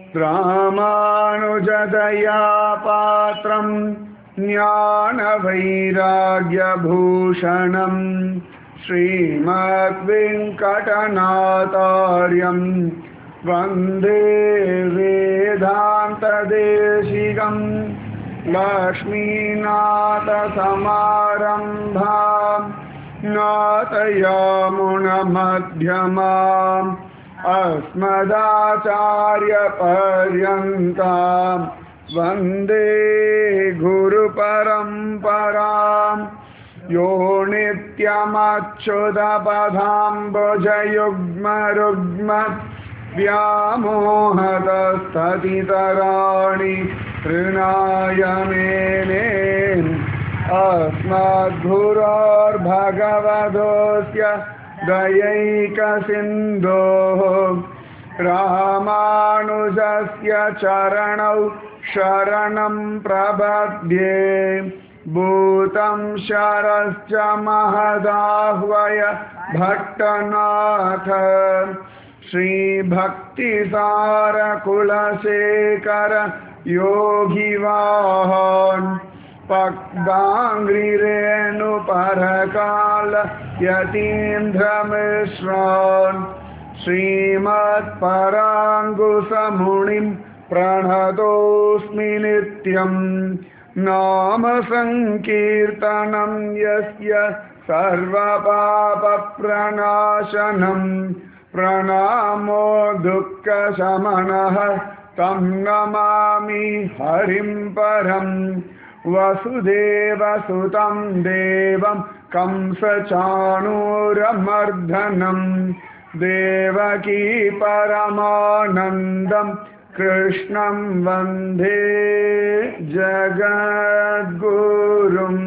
ராமானுஜதயா பாத்திரம் ஞானவைராகியபூஷணம் ஸ்ரீமத்வெங்கடநாதாரியம் வந்தே வேதாந்ததேசிகம் लक्ष्मीनाथसमारम्भाम् नाथयामुनमध्यमाम् अस्मदाचार्यपर्यन्ताम् वन्दे गुरुपरम्पराम् यो नित्यमच्युतपदाम्बुजयुग्मरुग्म व्यामोहतस्ततितराणि तृणाय मेने अस्मद्गुरोर्भगवतोऽस्य दयैकसिन्धोः रामानुजस्य चरणौ शरणं प्रपद्ये भूतं शरश्च महदाह्वय भट्टनाथ श्रीभक्तिसारकुलशेखर योगिवाहान् पक्दाङ्घ्रिरेणुपरकाल यतीन्द्रमिश्रान् श्रीमत्पराङ्गुसमुनिं प्रणतोऽस्मि नित्यम् नाम सङ्कीर्तनं यस्य सर्वपापप्रणाशनम् प्रणामो दुःखशमनः तं नमामि हरिं परम् वसुदेवसुतं देवं कंसचाणूरमर्दनं देवकी परमानन्दं कृष्णं वन्दे जगद्गुरुम्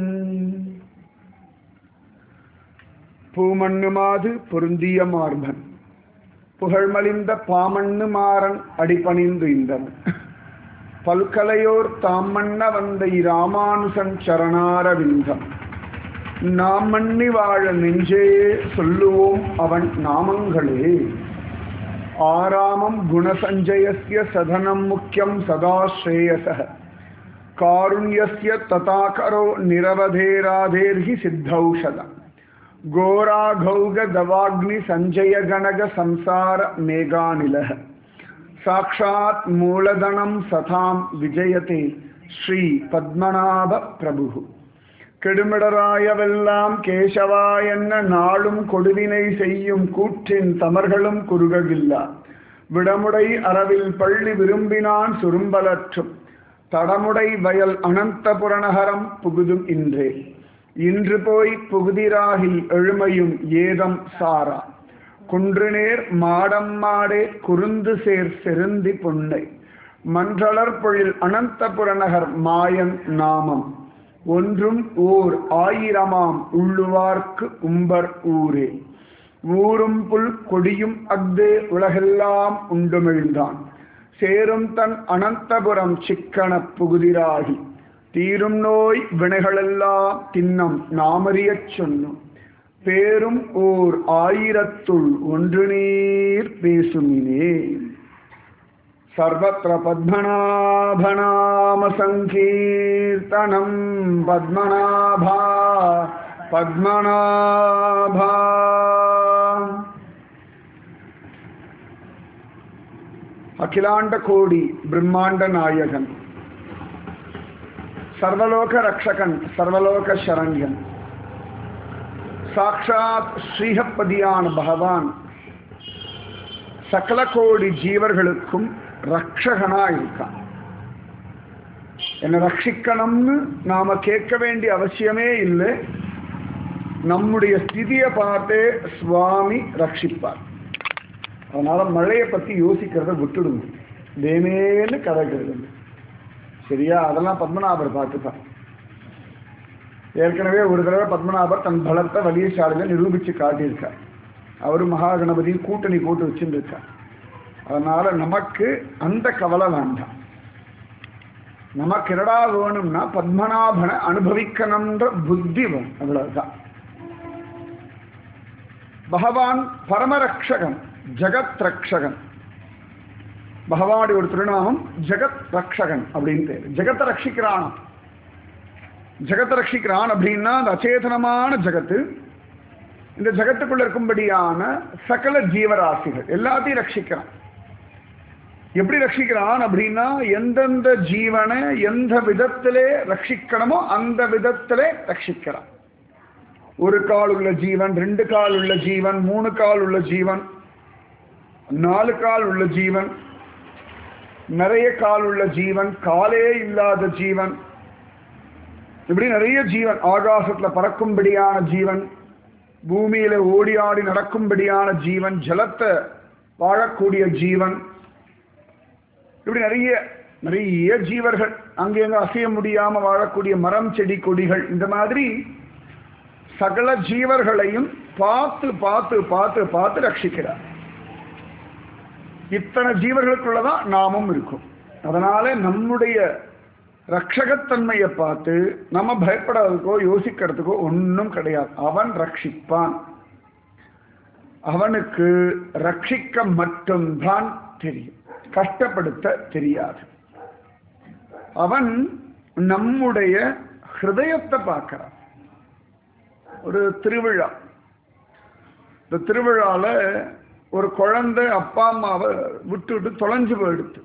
பூமண்ணுமாது பொருந்திய மார்பன் புகழ்மலிந்த பாமண்ணு மாறன் அடிபணிந்து இந்தவன் பல்கலையோர் தாமண்ண வந்த இராமானுசன் சரணாரவிந்தம் நாம் மண்ணி வாழ நெஞ்சே சொல்லுவோம் அவன் நாமங்களே ஆராமம் குணசஞ்சயஸ்ய சதனம் முக்கியம் சதா ஸ்ரேயச காருண்யஸ்ய ததாகரோ நிரவதேராதேர்ஹி சித்தௌஷதம் घोराघौगदवाग्नि सञ्जय गणग संसार मेघानिलः साक्षात् मूलधनं सतां विजयते ஸ்ரீ பத்மநாப பிரபு கெடுமிடராயவெல்லாம் கேசவா என்ன நாளும் கொடுவினை செய்யும் கூற்றின் தமர்களும் குறுகவில்லா விடமுடை அரவில் பள்ளி விரும்பினான் சுரும்பலற்றும் தடமுடை வயல் அனந்தபுரநகரம் புகுதும் இன்றே இன்று போய் புகுதிராகில் எழுமையும் ஏதம் சாரா குன்றுநேர் மாடம் மாடே குருந்து சேர் செருந்தி பொன்னை மன்றளர் பொழில் அனந்தபுரநகர் மாயன் நாமம் ஒன்றும் ஓர் ஆயிரமாம் உள்ளுவார்க்கு உம்பர் ஊரே ஊரும் புல் கொடியும் அஃது உலகெல்லாம் உண்டுமிழ்ந்தான் சேரும் தன் அனந்தபுரம் சிக்கன புகுதிராகி தீரும் நோய் வினைகளெல்லாம் தின்னம் நாமறியச் சொன்னோம் பேரும் ஓர் ஆயிரத்துள் ஒன்று நீர் பேசுமினே சர்வத்திர பத்மநாபநாம சங்கீர்த்தனம் பத்மநாபா பத்மநாபா அகிலாண்ட கோடி பிரம்மாண்ட நாயகன் சர்வலோக ரக்ஷகன் சர்வலோக சரண்யன் சாட்சாத் ஸ்ரீஹப்பதியான பகவான் சகல கோடி ஜீவர்களுக்கும் ரக்ஷகனா இருக்கான் என்னை ரட்சிக்கணும்னு நாம கேட்க வேண்டிய அவசியமே இல்லை நம்முடைய ஸ்திதியை பார்த்தே சுவாமி ரட்சிப்பார் அதனால மழையை பத்தி யோசிக்கிறத விட்டுடுங்க தேமேன்னு கதைக்கிறது சரியா அதெல்லாம் பத்மநாபர் பார்த்துப்பார் ஏற்கனவே ஒரு தடவை பத்மநாபர் தன் பலத்தை வலியசாலில நிரூபிச்சு காட்டியிருக்கார் அவரு மகாகணபதி கூட்டணி போட்டு வச்சுருக்கார் அதனால நமக்கு அந்த கவலை வேண்டாம் நமக்கு என்னடா வேணும்னா பத்மநாபனை அனுபவிக்கணும்ன்ற புத்தி வேணும் அவ்வளவுதான் பகவான் பரமரக்ஷகன் ஜகத் ரக்ஷகன் பகவானுடைய ஒரு திருநாமம் ஜெகத் ரக்ஷகன் அப்படின்னு பேரு ஜெகத்தை ரட்சிக்கிறான் ஜெகத்தை ரட்சிக்கிறான் அப்படின்னா அந்த அச்சேதனமான ஜெகத்து இந்த ஜெகத்துக்குள்ள இருக்கும்படியான சகல ஜீவராசிகள் எல்லாத்தையும் ரட்சிக்கிறான் எப்படி ரட்சிக்கிறான் அப்படின்னா எந்தெந்த ஜீவனை எந்த விதத்திலே ரட்சிக்கணுமோ அந்த விதத்திலே ரட்சிக்கிறான் ஒரு கால் உள்ள ஜீவன் ரெண்டு கால் உள்ள ஜீவன் மூணு கால் உள்ள ஜீவன் நாலு கால் உள்ள ஜீவன் நிறைய கால் உள்ள ஜீவன் காலே இல்லாத ஜீவன் இப்படி நிறைய ஜீவன் ஆகாசத்துல பறக்கும்படியான ஜீவன் பூமியில ஓடி ஆடி நடக்கும்படியான ஜீவன் ஜலத்தை வாழக்கூடிய ஜீவன் இப்படி நிறைய நிறைய ஜீவர்கள் அங்கங்க அசைய முடியாம வாழக்கூடிய மரம் செடி கொடிகள் இந்த மாதிரி சகல ஜீவர்களையும் பார்த்து பார்த்து பார்த்து பார்த்து ரட்சிக்கிறார் இத்தனை ஜீவர்களுக்குள்ளதான் நாமும் இருக்கும் அதனால நம்முடைய ரட்சகத்தன்மையை பார்த்து நம்ம பயப்படாததுக்கோ யோசிக்கிறதுக்கோ ஒன்றும் கிடையாது அவன் ரட்சிப்பான் அவனுக்கு ரட்சிக்க மட்டும்தான் தெரியும் கஷ்டப்படுத்த தெரியாது அவன் நம்முடைய ஹிருதயத்தை பார்க்கிறான் ஒரு திருவிழா இந்த திருவிழால ஒரு குழந்தை அப்பா அம்மாவை விட்டுட்டு தொலைஞ்சு போயிடுத்து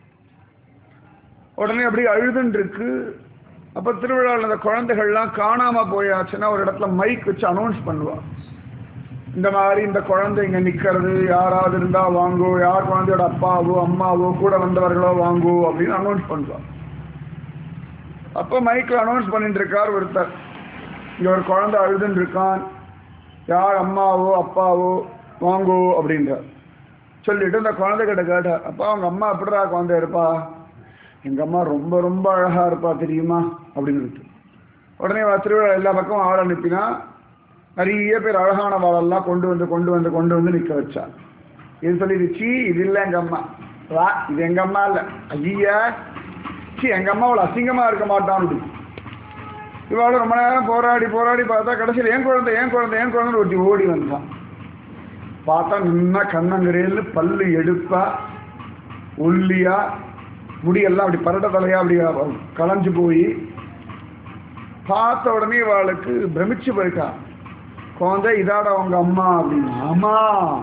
உடனே அப்படியே அழுதுன்னு இருக்கு அப்ப திருவிழாவில் அந்த குழந்தைகள்லாம் காணாம போயாச்சுன்னா ஒரு இடத்துல மைக் வச்சு அனௌன்ஸ் பண்ணுவான் இந்த மாதிரி இந்த குழந்தை இங்க நிக்கிறது யாராவது இருந்தா வாங்கோ யார் குழந்தையோட அப்பாவோ அம்மாவோ கூட வந்தவர்களோ வாங்கோ அப்படின்னு அனௌன்ஸ் பண்ணுவான் அப்ப மைக்ல அனௌன்ஸ் பண்ணிட்டு இருக்கார் ஒருத்தர் இங்க ஒரு குழந்தை அழுதுன்னு இருக்கான் யார் அம்மாவோ அப்பாவோ வாங்கோ அப்படின்றார் சொல்லிட்டு இந்த குழந்தைகிட்ட கேட்டார் அப்பா அவங்க அம்மா எப்படிடா குழந்தை இருப்பா எங்க அம்மா ரொம்ப ரொம்ப அழகா இருப்பா தெரியுமா அப்படின்னு உடனே வா திருவிழா எல்லா பக்கமும் ஆள் அனுப்பினா நிறைய பேர் அழகான வாழெல்லாம் கொண்டு வந்து கொண்டு வந்து கொண்டு வந்து நிற்க வச்சா இது சொல்லிடுச்சு இது இல்லை எங்க அம்மா வா இது எங்க அம்மா இல்லை ஐயா சி எங்க அம்மா அவ்வளோ அசிங்கமா இருக்க மாட்டான்னு இவாள ரொம்ப நேரம் போராடி போராடி பார்த்தா கடைசியில் ஏன் குழந்தை ஏன் குழந்தை ஏன் குழந்தை ஒருத்தி ஓடி வந்தான் பார்த்தா நின்னா கண்ணங்கரையில் பல்லு எடுப்பா ஒல்லியா முடியெல்லாம் அப்படி பரட்ட தலையா அப்படி களைஞ்சு போய் பார்த்த உடனே இவாளுக்கு பிரமிச்சு போயிட்டா குழந்தை இதாடா உங்க அம்மா அப்படின்னு ஆமா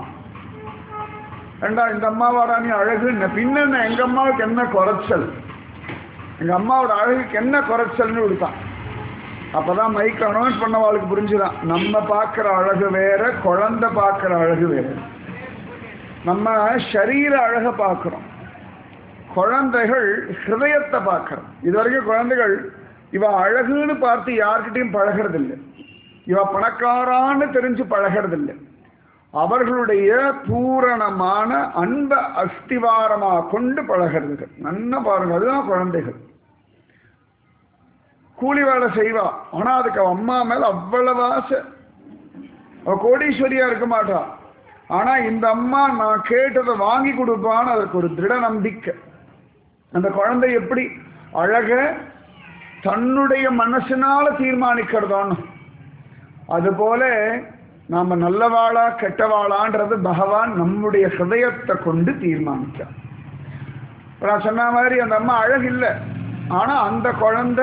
ஏண்டா இந்த அம்மாவாடா நீ அழகு பின்ன என்ன எங்க அம்மாவுக்கு என்ன குறைச்சல் எங்க அம்மாவோட அழகுக்கு என்ன குறைச்சல்னு கொடுத்தான் அப்பதான் மைக் அனௌன்ஸ் பண்ணவாளுக்கு புரிஞ்சுதான் நம்ம பார்க்குற அழகு வேற குழந்தை பார்க்குற அழகு வேற நம்ம சரீர அழகை பார்க்குறோம் குழந்தைகள் ஹிருதயத்தை பார்க்குறோம் இது வரைக்கும் குழந்தைகள் இவ அழகுன்னு பார்த்து யார்கிட்டையும் பழகிறதில்லை இவ பணக்காரான்னு தெரிஞ்சு பழகிறதில்லை அவர்களுடைய பூரணமான அன்ப அஸ்திவாரமா கொண்டு பழகிறதுகள் நன்னா பாருங்க அதுதான் குழந்தைகள் கூலி வேலை செய்வா ஆனா அதுக்கு அவ அம்மா மேல அவ்வளவு ஆசை அவ கோடீஸ்வரியா இருக்க மாட்டா ஆனா இந்த அம்மா நான் கேட்டதை வாங்கி கொடுப்பான்னு அதுக்கு ஒரு திருட நம்பிக்கை அந்த குழந்தை எப்படி அழக தன்னுடைய மனசினால தீர்மானிக்கிறதான்னு அதுபோல நாம நல்லவாளா கெட்டவாளான்றது பகவான் நம்முடைய ஹிருதயத்தை கொண்டு தீர்மானிச்சார் இப்ப நான் சொன்ன மாதிரி அந்த அம்மா அழகு இல்லை ஆனா அந்த குழந்தை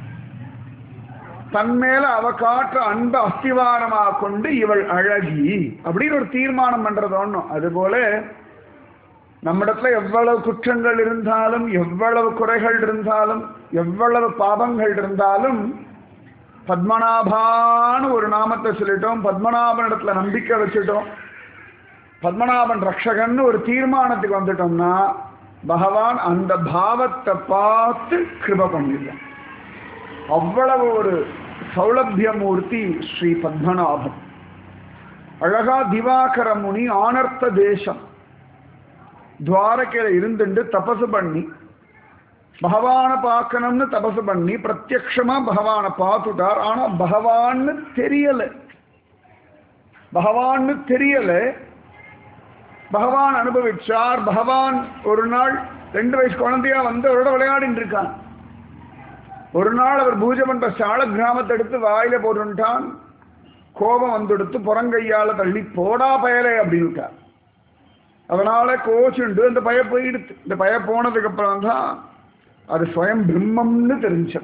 தன்மேல அவ காற்ற அன்பு அஸ்திவாரமா கொண்டு இவள் அழகி அப்படின்னு ஒரு தீர்மானம் பண்றது ஒண்ணும் அதுபோல நம்மிடத்துல எவ்வளவு குற்றங்கள் இருந்தாலும் எவ்வளவு குறைகள் இருந்தாலும் எவ்வளவு பாவங்கள் இருந்தாலும் பத்மநாபான்னு ஒரு நாமத்தை சொல்லிட்டோம் பத்மநாபன் இடத்துல நம்பிக்கை வச்சுட்டோம் பத்மநாபன் ரக்ஷகன்னு ஒரு தீர்மானத்துக்கு வந்துட்டோம்னா பகவான் அந்த பாவத்தை பார்த்து கிருப பண்ணிடுறான் அவ்வளவு ஒரு சௌலபியமூர்த்தி ஸ்ரீ பத்மநாபன் அழகா திவாகர முனி ஆனர்த்த தேசம் துவாரகையில இருந்துட்டு தபசு பண்ணி பகவானை பார்க்கணும்னு தபசு பண்ணி பிரத்யக்ஷமா பகவானை பார்த்துட்டார் ஆனா பகவான்னு தெரியல பகவான்னு தெரியல பகவான் அனுபவிச்சார் பகவான் ஒரு நாள் ரெண்டு வயசு குழந்தையா வந்து அவரோட விளையாடிட்டு இருக்கான் ஒரு நாள் அவர் பூஜை பண்ற சால கிராமத்தை எடுத்து வாயில போட்டுட்டான் கோபம் வந்துடுத்து புறங்கையால தள்ளி போடா பயலே அப்படின்ட்டார் அதனால கோச்சுண்டு அந்த பய போயிடுத்து இந்த பய போனதுக்கு அப்புறம் தான் அது ஸ்வயம் பிரம்மம்னு தெரிஞ்சது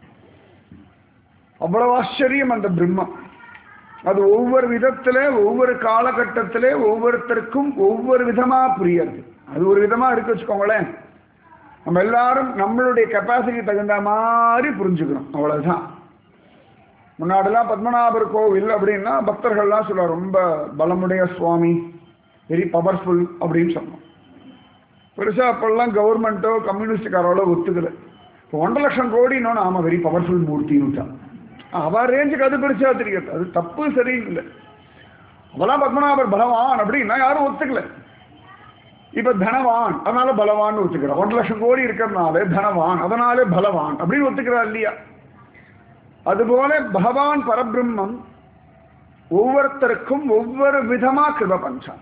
அவ்வளவு ஆச்சரியம் அந்த பிரம்மம் அது ஒவ்வொரு விதத்துல ஒவ்வொரு காலகட்டத்திலே ஒவ்வொருத்தருக்கும் ஒவ்வொரு விதமா புரியுது அது ஒரு விதமா இருக்கு வச்சுக்கோங்களேன் நம்ம எல்லாரும் நம்மளுடைய கெப்பாசிட்டி தகுந்த மாதிரி புரிஞ்சுக்கணும் அவ்வளவுதான் முன்னாடிலாம் பத்மநாபர் கோவில் அப்படின்னா பக்தர்கள்லாம் சொல்லுவார் ரொம்ப பலமுடைய சுவாமி வெரி பவர்ஃபுல் அப்படின்னு சொன்னோம் பெருசா அப்பெல்லாம் கவர்மெண்ட்டோ கம்யூனிஸ்டுக்காரோட ஒத்துக்கல இப்போ ஒன்றரை லட்சம் கோடின்னு ஆமா வெரி பவர்ஃபுல் மூர்த்தின்னு அவ ரேஞ்சுக்கு அது பெருசா தெரியாது அது தப்பு சரியில்லை அவெல்லாம் பத்மநாபர் பலவான் அப்படின்னா யாரும் ஒத்துக்கல இப்ப தனவான் அதனால பலவான் ஒத்துக்கிறார் ஒன்றரை லட்சம் கோடி இருக்கிறதுனால தனவான் அதனாலே பலவான் அப்படின்னு ஒத்துக்கிறார் இல்லையா அதுபோல பகவான் பரபிரம்மம் ஒவ்வொருத்தருக்கும் ஒவ்வொரு விதமா கிருப பஞ்சான்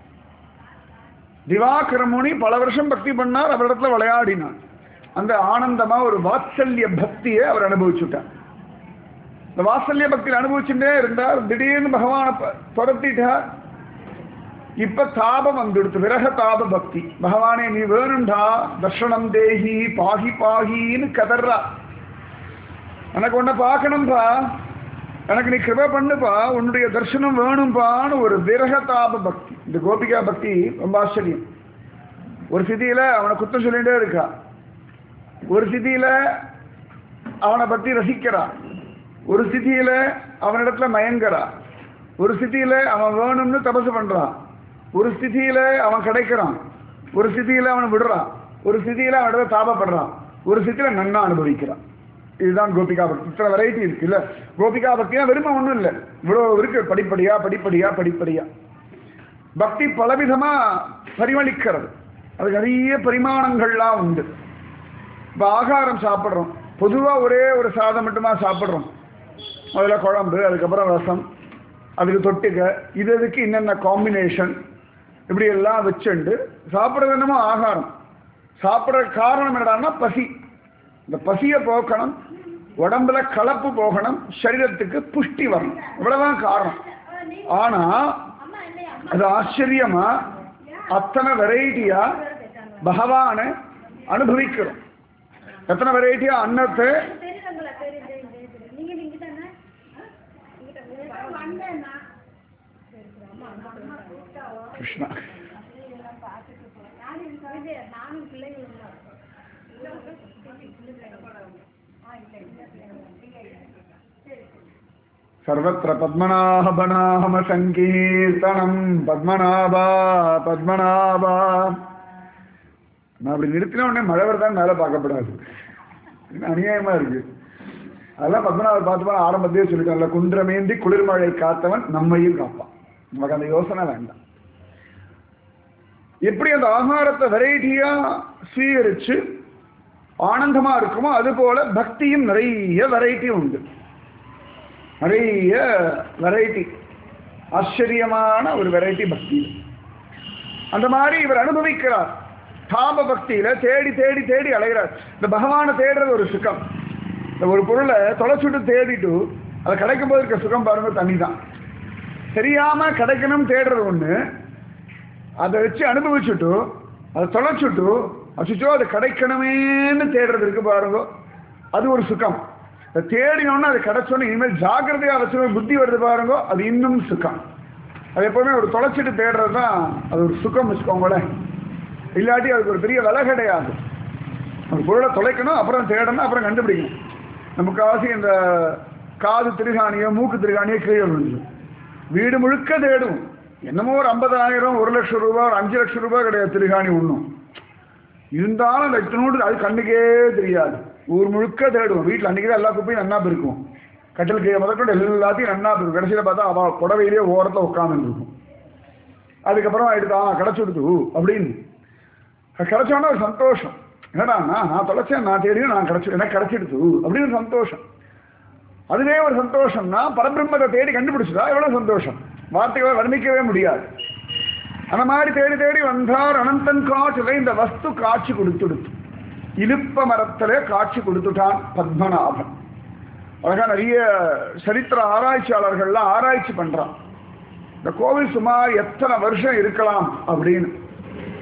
திவாகரமுனி பல வருஷம் பக்தி பண்ணார் அவரிடத்துல விளையாடினார் அந்த ஆனந்தமா ஒரு வாத்சல்ய பக்தியை அவர் அனுபவிச்சுட்டார் இந்த வாத்சல்ய பக்தியில் அனுபவிச்சுட்டே இருந்தார் திடீர்னு பகவானை ப- துரத்திட்டார் இப்ப தாபம் வந்துடுத்து விரக தாப பக்தி பகவானே நீ வேணும்டா தர்ஷனம் தேஹி பாகி பாகின்னு கதர்றா எனக்கு உன்னை பார்க்கணும்பா எனக்கு நீ கிருப பண்ணுப்பா உன்னுடைய தரிசனம் வேணும்பான்னு ஒரு விரக தாப பக்தி இந்த கோபிகா பக்தி ரொம்ப ஆச்சரியம் ஒரு சிதியில அவனை குத்தம் சொல்லிட்டே இருக்கா ஒரு சிதியில அவனை பத்தி ரசிக்கிறா ஒரு சிதியில அவனிடத்துல மயங்கறா ஒரு ஸ்திதியில அவன் வேணும்னு தபசு பண்றான் ஒரு ஸ்திதியில அவன் கிடைக்கிறான் ஒரு ஸ்திதியில அவன் விடுறான் ஒரு ஸ்திதியில அவன் இடத்துல தாபப்படுறான் ஒரு ஸ்திதியில நன்னா அனுபவிக்கிறான் இதுதான் கோபிகா பக்தி இத்தனை வெரைட்டி இருக்கு இல்ல கோபிகா பக்தியா வெறுமை ஒண்ணும் இல்லை இவ்வளவு இருக்கு படிப்படியா படிப்படியா படிப்படியா பக்தி பலவிதமா பரிமளிக்கிறது அது நிறைய பரிமாணங்கள்லாம் உண்டு இப்போ ஆகாரம் சாப்பிட்றோம் பொதுவாக ஒரே ஒரு சாதம் மட்டுமா சாப்பிட்றோம் முதல்ல குழம்பு அதுக்கப்புறம் ரசம் அதுக்கு தொட்டுக்க இது இதுக்கு என்னென்ன காம்பினேஷன் இப்படி எல்லாம் வச்சுண்டு சாப்பிட்றது என்னமோ ஆகாரம் சாப்பிட்ற காரணம் என்னடான்னா பசி இந்த பசியை போக்கணும் உடம்புல கலப்பு போகணும் சரீரத்துக்கு புஷ்டி வரணும் இவ்வளவுதான் காரணம் ஆனா அது ஆச்சரியமா அத்தனை வெரைட்டியா பகவானை அனுபவிக்கிறோம் எத்தனை வெரைட்டியா அன்னத்தை தெரியுதுங்களா தெரியுது தெரியுது, தெரியுது. நீங்க நீங்க தானே வந்தேன்னா கிருஷ்ணா நானும் பிள்ளைங்களும் தான். சர்வத்திர பத்மநாபநாம சங்கீர்த்தனம் பத்மநாபா பத்மநாபா நான் அப்படி நிறுத்தின உடனே மழை வருதான்னு மேலே பார்க்கப்படாது என்ன அநியாயமா இருக்கு அதெல்லாம் பத்மநாபர் பார்த்துப்பா ஆரம்பத்தையே சொல்லிட்டாங்கல்ல குன்றமேந்தி குளிர்மழை காத்தவன் நம்மையும் காப்பான் நமக்கு அந்த யோசனை வேண்டாம் எப்படி அந்த ஆகாரத்தை வெரைட்டியா ஸ்வீகரிச்சு ஆனந்தமா இருக்குமோ அது போல பக்தியும் நிறைய வெரைட்டி உண்டு நிறைய வெரைட்டி ஆச்சரியமான ஒரு வெரைட்டி பக்தி அந்த மாதிரி இவர் அனுபவிக்கிறார் தாப பக்தியில தேடி தேடி தேடி அலைகிறார் இந்த பகவானை தேடுறது ஒரு சுகம் இந்த ஒரு பொருளை தொலைச்சுட்டு தேடிட்டு அது கிடைக்கும் போது இருக்க சுகம் பாருங்க தனி தான் தெரியாம கிடைக்கணும் தேடுறது ஒண்ணு அதை வச்சு அனுபவிச்சுட்டு அதை தொலைச்சுட்டு அச்சுச்சோ அது கிடைக்கணுமேன்னு தேடுறது இருக்கு பாருங்க அது ஒரு சுகம் அதை தேடினோன்னு அது கிடைச்சோன்னு இனிமேல் ஜாக்கிரதையா வச்சு புத்தி வருது பாருங்க அது இன்னும் சுகம் அது எப்பவுமே ஒரு தொலைச்சிட்டு தேடுறது தான் அது ஒரு சுகம் வச்சுக்கோங்களேன் இல்லாட்டி அதுக்கு ஒரு பெரிய விலை கிடையாது ஒரு பொருளை தொலைக்கணும் அப்புறம் தேடணும் அப்புறம் கண்டுபிடிக்கணும் நமக்காவது இந்த காது திருகாணியோ மூக்கு திருகாணியோ கீழே விழுந்துடும் வீடு முழுக்க தேடும் என்னமோ ஒரு ஐம்பதாயிரம் ஒரு லட்சம் ரூபாய் ஒரு அஞ்சு லட்சம் ரூபாய் கிடையாது திருகாணி ஒன்றும் இருந்தாலும் அந்த இத்தனோடு அது கண்ணுக்கே தெரியாது ஊர் முழுக்க தேடுவோம் வீட்டில் அன்றைக்கி தான் எல்லா குப்பையும் நன்னா இருக்கும் கட்டில் கீழே முதற்கொண்டு எல்லாத்தையும் நன்னா இருக்கும் கடைசியில் பார்த்தா அவள் புடவையிலேயே ஓரத்தில் உட்காந்து இருக்கும் அதுக்கப்புறம் எடுத்தா கிடச்சி விடுது அப்படின்னு அது கிடைச்சோன்னா ஒரு சந்தோஷம் என்னடாண்ணா நான் தொலைச்சேன் நான் தேடியும் நான் கிடைச்சி எனக்கு கிடைச்சிடுது அப்படின்னு ஒரு சந்தோஷம் அதுவே ஒரு சந்தோஷம்னா பரபிரம்மத்தை தேடி கண்டுபிடிச்சதா எவ்வளவு சந்தோஷம் வார்த்தைகளை வர்ணிக்கவே முடியாது அந்த மாதிரி தேடி தேடி வந்தார் அனந்தன் காட்சியில இந்த வஸ்து காட்சி கொடுத்துடுத்து இலுப்ப மரத்திலே காட்சி கொடுத்துட்டான் பத்மநாபன் அழகா நிறைய சரித்திர ஆராய்ச்சியாளர்கள்லாம் ஆராய்ச்சி பண்றான் இந்த கோவில் சுமார் எத்தனை வருஷம் இருக்கலாம் அப்படின்னு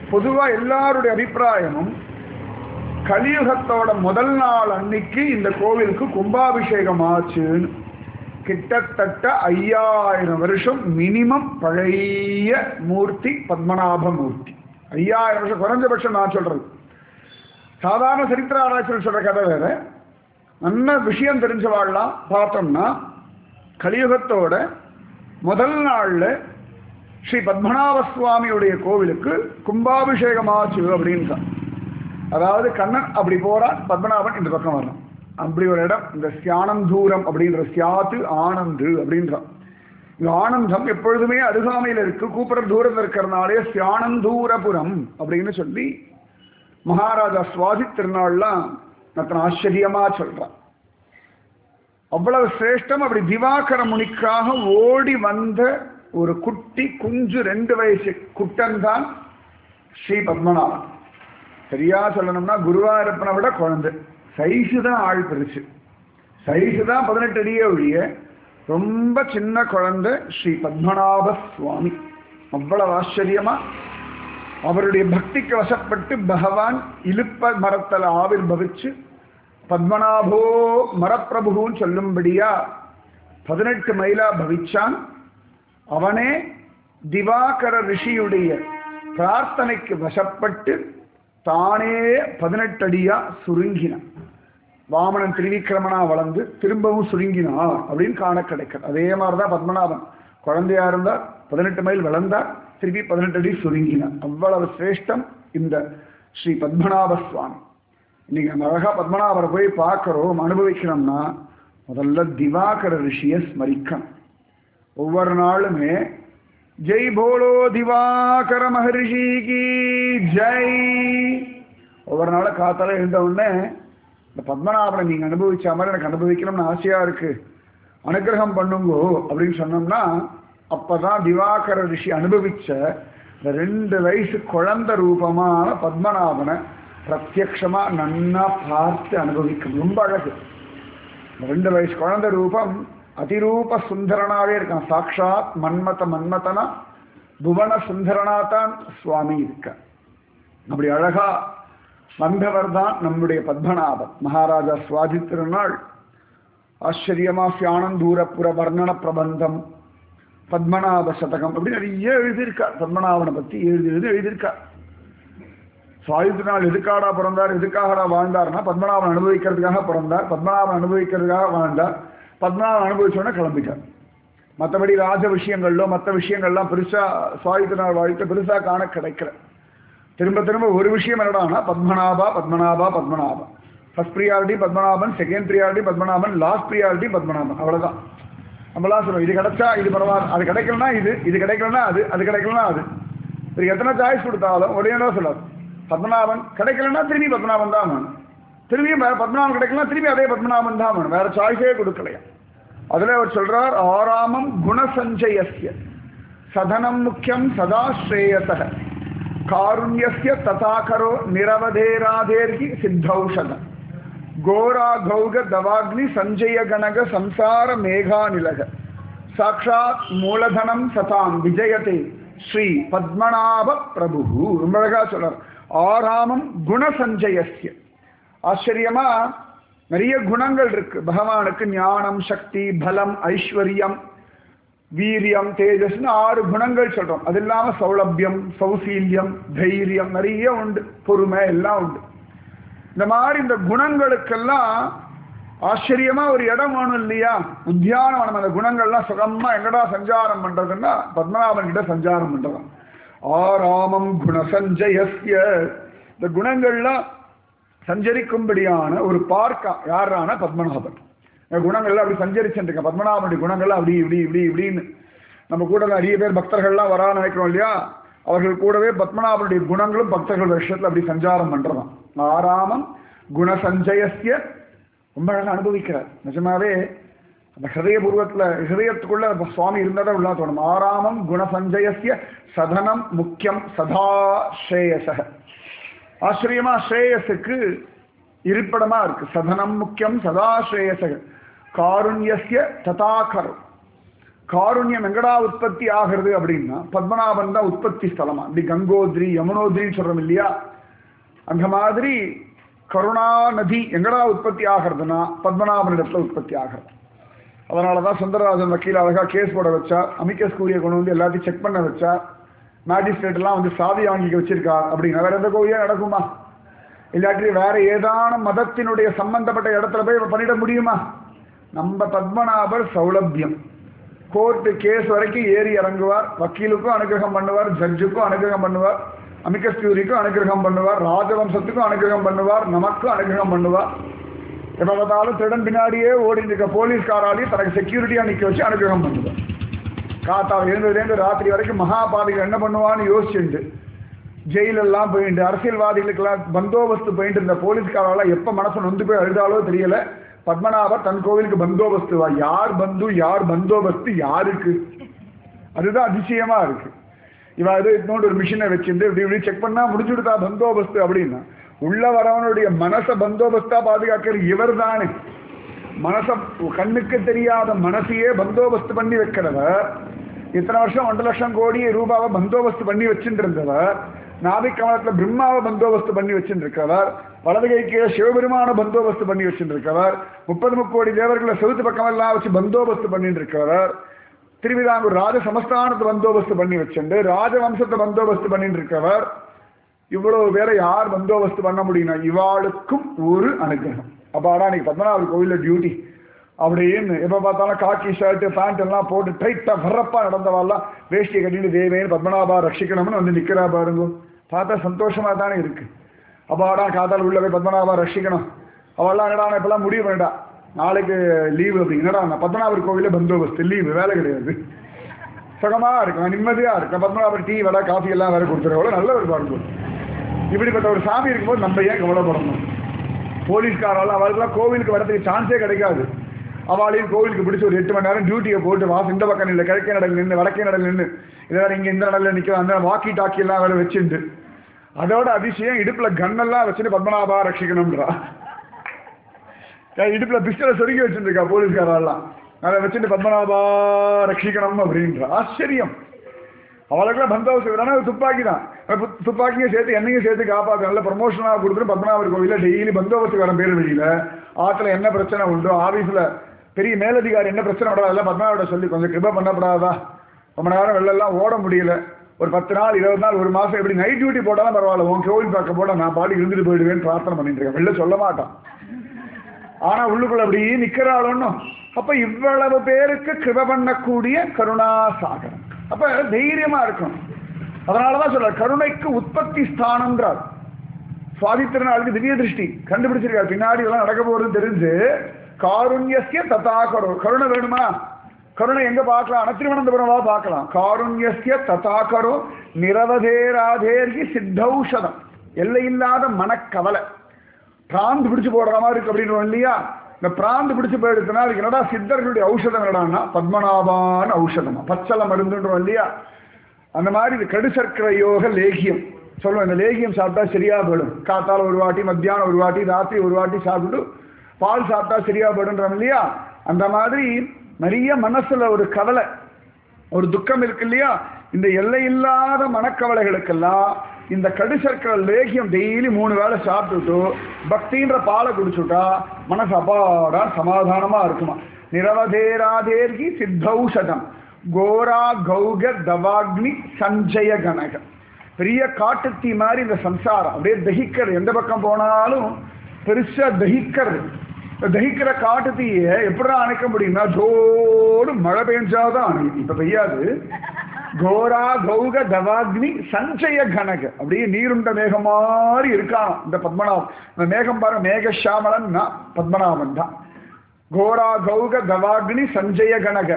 பொதுவா எல்லாருடைய அபிப்பிராயமும் கலியுகத்தோட முதல் நாள் அன்னைக்கு இந்த கோவிலுக்கு கும்பாபிஷேகம் ஆச்சுன்னு கிட்டத்தட்ட ஐயாயிரம் வருஷம் மினிமம் பழைய மூர்த்தி பத்மநாப மூர்த்தி ஐயாயிரம் வருஷம் குறைஞ்சபட்சம் நான் சொல்றது சாதாரண சரித்திர ஆராய்ச்சியில் சொல்ற கதை வேற நல்ல விஷயம் தெரிஞ்சவாள்லாம் பார்த்தோம்னா கலியுகத்தோட முதல் நாள்ல ஸ்ரீ பத்மநாப சுவாமியுடைய கோவிலுக்கு கும்பாபிஷேகம் ஆச்சு அப்படின்றான் அதாவது கண்ணன் அப்படி போறான் பத்மநாபன் இந்த பக்கம் வர்றான் அப்படி ஒரு இடம் இந்த சியானந்தூரம் அப்படின்ற சியாத்து ஆனந்து அப்படின்றான் இந்த ஆனந்தம் எப்பொழுதுமே அருகாமையில் இருக்கு கூப்பிடுற தூரத்தில் இருக்கிறனாலே சியானந்தூரபுரம் அப்படின்னு சொல்லி மகாராஜா சுவாதி திருநாள்லாம் அத்தனை ஆச்சரியமா சொல்றான் அவ்வளவு சிரேஷ்டம் அப்படி திவாகர முனிக்காக ஓடி வந்த ஒரு குட்டி குஞ்சு ரெண்டு வயசு குட்டன் தான் ஸ்ரீ பத்மநாபன் சரியா சொல்லணும்னா குருவாயூரப்பனை விட குழந்தை சைஸு தான் ஆள் பெருசு சைஸு தான் பதினெட்டு அடியே ஒழிய ரொம்ப சின்ன குழந்தை ஸ்ரீ பத்மநாப சுவாமி அவ்வளவு ஆச்சரியமா அவருடைய பக்திக்கு வசப்பட்டு பகவான் இலுப்ப மரத்தில் ஆவிர் பவிச்சு பத்மநாபோ மரப்பிரபுன்னு சொல்லும்படியா பதினெட்டு மைலா பவிச்சான் அவனே திவாகர ரிஷியுடைய பிரார்த்தனைக்கு வசப்பட்டு தானே பதினெட்டு அடியா சுருங்கினான் வாமனன் திரிவிக்கிரமனா வளர்ந்து திரும்பவும் சுருங்கினார் அப்படின்னு காண கிடைக்கிறது அதே மாதிரிதான் பத்மநாபன் குழந்தையா இருந்தார் பதினெட்டு மைல் வளர்ந்தார் திருப்பி பதினெட்டு அடி சுருங்கினார் அவ்வளவு சிரேஷ்டம் இந்த ஸ்ரீ பத்மநாப சுவாமி இன்னைக்கு நம்ம அழகா பத்மநாபரை போய் பார்க்கிறோம் அனுபவிக்கிறோம்னா முதல்ல திவாகர ரிஷியை ஸ்மரிக்கணும் ஒவ்வொரு நாளுமே ஜெய் போலோ திவாகர மகரிஷி கி ஜெய் ஒவ்வொரு நாளும் காத்தால எழுந்த உடனே இந்த பத்மநாபனை நீங்க அனுபவிச்ச மாதிரி எனக்கு அனுபவிக்கணும்னு ஆசையா இருக்கு அனுகிரகம் பண்ணுங்கோ அப்படின்னு சொன்னோம்னா அப்பதான் திவாகர ரிஷி அனுபவிச்ச இந்த ரெண்டு வயசு குழந்தை ரூபமான பத்மநாபனை பிரத்யக்ஷமா நன்னா பார்த்து அனுபவிக்கணும் ரொம்ப அழகு இந்த ரெண்டு வயசு குழந்தை ரூபம் அதிரூப சுந்தரனாவே இருக்கான் சாக்ஷாத் மன்மத மன்மதனா புவன சுந்தரனா தான் சுவாமி இருக்க அப்படி அழகா வந்தவர் தான் நம்முடைய பத்மநாபன் மகாராஜா சுவாதி திருநாள் ஆச்சரியமா சியானந்தூரப்புற வர்ணன பிரபந்தம் பத்மநாப சதகம் அப்படி நிறைய எழுதியிருக்கார் பத்மநாபனை பத்தி எழுதி எழுதி எழுதியிருக்கார் சுவாதி நாள் எதுக்காடா பிறந்தார் எதுக்காகடா வாழ்ந்தார்னா பத்மநாபன் அனுபவிக்கிறதுக்காக பிறந்தார் பத்மநாபன் அனுபவிக்கிறதுக்காக வாழ்ந்தார் பத்மநாபன் அனுபவிச்சோடனே கிளம்பிட்டார் மற்றபடி ராஜ விஷயங்கள்லோ மற்ற விஷயங்கள்லாம் பெருசா சுவாதி நாள் வாழ்க்கை பெருசா காண கிடைக்கல திரும்ப திரும்ப ஒரு விஷயம் என்னடானா Padmanabha Padmanabha Padmanabha first priority Padmanabhan second priority Padmanabhan last priority Padmanabhan அவ்வளவுதான் நம்மளாம் சொல்லுவோம் இது கிடைச்சா இது பரவாயில்ல அது கிடைக்கலனா இது இது கிடைக்கலனா அது அது கிடைக்கலனா அது இதுக்கு எத்தனை சாய்ஸ் கொடுத்தாலும் ஒரே தான் சொல்லாது பத்மநாபன் கிடைக்கலன்னா திரும்பி பத்மநாபன் தான் வேணும் திரும்பியும் வேற பத்மநாபன் கிடைக்கலனா திரும்பி அதே பத்மநாபன் தான் வேணும் வேற சாய்ஸே கொடுக்கலையா அதுல அவர் சொல்றார் ஆராமம் குணசஞ்சயஸ்ய சதனம் முக்கியம் சதா ஸ்ரேயசக காருண்யஸ்ய ததாகரோ நிரவதேராதேர்கி சித்தௌஷதம் கோரா கௌக தவாக்னி சஞ்சய கணக சம்சார மேகாநிலக சாட்சாத் மூலதனம் சதாம் விஜயதே ஸ்ரீ பத்மநாப பிரபு ரொம்ப அழகா சொல்றார் ஆறாமம் குணசஞ்சயஸ்ய ஆச்சரியமா நிறைய குணங்கள் இருக்கு பகவானுக்கு ஞானம் சக்தி பலம் ஐஸ்வர்யம் வீரியம் தேஜஸ்னு ஆறு குணங்கள் சொல்றோம் அது இல்லாம சௌலபியம் சௌசீல்யம் தைரியம் நிறைய உண்டு பொறுமை எல்லாம் உண்டு இந்த மாதிரி இந்த குணங்களுக்கெல்லாம் ஆச்சரியமா ஒரு இடம் வேணும் இல்லையா உத்தியானவனம் அந்த குணங்கள்லாம் சுகமா எங்கடா சஞ்சாரம் பண்றதுன்னா பத்மநாபன் கிட்ட சஞ்சாரம் பண்றதாம் ஆராமம் குணசஞ்சயஸ்ய இந்த குணங்கள்லாம் சஞ்சரிக்கும்படியான ஒரு பார்க்கா யாரான பத்மநாபன் இந்த குணங்கள்லாம் அப்படி சஞ்சரிச்சுருக்க பத்மநாபனுடைய குணங்கள்லாம் அப்படி இப்படி இப்படி இப்படின்னு நம்ம கூட நிறைய பேர் பக்தர்கள்லாம் வரா நினைக்கிறோம் இல்லையா அவர்கள் கூடவே பத்மநாபனுடைய குணங்களும் பக்தர்கள் விஷயத்துல அப்படி சஞ்சாரம் பண்றதாம் ஆராமம் குணசஞ்சயஸ்ய ரொம்ப அழகாக அனுபவிக்கிறார் நிஜமாவே அந்த ஹிருதயபூர்வத்தில் ஹிருதயத்துக்குள்ள அந்த சுவாமி இருந்ததை உள்ள தோணும் ஆராமம் குணசஞ்சயஸ்ய சதனம் முக்கியம் சதா ஸ்ரேயசக ஆச்சரியமா ஸ்ரேயஸுக்கு இருப்பிடமா இருக்கு சதனம் முக்கியம் சதா ஸ்ரேயசக காருண்யஸ்ய ததாகரம் காருண்யம் எங்கடா உற்பத்தி ஆகிறது அப்படின்னா பத்மநாபன் தான் உற்பத்தி ஸ்தலமா இப்படி கங்கோத்ரி யமுனோத்ரின்னு சொல்றோம் இல்லையா அந்த மாதிரி கருணா நதி எங்கடா உற்பத்தி ஆகிறதுனா பத்மநாபனிடத்துல உற்பத்தி ஆகிறது அதனால தான் சுந்தரராஜன் வக்கீல் அழகா கேஸ் போட வச்சா அமிக்கஸ் கூறிய கொண்டு வந்து எல்லாத்தையும் செக் பண்ண வச்சா மேஜிஸ்ட்ரேட் எல்லாம் வந்து சாவி வாங்கிக்க வச்சிருக்கார் அப்படின்னா வேற எந்த கோவிலே நடக்குமா இல்லாட்டி வேற ஏதான மதத்தினுடைய சம்பந்தப்பட்ட இடத்துல போய் பண்ணிட முடியுமா நம்ம பத்மநாபர் சௌலபியம் கோர்ட்டு கேஸ் வரைக்கும் ஏறி இறங்குவார் வக்கீலுக்கும் அனுகிரகம் பண்ணுவார் ஜட்ஜுக்கும் அனுகிரகம் பண்ணுவார் அமிக்கஸ் கியூரிக்கும் அனுகிரகம் பண்ணுவார் ராஜவம்சத்துக்கும் அனுகிரகம் பண்ணுவார் நமக்கும் அனுகிரகம் பண்ணுவார் எப்ப பார்த்தாலும் திருடன் பின்னாடியே ஓடிட்டு இருக்க போலீஸ்காராலையும் தனக்கு செக்யூரிட்டியா நிக்க வச்சு அனுகிரகம் பண்ணுவார் காத்தால எழுந்ததுலேருந்து ராத்திரி வரைக்கும் மகாபாதிகள் என்ன பண்ணுவான்னு யோசிச்சுண்டு ஜெயிலெல்லாம் போயிட்டு அரசியல்வாதிகளுக்கெல்லாம் பந்தோபஸ்து போயிட்டு இருந்த போலீஸ்காரெல்லாம் எப்ப மனசு நொந்து போய் அழுதாலோ தெரியல பத்மநாபர் தன் கோவிலுக்கு பந்தோபஸ்துவா யார் பந்து யார் பந்தோபஸ்து யாருக்கு அதுதான் அதிசயமா இருக்கு இவன் அது இன்னொரு ஒரு மிஷினை வச்சிருந்து இப்படி இப்படி செக் பண்ணா முடிச்சுடுதா பந்தோபஸ்து அப்படின்னா உள்ள வரவனுடைய மனச பந்தோபஸ்தா பாதுகாக்கிற இவர் தானே மனச கண்ணுக்கு தெரியாத மனசையே பந்தோபஸ்து பண்ணி வைக்கிறவர் இத்தனை வருஷம் ஒன்றரை லட்சம் கோடி ரூபாவை பந்தோபஸ்து பண்ணி வச்சுட்டு இருந்தவர் நாபிக் கமலத்துல பிரம்மாவை பந்தோபஸ்து பண்ணி வச்சுட்டு இருக்கவர் வலது கைக்கு சிவபெருமான பந்தோபஸ்து பண்ணி வச்சுட்டு இருக்கவர் முப்பது முக்கோடி தேவர்களை செவுத்து பக்கமெல்லாம் வச்சு பந்தோபஸ்து பண்ணிட்டு இருக்கவர் திருவிதாங்கூர் ராஜ சமஸ்தானத்தை பந்தோபஸ்து பண்ணி வச்சுண்டு ராஜவம்சத்தை பந்தோபஸ்து பண்ணிட்டு இருக்கவர் இவ்வளவு பேரை யார் பந்தோபஸ்து பண்ண முடியும் இவாளுக்கும் ஒரு அனுகிரகம் அப்பாடா இன்னைக்கு பத்மநாபர் கோவில்ல டியூட்டி அப்படின்னு எப்ப பார்த்தாலும் காக்கி ஷர்ட் பேண்ட் எல்லாம் போட்டு டைட்டா வரப்பா நடந்தவாள்லாம் வேஷ்டியை கட்டிட்டு தேவேன்னு பத்மநாபா ரட்சிக்கணும்னு வந்து நிக்கிறா பாருங்க பார்த்தா சந்தோஷமா தானே இருக்கு அப்பாடா காத்தால் உள்ள போய் பத்மநாபா ரட்சிக்கணும் அவள்லாம் என்னடா இப்பெல்லாம் முடிவு வேண்டாம் நாளைக்கு லீவு அப்படிங்கடா நான் பத்மநாபர் கோவில பந்தோபஸ்து லீவு வேலை கிடையாது சுகமா இருக்கும் நிம்மதியா இருக்கும் பத்மநாபர் டீ வடை காஃபி எல்லாம் வேற கொடுத்துருவோம் நல்ல ஒரு பாருங்க இப்படிப்பட்ட ஒரு சாமி இருக்கும்போது நம்ம ஏன் கவலைப்படணும் போலீஸ்காரால அவளுக்குலாம் கோவிலுக்கு வரதுக்கு சான்ஸே கிடைக்காது அவளையும் கோவிலுக்கு பிடிச்சி ஒரு எட்டு மணி நேரம் டியூட்டியை போட்டு வாச இந்த பக்கம் நின்று கிழக்கே நடல் நின்று வடக்கே நடல் நின்று இதை வேற இங்க இந்த நடல நிற்க அந்த வாக்கி டாக்கி எல்லாம் வேற வச்சுட்டு அதோட அதிசயம் இடுப்புல கண்ணெல்லாம் வச்சுட்டு பத்மநாபா ரட்சிக்கணும்ன்றா ஏன் இடுப்புல பிஸ்டலை சொருகி வச்சுருக்கா போலீஸ்காரெல்லாம் அதை வச்சுட்டு பத்மநாபா ரட்சிக்கணும் அப்படின்ற ஆச்சரியம் அவளுக்குலாம் பந்தோபஸ்து விடாம துப்பாக்கி தான் து- துப்பாக்கியும் சேர்த்து என்னையும் சேர்த்து காப்பாற்ற நல்ல ப்ரமோஷனாக கொடுத்துட்டு பத்மநாபர் கோவிலில் டெய்லி பந்தோபஸ்து வர பேர் வெளியில ஆற்றுல என்ன பிரச்சனை உண்டோ ஆஃபீஸில் பெரிய மேலதிகாரி என்ன பிரச்சனை விடாது எல்லாம் பத்மநாபோட சொல்லி கொஞ்சம் கிருப பண்ணப்படாதா ரொம்ப நேரம் வெளிலலாம் ஓட முடியல ஒரு பத்து நாள் இருபது நாள் ஒரு மாசம் எப்படி நைட் டியூட்டி போட்டாலும் பரவாயில்ல உன் கோவில் பார்க்க போட நான் பாடி இருந்துட்டு போயிடுவேன்னு பிரார்த்தனை பண்ணிட்டு இருக்கேன் வெளில சொல்ல மாட்டான் ஆனா உள்ளுக்குள்ள அப்படி நிக்கிறாளோன்னு அப்ப இவ்வளவு பேருக்கு கிருப பண்ணக்கூடிய கருணாசாகரம் அப்ப தைரியமா இருக்கணும் அதனாலதான் சொல்ற கருணைக்கு உற்பத்தி ஸ்தானம்ன்றார் சுவாதி திருநாளுக்கு திவ்ய திருஷ்டி கண்டுபிடிச்சிருக்காரு பின்னாடி இதெல்லாம் நடக்க போறது தெரிஞ்சு காருண்யஸ்ய ததா கரு கருணை வேணுமா கருணை எங்க பார்க்கலாம் திருவனந்தபுரமா பார்க்கலாம் காருண்யஸ்ய ததா கரு நிரவதேராதேர்கி சித்தௌஷதம் எல்லையில்லாத மனக்கவலை பிராந்து பிடிச்சு போடுற மாதிரி இருக்கு அப்படின்னு இல்லையா இந்த பிராந்து பிடிச்சு போயிடுச்சுன்னா அதுக்கு என்னடா சித்தர்களுடைய ஔஷதம் என்னடான்னா பத்மநாபான ஔஷதமா பச்சளை மருந்துன்றோம் இல்லையா அந்த மாதிரி இது கடுசர்க்கரை யோக லேகியம் சொல்லுவோம் இந்த லேகியம் சாப்பிட்டா சரியா போயிடும் காத்தால ஒரு வாட்டி மத்தியானம் ஒரு வாட்டி ராத்திரி ஒரு வாட்டி சாப்பிட்டு பால் சாப்பிட்டா சரியா போயிடுன்றோம் இல்லையா அந்த மாதிரி நிறைய மனசுல ஒரு கவலை ஒரு துக்கம் இருக்கு இல்லையா இந்த எல்லையில்லாத மனக்கவலைகளுக்கெல்லாம் இந்த கடுசர்க்கரை லேகியம் டெய்லி மூணு வேளை சாப்பிட்டுட்டு பக்தின்ற பாலை குடிச்சுட்டா மனசு அப்பாடா சமாதானமா இருக்குமா நிரவதேராதேர்கி சித்தௌஷதம் கோரா கௌக தவாக்னி சஞ்சய கனக பெரிய காட்டுத்தீ மாதிரி இந்த சம்சாரம் அப்படியே தகிக்கிறது எந்த பக்கம் போனாலும் பெருசா தகிக்கிறது இந்த தகிக்கிற காட்டு தீயை எப்படி அணைக்க முடியும்னா ஜோடு மழை பெஞ்சாதான் அணைக்கும் இப்ப பெய்யாது கோரா கௌக தவாக்னி சஞ்சய கனக அப்படியே நீருண்ட மேகம் மாதிரி இருக்கான் இந்த பத்மநாபம் இந்த மேகம் பாருங்க மேகஷாமலன்னா பத்மநாபன் தான் கோரா கௌக தவாக்னி சஞ்சய கனக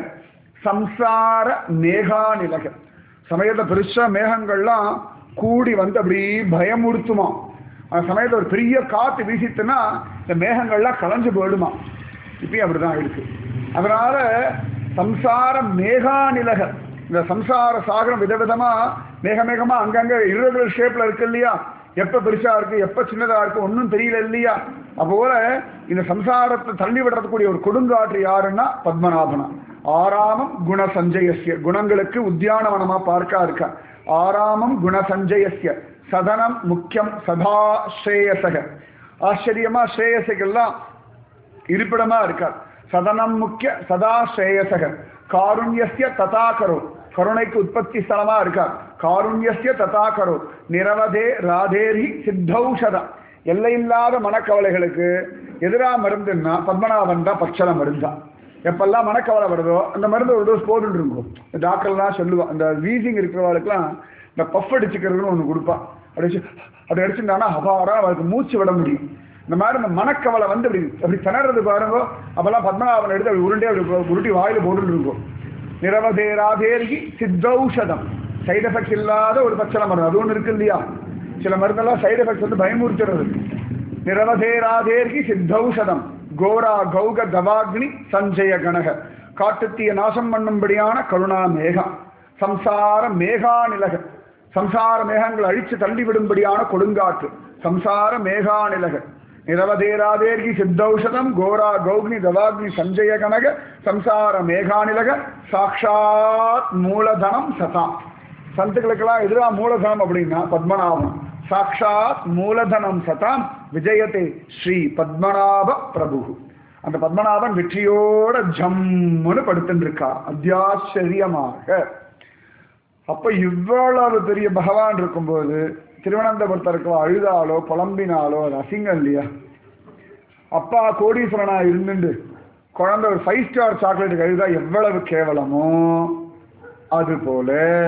சம்சார மேகாநிலக சமயத்துல பெருசா மேகங்கள்லாம் கூடி வந்து அப்படி பயமுறுத்துமா அந்த சமயத்துல ஒரு பெரிய காத்து வீசித்துன்னா இந்த மேகங்கள்லாம் கலைஞ்சு போயிடுமா இப்பயும் அப்படிதான் இருக்கு அதனால சம்சார மேகாநிலக இந்த சம்சார சாகரம் விதவிதமா மேக மேகமா அங்கங்க irregular ஷேப்ல இருக்கு இல்லையா எப்ப பெருசா இருக்கு எப்ப சின்னதா இருக்கு ஒன்றும் தெரியல இல்லையா அப்போல இந்த சம்சாரத்தை தள்ளி விடுறதுக்கூடிய ஒரு கொடுங்காற்று யாருன்னா பத்மநாபனா ஆராமம் குண சஞ்சயசிய குணங்களுக்கு உத்தியானவனமா பார்க்க இருக்கா ஆராமம் குண சஞ்சயசிய சதனம் முக்கியம் சதா ஸ்ரேயசக ஆச்சரியமா ஸ்ரேயசகெல்லாம் இருப்பிடமா இருக்கார் சதனம் முக்கிய சதா ஸ்ரேயசக காருண்யஸ்ய ததாகரோ கருணைக்கு உற்பத்தி ஸ்தலமா இருக்கார் காருண்யஸ்ய ததாகரோ நிரவதே ராதேரி சித்தௌஷதம் எல்லையில்லாத மனக்கவலைகளுக்கு எதிரா மருந்துன்னா பத்மநாபன் தான் பட்சண மருந்தா எப்பெல்லாம் மனக்கவலை வருதோ அந்த மருந்து ஒரு டோஸ் போட்டுட்டு இருக்கும் டாக்டர்லாம் சொல்லுவா அந்த வீசிங் இருக்கிறவளுக்குலாம் இந்த பஃப் அடிச்சுக்கிறதுன்னு ஒன்று கொடுப்பா அடிச்சு அப்படி அடிச்சுட்டானா அபாரா அவளுக்கு மூச்சு விட முடியும் இந்த மாதிரி இந்த மனக்கவலை வந்து அப்படி அப்படி திணறது பாருங்க அப்பெல்லாம் பத்மநாபன் எடுத்து அப்படி உருண்டே அப்படி உருட்டி வாயில போட்டுட்டு இருக்கும் நிரவதேராதேர்கி சித்தௌஷதம் சைடு எஃபெக்ட் இல்லாத ஒரு பச்சளை மருந்து அது ஒன்று இருக்கு இல்லையா சில மருந்தெல்லாம் சைடு எஃபெக்ட் வந்து பயமுறுத்துறது நிரவதேராதேர்கி சித்தௌஷதம் கோரா கௌக தவாக்னி சஞ்சய கணக காட்டுத்தீய நாசம் பண்ணும்படியான கருணா மேகம் சம்சார மேகாநிலக சம்சார மேகங்கள் அழிச்சு தள்ளிவிடும்படியான கொடுங்காற்று சம்சார மேகாநிலக நிரவதேராதேர்கி சித்தௌஷதம் கோரா கௌக்னி தவாக்னி சஞ்சய கனக சம்சார மேகாநிலக சாக்ஷாத் மூலதனம் சதாம் சந்துக்களுக்கெல்லாம் எதிரா மூலதனம் அப்படின்னா பத்மநாபம் சாக்ஷாத் மூலதனம் சதாம் விஜயத்தை ஸ்ரீ பத்மநாப பிரபு அந்த பத்மநாபன் வெற்றியோட ஜம்முன்னு படுத்துட்டு இருக்கா அத்தியாச்சரியமாக அப்ப இவ்வளவு பெரிய பகவான் இருக்கும்போது திருவனந்தபுரத்தில் இருக்க அழுதாலோ புலம்பினாலோ அது அசிங்கம் இல்லையா அப்பா கோடீஸ்வரனா இருந்துட்டு குழந்தை ஒரு ஃபைவ் ஸ்டார் சாக்லேட்டுக்கு அழுதா எவ்வளவு கேவலமோ அது போல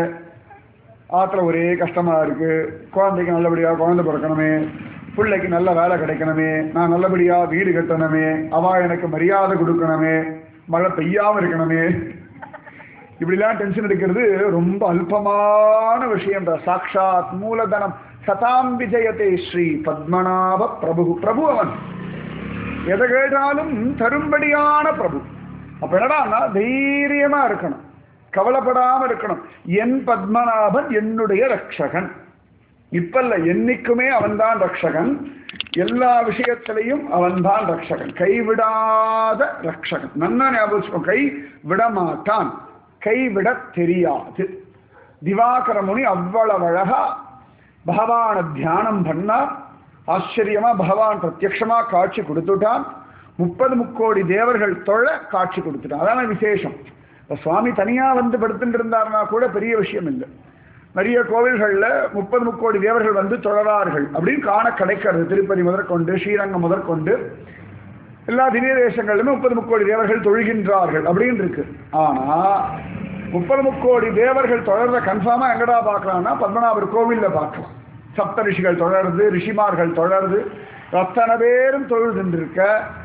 ஆத்துல ஒரே கஷ்டமா இருக்கு குழந்தைக்கு நல்லபடியா குழந்தை பிறக்கணுமே பிள்ளைக்கு நல்ல வேலை கிடைக்கணுமே நான் நல்லபடியா வீடு கட்டணுமே அவ எனக்கு மரியாதை கொடுக்கணுமே மழை பெய்யாம இருக்கணுமே இப்படிலாம் டென்ஷன் எடுக்கிறது ரொம்ப அல்பமான விஷயம் தான். சாக்ஷாத் மூலதனம் சதாம் விஜயத்தை ஸ்ரீ பத்மநாப பிரபு பிரபு அவன் எதை கேட்டாலும் தரும்படியான பிரபு அப்ப என்னடான்னா தைரியமா இருக்கணும் கவலைப்படாம இருக்கணும் என் பத்மநாபன் என்னுடைய ரக்ஷகன் இப்ப இல்ல என்னைக்குமே அவன்தான் ரக்ஷகன் எல்லா விஷயத்திலையும் அவன்தான் ரக்ஷகன் கைவிடாத ரக்ஷகன் நன்னா ஞாபகம் வச்சுக்கோ. கை விடமாட்டான் கைவிட தெரியாது திவாகர முனி அவ்வளவு அழகா பகவான தியானம் பண்ணா ஆச்சரியமா பகவான் பிரத்யக்ஷமா காட்சி கொடுத்துட்டான் முப்பது முக்கோடி தேவர்கள் தொழ காட்சி கொடுத்துட்டான் அதான விசேஷம் இப்ப சுவாமி தனியா வந்து படுத்துட்டு இருந்தாருன்னா கூட பெரிய விஷயம் இல்லை நிறைய கோவில்கள்ல முப்பது முக்கோடி தேவர்கள் வந்து தொழறார்கள் அப்படின்னு காண கிடைக்கிறது திருப்பதி முதற்கொண்டு ஸ்ரீரங்கம் முதற்கொண்டு எல்லா திவ்ய தேசங்களிலுமே முப்பது முக்கோடி தேவர்கள் தொழுகின்றார்கள் அப்படின்னு இருக்கு ஆனா முப்பது முக்கோடி தேவர்கள் தொடர்றத கன்ஃபார்மா எங்கடா பார்க்கலாம்னா பத்மநாபர் கோவில்ல பார்க்கலாம் சப்த ரிஷிகள் தொடருது ரிஷிமார்கள் தொடருது அத்தனை பேரும் தொழுதுன்னு இருக்க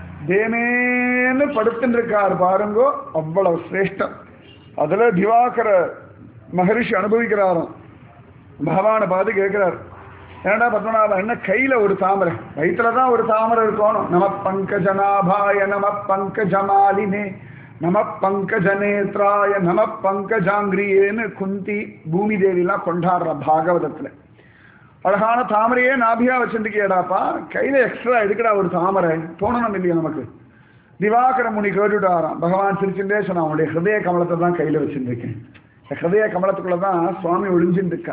தேமேன்னு படுத்துட்டு இருக்கார் பாருங்கோ அவ்வளவு சிரேஷ்டம் அதுல திவாகர மகரிஷி அனுபவிக்கிறாராம் பகவானை பார்த்து கேட்கிறார் ஏன்டா பத்மநாபன் என்ன கையில ஒரு தாமரை வயிற்றுல தான் ஒரு தாமரை இருக்கணும் நம பங்கஜநாபாய நம பங்கஜமாலினே நம பங்கஜநேத்ராய நம பங்கஜாங்கிரியேன்னு குந்தி பூமி தேவிலாம் கொண்டாடுற பாகவதத்துல அழகான தாமரையே நாபியா வச்சிருக்கேடாப்பா கையில எக்ஸ்ட்ரா எதுக்குடா ஒரு தாமரை தோணணும் இல்லையா நமக்கு திவாகர முனி கேட்டுட்டாராம் பகவான் சிரிச்சுட்டே சொன்னா அவனுடைய ஹிருதய கமலத்தை தான் கையில வச்சிருக்கேன் இந்த ஹிருதய கமலத்துக்குள்ள தான் சுவாமி ஒளிஞ்சுட்டு இருக்கா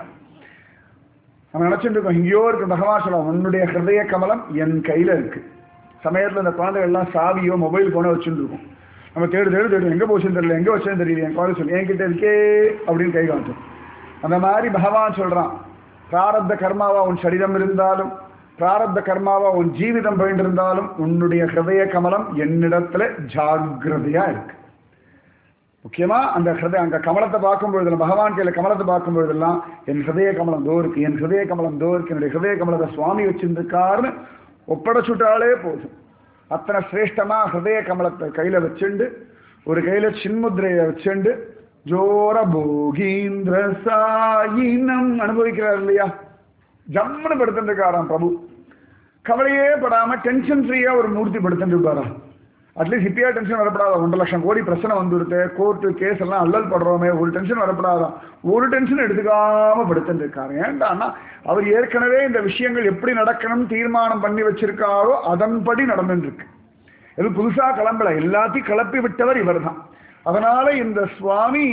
நம்ம நினைச்சிட்டு இருக்கோம் எங்கேயோ இருக்கு பகவான் சொல்லலாம் உன்னுடைய ஹிருதய கமலம் என் கையில இருக்கு சமயத்துல இந்த குழந்தைகள் எல்லாம் சாவியோ மொபைல் போனோ வச்சுட்டு இருக்கும் நம்ம தேடு தேடு தேடு எங்க போச்சுன்னு தெரியல எங்க வச்சேன்னு தெரியல என் குழந்தை சொல்லி என்கிட்ட இருக்கே அப்படின்னு கை காட்டும் அந்த மாதிரி பகவான் சொல்றான் பிராரப்த கர்மாவா உன் சரீரம் இருந்தாலும் பிராரப்த கர்மாவா உன் ஜீவிதம் போயிட்டிருந்தாலும் உன்னுடைய ஹிருதய கமலம் என்னிடத்துல ஜாகிரதையா இருக்கு முக்கியமா அந்த ஹிருதய அங்க கமலத்தை பார்க்கும் பொழுதுல பகவான் கையில கமலத்தை பார்க்கும் பொழுதெல்லாம் என் ஹிருதய கமலம் தோ இருக்கு என் ஹிருதய கமலம் தோ இருக்கு என்னுடைய ஹிருதய கமலத்தை சுவாமி வச்சிருந்திருக்காருன்னு ஒப்படைச்சுட்டாலே போதும் அத்தனை சிரேஷ்டமா ஹிருதய கமலத்தை கையில வச்சுண்டு ஒரு கையில சின்முத்திரையை வச்சுண்டு ஜோர போகீந்திர சாயினம் அனுபவிக்கிறார் இல்லையா ஜம்முன்னு படுத்துட்டு இருக்காராம் பிரபு கவலையே படாம டென்ஷன் ஃப்ரீயா ஒரு மூர்த்தி படுத்துட்டு இருப்பாராம் அட்லீஸ்ட் இப்பயா டென்ஷன் வரப்படாத ஒன்றரை லட்சம் கோடி பிரச்சனை வந்துருது கோர்ட்டு கேஸ் எல்லாம் அல்லல் படுறோமே ஒரு டென்ஷன் வரப்படாதான் ஒரு டென்ஷன் எடுத்துக்காம படுத்துட்டு இருக்காரு ஏன்டான்னா அவர் ஏற்கனவே இந்த விஷயங்கள் எப்படி நடக்கணும் தீர்மானம் பண்ணி வச்சிருக்காரோ அதன்படி நடந்துட்டு இருக்கு எது புதுசா கிளம்பல எல்லாத்தையும் கிளப்பி விட்டவர் இவர் தான் அதனால இந்த சுவாமி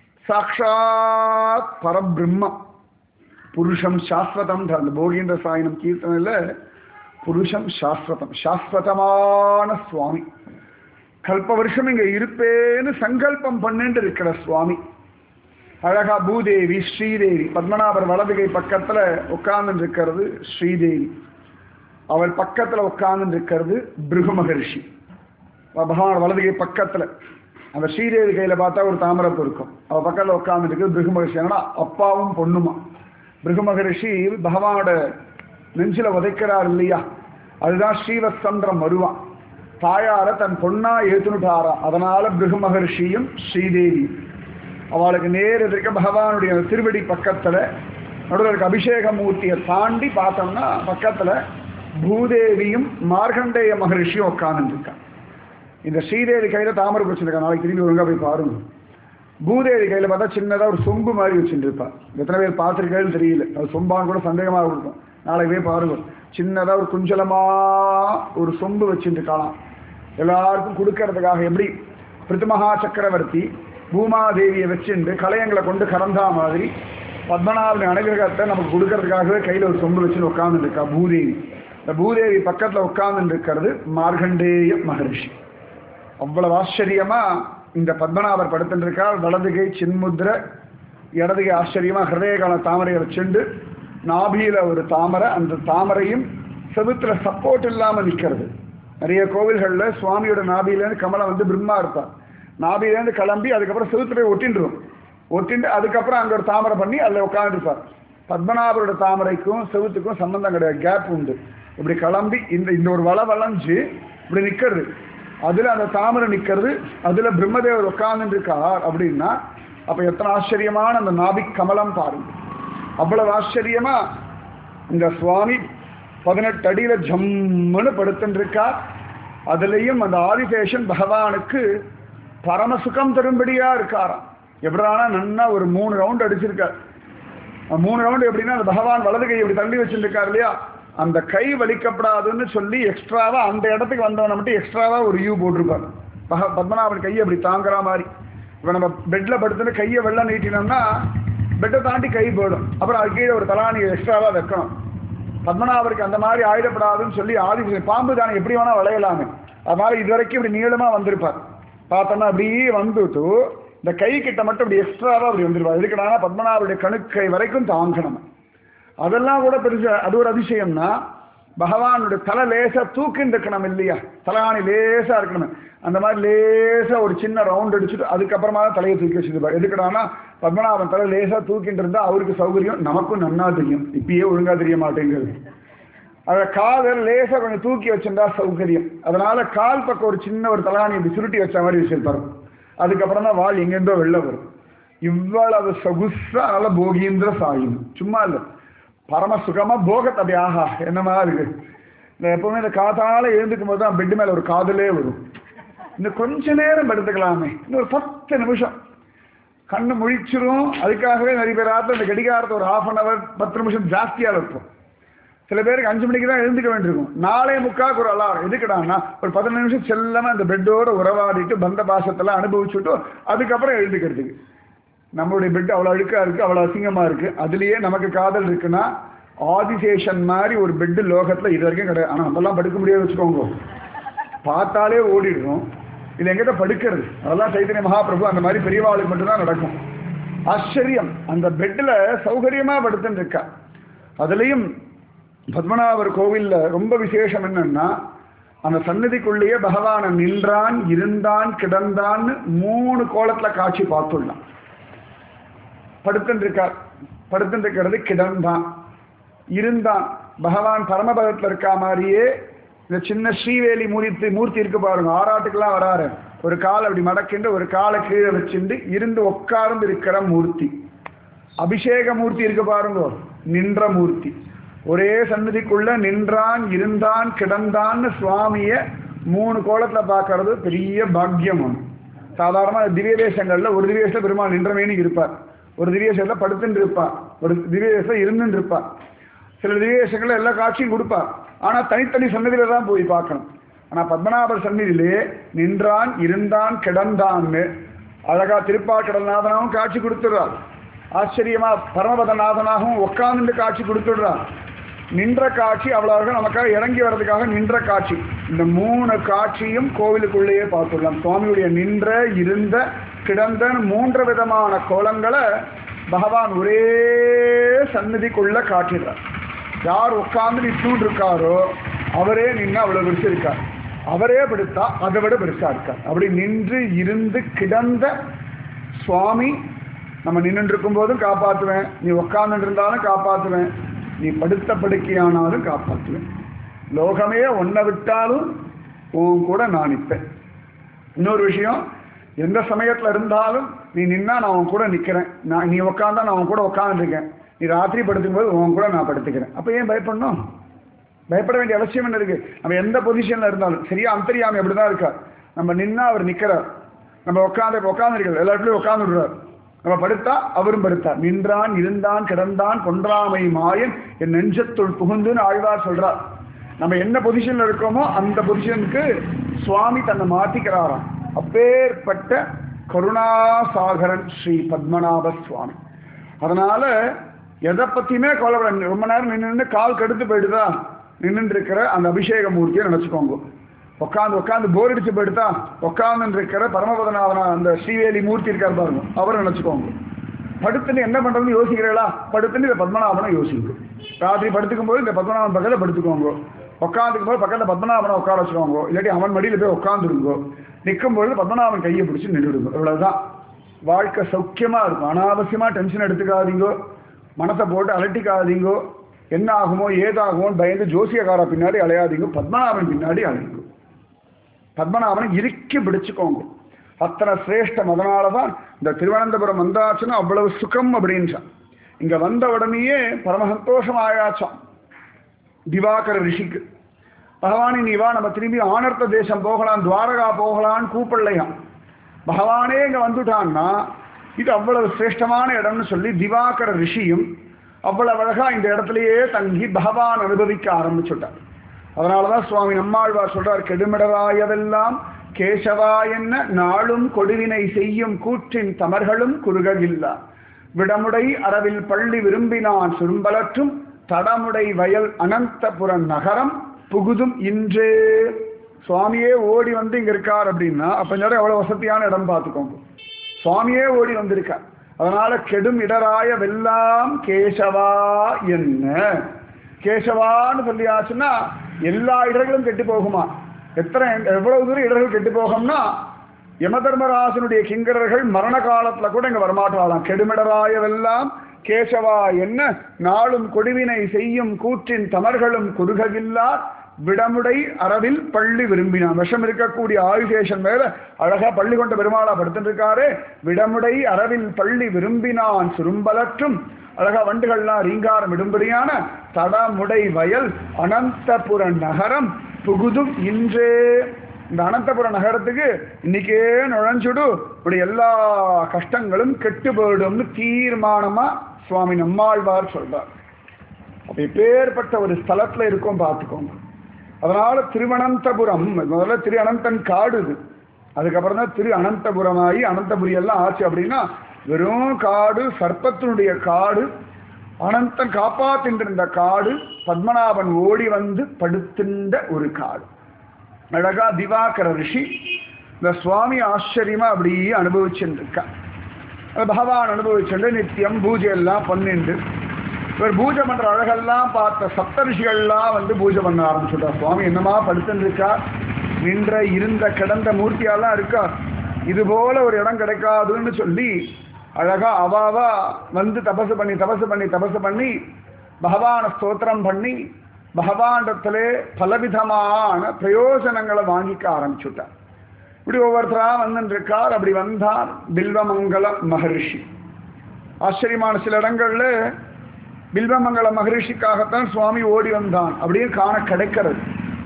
சாக்ஷாத் பரபிரம்மம் புருஷம் சாஸ்வதம் அந்த போகீந்திர சாயினம் கீர்த்தனையில் புருஷம் சாஸ்வதம் சாஸ்வதமான சுவாமி கல்ப வருஷம் இங்க இருப்பேன்னு சங்கல்பம் பண்ணிட்டு இருக்கிற சுவாமி அழகா பூதேவி ஸ்ரீதேவி பத்மநாபர் வலதுகை பக்கத்துல உட்கார்ந்து இருக்கிறது ஸ்ரீதேவி அவள் பக்கத்துல உட்கார்ந்து இருக்கிறது பிருகு மகரிஷி பகவான் வலதுகை பக்கத்துல அந்த ஸ்ரீதேவி கையில பார்த்தா ஒரு தாமரப்பு இருக்கும் அவ பக்கத்துல உட்கார்ந்து இருக்கிறது பிருகு மகரிஷி ஏன்னா அப்பாவும் பொண்ணுமா பிருகு மகரிஷி பகவானோட நெஞ்சில உதைக்கிறார் இல்லையா அதுதான் ஸ்ரீவத்சந்திரம் வருவான் தாயார தன் பொண்ணா ஏத்துனுட்டாரா அதனால பிருகு மகர்ஷியும் ஸ்ரீதேவி அவளுக்கு நேர் எதிர்க்க பகவானுடைய திருவடி பக்கத்துல நடுவில் இருக்க அபிஷேக மூர்த்தியை தாண்டி பார்த்தோம்னா பக்கத்துல பூதேவியும் மார்கண்டேய மகரிஷியும் உட்கார்ந்துருக்கா இந்த ஸ்ரீதேவி கையில தாமரை வச்சிருக்கா நாளைக்கு திரும்பி ஒழுங்கா போய் பாருங்க பூதேவி கையில பார்த்தா சின்னதா ஒரு சொம்பு மாதிரி வச்சுருப்பா எத்தனை பேர் பார்த்துருக்கேன்னு தெரியல அது சொம்பான்னு கூட சந்தேகமாக இருக்கும் நாளைக்கு போய் பாருங்க சின்னதா ஒரு குஞ்சலமா ஒரு சொம்பு வச்சுருக்காளாம் எல்லாருக்கும் கொடுக்கறதுக்காக எப்படி பிருத்துமகா சக்கரவர்த்தி பூமாதேவியை வச்சுட்டு கலையங்களை கொண்டு கறந்தா மாதிரி பத்மநாபன் அனுகிரகத்தை நமக்கு கொடுக்கறதுக்காகவே கையில் ஒரு சொம்பு வச்சுன்னு உட்கார்ந்து இருக்கா பூதேவி இந்த பூதேவி பக்கத்தில் உட்கார்ந்து இருக்கிறது மார்கண்டேய மகரிஷி அவ்வளவு ஆச்சரியமா இந்த பத்மநாபர் படுத்துருக்கார் வலதுகை சின்முத்ர இடதுகை ஆச்சரியமா ஹிருதயகால தாமரையை வச்சுண்டு நாபியில ஒரு தாமரை அந்த தாமரையும் செவுத்துல சப்போர்ட் இல்லாம நிக்கிறது நிறைய கோவில்கள்ல சுவாமியோட நாபியிலேருந்து கமலம் வந்து பிரம்மா இருப்பார் நாபியிலேருந்து கிளம்பி அதுக்கப்புறம் செவுத்துல போய் ஒட்டின்றுவோம் ஒட்டிண்டு அதுக்கப்புறம் அங்க ஒரு தாமரை பண்ணி அதில் உட்காந்துருப்பார் பத்மநாபரோட தாமரைக்கும் செவுத்துக்கும் சம்பந்தம் கிடையாது கேப் உண்டு இப்படி கிளம்பி இந்த இந்த ஒரு வள வளைஞ்சு இப்படி நிக்கிறது அதுல அந்த தாமரை நிக்கிறது அதுல பிரம்மதேவர் உட்கார்ந்து இருக்கார் அப்படின்னா அப்ப எத்தனை ஆச்சரியமான அந்த நாபிக் கமலம் பாருங்க அவ்வளவு ஆச்சரியமா இந்த சுவாமி பதினெட்டு அடியில ஜம்முன்னு படுத்துருக்கார் அதுலயும் அந்த ஆதிசேஷன் பகவானுக்கு பரமசுகம் தரும்படியா இருக்காராம் எப்படானா நன்னா ஒரு மூணு ரவுண்ட் அடிச்சிருக்கார் அந்த மூணு ரவுண்ட் எப்படின்னா அந்த பகவான் வலது கை இப்படி தள்ளி வச்சிருக்கார் இல்லையா அந்த கை வலிக்கப்படாதுன்னு சொல்லி எக்ஸ்ட்ராவா அந்த இடத்துக்கு வந்தவனை மட்டும் எக்ஸ்ட்ராவா ஒரு யூ போட்டிருப்பார் பக பத்மநாபன் கையை அப்படி தாங்குற மாதிரி இப்போ நம்ம பெட்ல படுத்துட்டு கையை வெள்ளம் நீட்டினோம்னா பெட்டை தாண்டி கை போயிடும் அப்புறம் அது கீழே ஒரு தலாணி எக்ஸ்ட்ராவா வைக்கணும் பத்மநாபருக்கு அந்த மாதிரி ஆயிடப்படாதுன்னு சொல்லி ஆதி பாம்பு தானே எப்படி வேணா விளையலாமே அதனால இது வரைக்கும் இப்படி நீளமா வந்திருப்பார் பார்த்தோம்னா அப்படியே வந்துட்டு இந்த கை கிட்ட மட்டும் இப்படி எக்ஸ்ட்ராவா அப்படி வந்துருப்பார் எதுக்குன்னா பத்மநாபருடைய கணுக்கை வரைக்கும் தாங்கணும் அதெல்லாம் கூட பெருசு அது ஒரு அதிசயம்னா பகவானுடைய தலை லேசா தூக்கின்னு இருக்கணும் இல்லையா தலாணி லேசா இருக்கணும் அந்த மாதிரி லேசா ஒரு சின்ன ரவுண்ட் அடிச்சுட்டு அதுக்கப்புறமா தான் தலையை தூக்கி வச்சிருப்பார் எதுக்குடானா பத்மநாபன் தலை லேசா தூக்கிட்டு இருந்தா அவருக்கு சௌகரியம் நமக்கும் நன்னா தெரியும் இப்பயே ஒழுங்கா தெரிய மாட்டேங்கிறது அதை காதல் லேசா கொஞ்சம் தூக்கி வச்சிருந்தா சௌகரியம் அதனால கால் பக்கம் ஒரு சின்ன ஒரு தலாணி இப்படி சுருட்டி வச்ச மாதிரி வச்சிருப்பாரு அதுக்கப்புறம் தான் வால் எங்கேருந்தோ வெளில வரும் இவ்வளவு சொகுசா நல்ல போகீந்திர சாயும் சும்மா இல்லை பரம சுகமா போகத் அப்படி ஆஹா என்னமா இருக்கு இந்த எப்பவுமே இந்த காத்தால எழுந்துக்கும் போது தான் பெட் மேல ஒரு காதலே வரும் இன்னும் கொஞ்ச நேரம் படுத்துக்கலாமே இன்னும் ஒரு பத்து நிமிஷம் கண்ணு முழிச்சிரும் அதுக்காகவே நிறைய பேர் ஆத்துல இந்த கடிகாரத்தை ஒரு ஹாஃப் அன் அவர் பத்து நிமிஷம் ஜாஸ்தியா வைப்போம் சில பேருக்கு அஞ்சு மணிக்கு தான் எழுந்துக்க வேண்டியிருக்கும் நாளே முக்காக்கு ஒரு அலாரம் எதுக்குடான்னா ஒரு பதினஞ்சு நிமிஷம் செல்லாம அந்த பெட்டோட உறவாடிட்டு பந்த பாசத்தெல்லாம் அனுபவிச்சுட்டு அதுக்கப்புறம் எழுந்துக்கிறதுக்கு நம்மளுடைய பெட் அவ்வளோ அழுக்கா இருக்கு அவ்வளோ அசிங்கமா இருக்கு அதுலயே நமக்கு காதல் இருக்குன்னா ஆதிசேஷன் மாதிரி ஒரு பெட்டு லோகத்துல இது வரைக்கும் கிடையாது ஆனா அதெல்லாம் படுக்க முடியாது வச்சுக்கோங்க பார்த்தாலே ஓடிடுறோம் இது எங்கிட்ட படுக்கிறது அதெல்லாம் சைத்தன்ய மகாபிரபு அந்த மாதிரி பெரியவாளுக்கு மட்டும்தான் நடக்கும் ஆச்சரியம் அந்த பெட்டில் சௌகரியமா படுத்துன்னு இருக்கா அதுலயும் பத்மநாபர் கோவில்ல ரொம்ப விசேஷம் என்னன்னா அந்த சன்னதிக்குள்ளேயே பகவான நின்றான் இருந்தான் கிடந்தான்னு மூணு கோலத்துல காட்சி பார்த்துள்ளான் படுத்துட்டு இருக்கார் படுத்துட்டு இருக்கிறது கிடந்தான் இருந்தான் பகவான் பரமபதத்துல இருக்கா மாதிரியே இந்த சின்ன ஸ்ரீவேலி மூர்த்தி மூர்த்தி இருக்கு பாருங்க ஆராட்டுக்கெல்லாம் வராரு ஒரு கால் அப்படி மடக்கிண்டு ஒரு காலை கீழே வச்சுண்டு இருந்து உட்கார்ந்து இருக்கிற மூர்த்தி அபிஷேக மூர்த்தி இருக்கு பாருங்க நின்ற மூர்த்தி ஒரே சன்னதிக்குள்ள நின்றான் இருந்தான் கிடந்தான்னு சுவாமிய மூணு கோலத்துல பார்க்கறது பெரிய பாக்கியம் ஒன்று சாதாரண திவ்ய தேசங்கள்ல ஒரு திவ்ய தேசத்துல பெருமாள் நின்றமேனி இருப்பார் ஒரு திவ்ய தேசத்துல படுத்துட்டு இருப்பார் ஒரு திவ்ய தேசத்துல இருந்துட்டு இருப்பார் சில திவ்ய தேசங்கள்ல எல்லா காட்சியும் கொடுப்பார் ஆனா தனித்தனி சன்னதியில தான் போய் பார்க்கணும் ஆனா பத்மநாபர் சந்நிதியிலே நின்றான் இருந்தான் கிடந்தான்னு அழகா திருப்பாக்கடல்நாதனாகவும் காட்சி கொடுத்துடுறார் ஆச்சரியமா பரமபதநாதனாகவும் உட்கார்ந்து காட்சி கொடுத்துடுறார் நின்ற காட்சி அவ்வளவு நமக்காக இறங்கி வர்றதுக்காக நின்ற காட்சி இந்த மூணு காட்சியும் கோவிலுக்குள்ளேயே பார்த்துடலாம் சுவாமியுடைய நின்ற இருந்த கிடந்த மூன்று விதமான கோலங்களை பகவான் ஒரே சந்நிதிக்குள்ள காட்டிடுறார் யார் உட்கார்ந்து நின்று இருக்காரோ அவரே நின்று அவ்வளவு பெருசு இருக்கார் அவரே படுத்தா அதை விட பெருசா இருக்கார் அப்படி நின்று இருந்து கிடந்த சுவாமி நம்ம நின்று இருக்கும் போதும் காப்பாற்றுவேன் நீ உட்கார்ந்து இருந்தாலும் காப்பாற்றுவேன் நீ படுத்த படுக்கையானாலும் காப்பாற்றுவேன் லோகமே ஒன்றை விட்டாலும் உன் கூட நான் நிற்பேன் இன்னொரு விஷயம் எந்த சமயத்தில் இருந்தாலும் நீ நின்னா நான் உன் கூட நிற்கிறேன் நான் நீ உட்காந்தா நான் உன் கூட உட்காந்துருக்கேன் நீ ராத்திரி படுத்துக்கும் போது உன் கூட நான் படுத்துக்கிறேன் அப்போ ஏன் பயப்படணும் பயப்பட வேண்டிய அவசியம் என்ன இருக்கு நம்ம எந்த பொசிஷன்ல இருந்தாலும் சரியா அந்தரியாமி அப்படிதான் இருக்கார் நம்ம நின்னா அவர் நிக்கிறார் நம்ம உட்காந்து உட்காந்து இருக்கிறோம் எல்லா இடத்துலயும் உட்கார்ந்து விடுறார் நம்ம படுத்தா அவரும் படுத்தார் நின்றான் இருந்தான் கிடந்தான் கொன்றாமை மாயன் என் நெஞ்சத்துள் புகுந்துன்னு ஆழ்வார் சொல்றார் நம்ம என்ன பொசிஷன்ல இருக்கோமோ அந்த பொசிஷனுக்கு சுவாமி தன்னை மாத்திக்கிறாராம் அப்பேற்பட்ட கருணாசாகரன் ஸ்ரீ பத்மநாப சுவாமி அதனால எதை பத்தியுமே கவலைப்பட ரொம்ப நேரம் நின்று கால் கடுத்து போயிடுதா நின்று இருக்கிற அந்த அபிஷேக மூர்த்தியை நினைச்சுக்கோங்க உட்காந்து உட்காந்து போர் அடிச்சு போயிடுதா உட்காந்து இருக்கிற பரமபதநாதனா அந்த ஸ்ரீவேலி மூர்த்தி இருக்கார் பாருங்க அவரை நினைச்சுக்கோங்க படுத்துன்னு என்ன பண்றதுன்னு யோசிக்கிறீங்களா படுத்துன்னு இந்த பத்மநாபனை யோசிங்க ராத்திரி படுத்துக்கும் போது இந்த பத்மநாபன் பக்கத்தில் படுத்துக்கோங்க உட்காந்துக்கும் போது பக்கத்தில் பத்மநாபனை உட்கார வச்சுக்கோங்க இல்லாட்டி அவன் மடியில் போய் உட்காந்துருங்கோ நிற்கும் பொழுது பத்மநாபன் கையை பிடிச்சி நின்றுடுங்க இவ்வளவுதான் வாழ்க்கை சௌக்கியமா இருக்கும் அனாவசியமா டென்ஷன் எடுத்துக்காதீங்கோ மனசை போட்டு அலட்டிக்காதீங்கோ என்ன ஆகுமோ ஏதாகுமோன்னு பயந்து ஜோசியக்காரா பின்னாடி அலையாதீங்க பத்மநாபன் பின்னாடி அலையுங்க பத்மநாபனை இறுக்கி பிடிச்சுக்கோங்க அத்தனை சிரேஷ்டம் அதனால தான் இந்த திருவனந்தபுரம் வந்தாச்சுன்னா அவ்வளவு சுகம் அப்படின்றான் இங்க வந்த உடனேயே பரம சந்தோஷம் ஆயாச்சான் திவாகர ரிஷிக்கு பகவானி நீ வா நம்ம திரும்பி ஆனர்த்த தேசம் போகலாம் துவாரகா போகலான்னு கூப்பிடலையாம் பகவானே இங்க வந்துட்டான்னா இது அவ்வளவு சிரேஷ்டமான இடம்னு சொல்லி திவாகர ரிஷியும் அவ்வளவு அழகா இந்த இடத்துலயே தங்கி பகவான் அனுபவிக்க ஆரம்பிச்சுட்டார் அதனாலதான் சுவாமி நம்மாழ்வார் சொல்றார் கெடுமிடராயவெல்லாம் கேசவா என்ன நாளும் கொடுவினை செய்யும் கூற்றின் தமர்களும் குறுகவில்லா விடமுடை அரவில் பள்ளி விரும்பினான் சுரும்பலற்றும் தடமுடை வயல் அனந்தபுர நகரம் புகுதும் இன்றே சுவாமியே ஓடி வந்து இங்க இருக்கார் அப்படின்னா அப்ப நேரம் எவ்வளவு வசதியான இடம் பார்த்துக்கோங்க சுவாமியே ஓடி வந்திருக்கார் அதனால கெடும் இடராய வெல்லாம் கேசவா என்ன கேசவான்னு சொல்லியாச்சுன்னா எல்லா இடர்களும் கெட்டு போகுமா எத்தனை எவ்வளவு தூரம் இடர்கள் கெட்டு போகும்னா யமதர்மராசனுடைய கிங்கரர்கள் மரண காலத்துல கூட இங்க வரமாட்டாளாம் கெடுமிடராயவெல்லாம் கேசவா என்ன நாளும் கொடுவினை செய்யும் கூற்றின் தமர்களும் குறுகவில்லார் விடமுடை அரவில் பள்ளி விரும்பினான் விஷம் இருக்கக்கூடிய ஆயுசேஷன் மேல அழகா பள்ளி கொண்ட பெருமாளா படுத்துட்டு விடமுடை அரவில் பள்ளி விரும்பினான் சுரும்பலற்றும் அழகா வண்டுகள்லாம் ரீங்காரம் இடும்படியான தடமுடை வயல் அனந்தபுர நகரம் புகுதும் இன்றே இந்த அனந்தபுர நகரத்துக்கு இன்னைக்கே நுழைஞ்சுடு இப்படி எல்லா கஷ்டங்களும் கெட்டு போயிடும்னு தீர்மானமா சுவாமி நம்மாழ்வார் சொல்றார் அப்ப இப்பேற்பட்ட ஒரு ஸ்தலத்துல இருக்கோம் பார்த்துக்கோங்க அதனால திருவனந்தபுரம் முதல்ல திரு அனந்தன் காடு இது அதுக்கப்புறம் தான் திரு அனந்தபுரமாகி அனந்தபுரி எல்லாம் ஆச்சு அப்படின்னா வெறும் காடு சர்ப்பத்தினுடைய காடு அனந்தன் காப்பாத்தின்ற காடு பத்மநாபன் ஓடி வந்து படுத்தின்ற ஒரு காடு அழகா திவாகர ரிஷி இந்த சுவாமி ஆச்சரியமா அப்படியே அனுபவிச்சுட்டு இருக்கா அது பகவான் அனுபவிச்சுட்டு நித்தியம் பூஜை எல்லாம் பண்ணிண்டு இவர் பூஜை பண்ற அழகெல்லாம் பார்த்த சப்த ரிஷிகள்லாம் வந்து பூஜை பண்ண ஆரம்பிச்சுட்டா சுவாமி என்னமா படுத்துன்னு இருக்கா நின்ற இருந்த கிடந்த மூர்த்தியெல்லாம் இருக்கா இது போல ஒரு இடம் கிடைக்காதுன்னு சொல்லி அழகா அவாவா வந்து தபசு பண்ணி தபசு பண்ணி தபசு பண்ணி பகவான ஸ்தோத்திரம் பண்ணி பகவானிடத்திலே பலவிதமான பிரயோஜனங்களை வாங்கிக்க ஆரம்பிச்சுட்டார் இப்படி ஒவ்வொருத்தரா வந்துட்டு இருக்கார் அப்படி வந்தார் பில்வமங்கல மகரிஷி ஆச்சரியமான சில இடங்கள்ல பில்வமங்கல மகரிஷிக்காகத்தான் சுவாமி ஓடி வந்தான் அப்படியே காண கிடைக்கிறது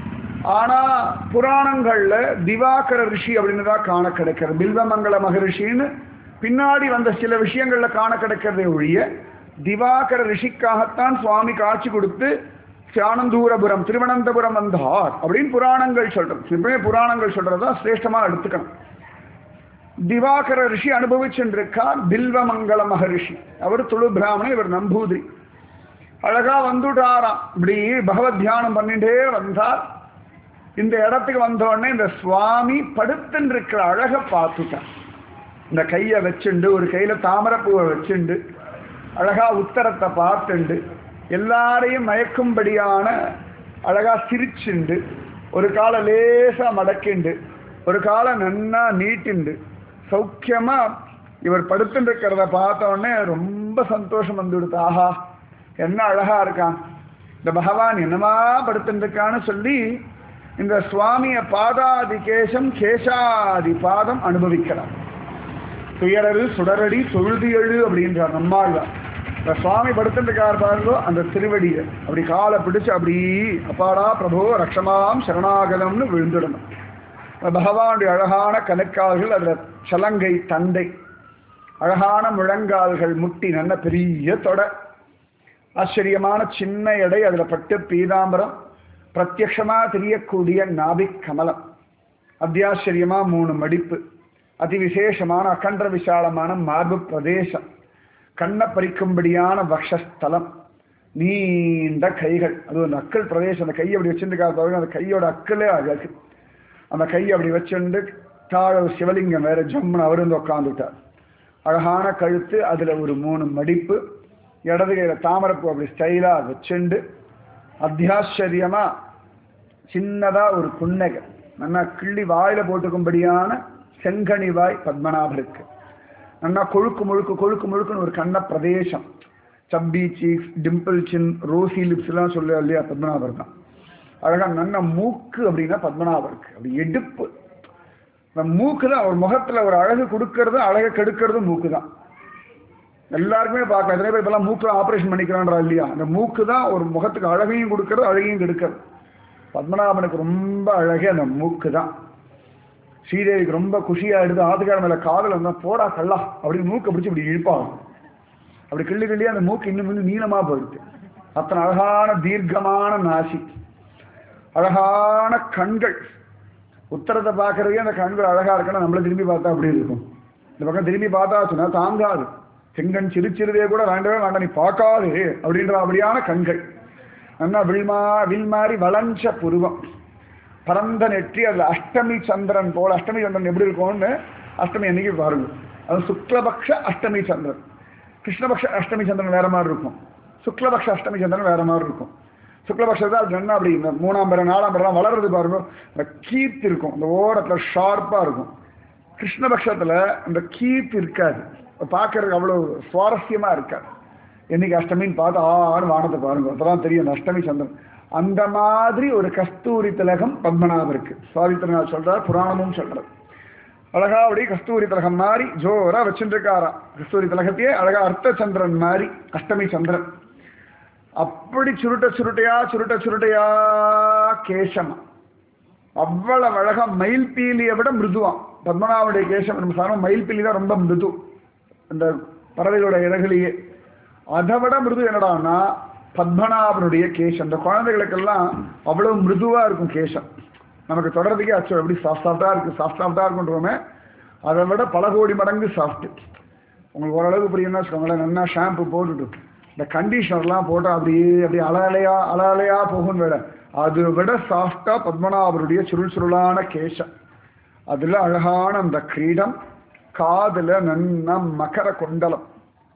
ஆனா புராணங்கள்ல திவாகர ரிஷி அப்படின்னு தான் காண கிடைக்கிறது பில்வமங்கல மகரிஷின்னு பின்னாடி வந்த சில விஷயங்கள்ல காண கிடைக்கிறதே ஒழிய திவாகர ரிஷிக்காகத்தான் சுவாமி காட்சி கொடுத்து சியானந்தூரபுரம் திருவனந்தபுரம் வந்தார் அப்படின்னு புராணங்கள் சொல்றது எப்பவுமே புராணங்கள் சொல்றதா சிரேஷ்டமா எடுத்துக்கணும் திவாகர ரிஷி அனுபவிச்சுருக்கார் பில்வமங்கல மகரிஷி அவர் துளு பிராமணன் இவர் நம்பூதிரி அழகா வந்துட்டாராம் இப்படி பகவத் தியானம் பண்ணிட்டே வந்தார் இந்த இடத்துக்கு வந்த உடனே இந்த சுவாமி படுத்துன்னு இருக்கிற அழக பார்த்துட்டார் இந்த கையை வச்சுண்டு ஒரு கையில தாமரப்பூவை வச்சுண்டு அழகா உத்தரத்தை பார்த்துண்டு எல்லாரையும் மயக்கும்படியான அழகா சிரிச்சுண்டு ஒரு காலை லேசா மடக்கிண்டு ஒரு காலை நன்னா நீட்டிண்டு சௌக்கியமா இவர் படுத்துட்டு இருக்கிறத பார்த்த உடனே ரொம்ப சந்தோஷம் வந்துடுது ஆஹா என்ன அழகா இருக்கான் இந்த பகவான் என்னமா படுத்துட்டு இருக்கான்னு சொல்லி இந்த சுவாமிய பாதாதி கேசம் கேசாதி பாதம் அனுபவிக்கிறார் துயரரு சுடரடி தொழுதி எழு அப்படின்றார் நம்மாழ்வார் இந்த சுவாமி படுத்துட்டுக்கார் பாருங்கோ அந்த திருவடியை அப்படி காலை பிடிச்சு அப்படி அப்பாடா பிரபு ரக்ஷமாம் சரணாகதம்னு விழுந்துடணும் இந்த பகவானுடைய அழகான கணக்கால்கள் அதில் சலங்கை தண்டை அழகான முழங்கால்கள் முட்டி நல்ல பெரிய தொடை ஆச்சரியமான சின்ன எடை அதில் பட்டு பீதாம்பரம் பிரத்யக்ஷமா தெரியக்கூடிய நாபிக் கமலம் அத்தியாச்சரியமா மூணு மடிப்பு அதி விசேஷமான அகன்ற விசாலமான மார்பு பிரதேசம் கண்ணை பறிக்கும்படியான வக்ஷஸ்தலம் நீண்ட கைகள் அது ஒரு அக்கல் பிரதேசம் அந்த கையை அப்படி வச்சிருந்துக்காக அந்த கையோட அக்கலே அழகு அந்த கையை அப்படி வச்சுண்டு தாழ ஒரு சிவலிங்கம் வேற ஜம்முன்னு அவர் வந்து உட்காந்துட்டார் அழகான கழுத்து அதுல ஒரு மூணு மடிப்பு இடது கையில தாமரப்பூ அப்படி ஸ்டைலா வச்சுண்டு அத்தியாச்சரியமா சின்னதா ஒரு புன்னகை நல்லா கிள்ளி வாயில போட்டுக்கும்படியான செங்கனி வாய் பத்மநாபருக்கு நல்லா கொழுக்கு முழுக்கு கொழுக்கு முழுக்குன்னு ஒரு கண்ண பிரதேசம் chubby cheeks dimple chin rosy lips எல்லாம் சொல்ல இல்லையா பத்மநாபர் தான் அழகா நல்ல மூக்கு அப்படின்னா பத்மநாபருக்கு அப்படி எடுப்பு இந்த மூக்கு தான் ஒரு முகத்துல ஒரு அழகு கொடுக்கறதும் அழகை கெடுக்கிறதும் மூக்கு தான் எல்லாருக்குமே பார்க்கலாம் எத்தனை பேர் இப்பெல்லாம் மூக்கில் ஆப்ரேஷன் பண்ணிக்கிறான்றா இல்லையா அந்த மூக்கு தான் ஒரு முகத்துக்கு அழகையும் கொடுக்கறது அழகையும் கெடுக்கிறது பத்மநாபனுக்கு ரொம்ப அழகே அந்த மூக்கு தான் ஸ்ரீதேவிக்கு ரொம்ப குஷியாயிடுது ஆதுகார மேல காதல் வந்தா போடா கல்லா அப்படின்னு மூக்கை பிடிச்சி இப்படி இழுப்பாங்க அப்படி கிள்ளி கிள்ளி அந்த மூக்கு இன்னும் இன்னும் நீளமா போயிடுது அத்தனை அழகான தீர்க்கமான நாசி அழகான கண்கள் உத்தரத்தை பார்க்கறதுக்கே அந்த கண்கள் அழகா இருக்குன்னா நம்மள திரும்பி பார்த்தா அப்படி இருக்கும் இந்த பக்கம் திரும்பி பார்த்தா சொன்னா தாங்காது செங்கண் சிறு சிறுதே கூட வேண்டவே வேண்டாம் நீ பார்க்காது அப்படின்ற அப்படியான கண்கள் நல்லா வில்மா வில் மாதிரி வளஞ்ச புருவம் பரந்த நெற்றி அதுல அஷ்டமி சந்திரன் போல அஷ்டமி சந்திரன் எப்படி இருக்கும்னு அஷ்டமி அன்னைக்கு பாருங்க அது சுக்லபக்ஷ அஷ்டமி சந்திரன் கிருஷ்ணபக்ஷ அஷ்டமி சந்திரன் வேற மாதிரி இருக்கும் சுக்லபக்ஷ அஷ்டமி சந்திரன் வேற மாதிரி இருக்கும் சுக்லபக்ஷத்தை அது நல்லா அப்படி இந்த மூணாம் பேரம் நாலாம் பேரம் வளர்றது பாருங்க இந்த கீர்த்தி இருக்கும் இந்த ஓரத்துல ஷார்ப்பா இருக்கும் கிருஷ்ணபக்ஷத்துல இந்த கீர்த்தி இருக்காது பார்க்கறதுக்கு அவ்வளவு சுவாரஸ்யமா இருக்காது என்னைக்கு அஷ்டமின்னு பார்த்து ஆறு வானத்தை பாருங்க அப்பதான் தெரியும் அந்த அஷ்டமி சந்திரன் அந்த மாதிரி ஒரு கஸ்தூரி திலகம் பத்மநாபருக்கு சுவாமி திருநாள் சொல்றார் புராணமும் சொல்றார் அழகா அப்படி கஸ்தூரி திலகம் மாதிரி ஜோரா வச்சுட்டு இருக்காராம் கஸ்தூரி திலகத்தையே அழகா அர்த்த சந்திரன் மாதிரி அஷ்டமி சந்திரன் அப்படி சுருட்ட சுருட்டையா சுருட்ட சுருட்டையா கேசமா அவ்வளவு அழகா மயில் பீலியை விட மிருதுவாம் பத்மநாபனுடைய கேசம் நம்ம சாதாரண மயில் பீலி தான் ரொம்ப மிருது அந்த பறவைகளோட இறகுலையே அதை விட மிருது என்னடான்னா பத்மநாபனுடைய கேசம் அந்த குழந்தைகளுக்கெல்லாம் அவ்வளவு மிருதுவா இருக்கும் கேசம் நமக்கு தொடர்றதுக்கே அச்சோ எப்படி சாஃப்ட் சாஃப்டா இருக்கு சாஃப்ட் சாஃப்டா இருக்குன்றோமே அதை விட பல கோடி மடங்கு சாஃப்ட் உங்களுக்கு ஓரளவுக்கு புரியும்னா வச்சுக்கோங்களேன் நல்லா ஷாம்பு போட்டுட்டு இந்த கண்டிஷனர்லாம் போட்டால் அப்படியே அப்படியே அலையலையா அலையலையா போகும் விட அதை விட சாஃப்டா பத்மநாபருடைய சுருள் சுருளான கேசம் அதுல அழகான அந்த கிரீடம் காதுல நன்ன மகர குண்டலம்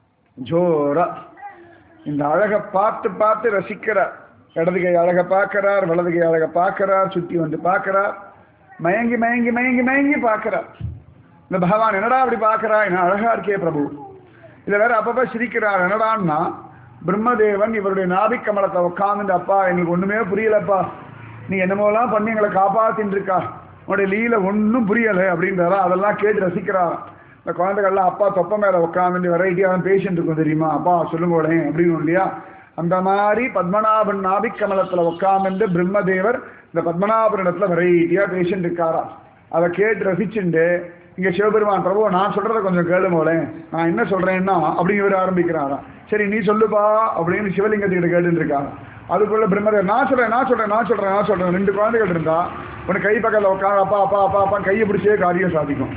ஜோரா இந்த அழகை பார்த்து பார்த்து ரசிக்கிறார் இடது கை அழகை பார்க்கிறார் வலது கை அழகை பார்க்கிறார் சுத்தி வந்து பார்க்கிறார் மயங்கி மயங்கி மயங்கி மயங்கி பார்க்கிறார் இந்த பகவான் என்னடா அப்படி பார்க்கிறா என்ன அழகா இருக்கே பிரபு இதை வேற அப்பப்ப சிரிக்கிறார் என்னடான்னா பிரம்மதேவன் இவருடைய நாபிக் கமலத்தை உட்காந்துட்டு அப்பா எங்களுக்கு ஒண்ணுமே புரியலப்பா நீ என்னமோலாம் பண்ணி எங்களை காப்பாத்தின்னு இருக்கா உன்னுடைய லீல ஒன்றும் புரியலை அப்படின்றாரா அதெல்லாம் கேட்டு ரசிக்கிறாராம் இந்த குழந்தைகள்லாம் அப்பா தொப்ப மேல உட்காந்துட்டு வெரைட்டியாக பேஷண்ட் இருக்கும் தெரியுமா அப்பா சொல்லுங்களேன் அப்படின்னு இல்லையா அந்த மாதிரி பத்மநாபன் நாபிக் கமலத்துல உட்காந்துட்டு பிரம்மதேவர் இந்த பத்மநாபனிடத்துல வெரைட்டியா பேஷண்ட் இருக்காரா அதை கேட்டு ரசிச்சுண்டு இங்க சிவபெருமான் பிரபு நான் சொல்றத கொஞ்சம் கேளுமோலேன் நான் என்ன சொல்றேன்னா அப்படிங்கிற ஆரம்பிக்கிறாரா சரி நீ சொல்லுப்பா அப்படின்னு சிவலிங்கத்திட்ட கேட்டுட்டு இருக்காரா அதுக்குள்ள பிரம்மதேவர் நான் சொல்றேன் நான் சொல்றேன் நான் சொல்றேன் நான் சொல்றேன் ரெண்டு குழந்தைகள் இருந்தா உனக்கு கை பக்கத்துல உட்காந்து அப்பா அப்பா அப்பா அப்பா கையை பிடிச்சே காரியம் சாதிக்கும்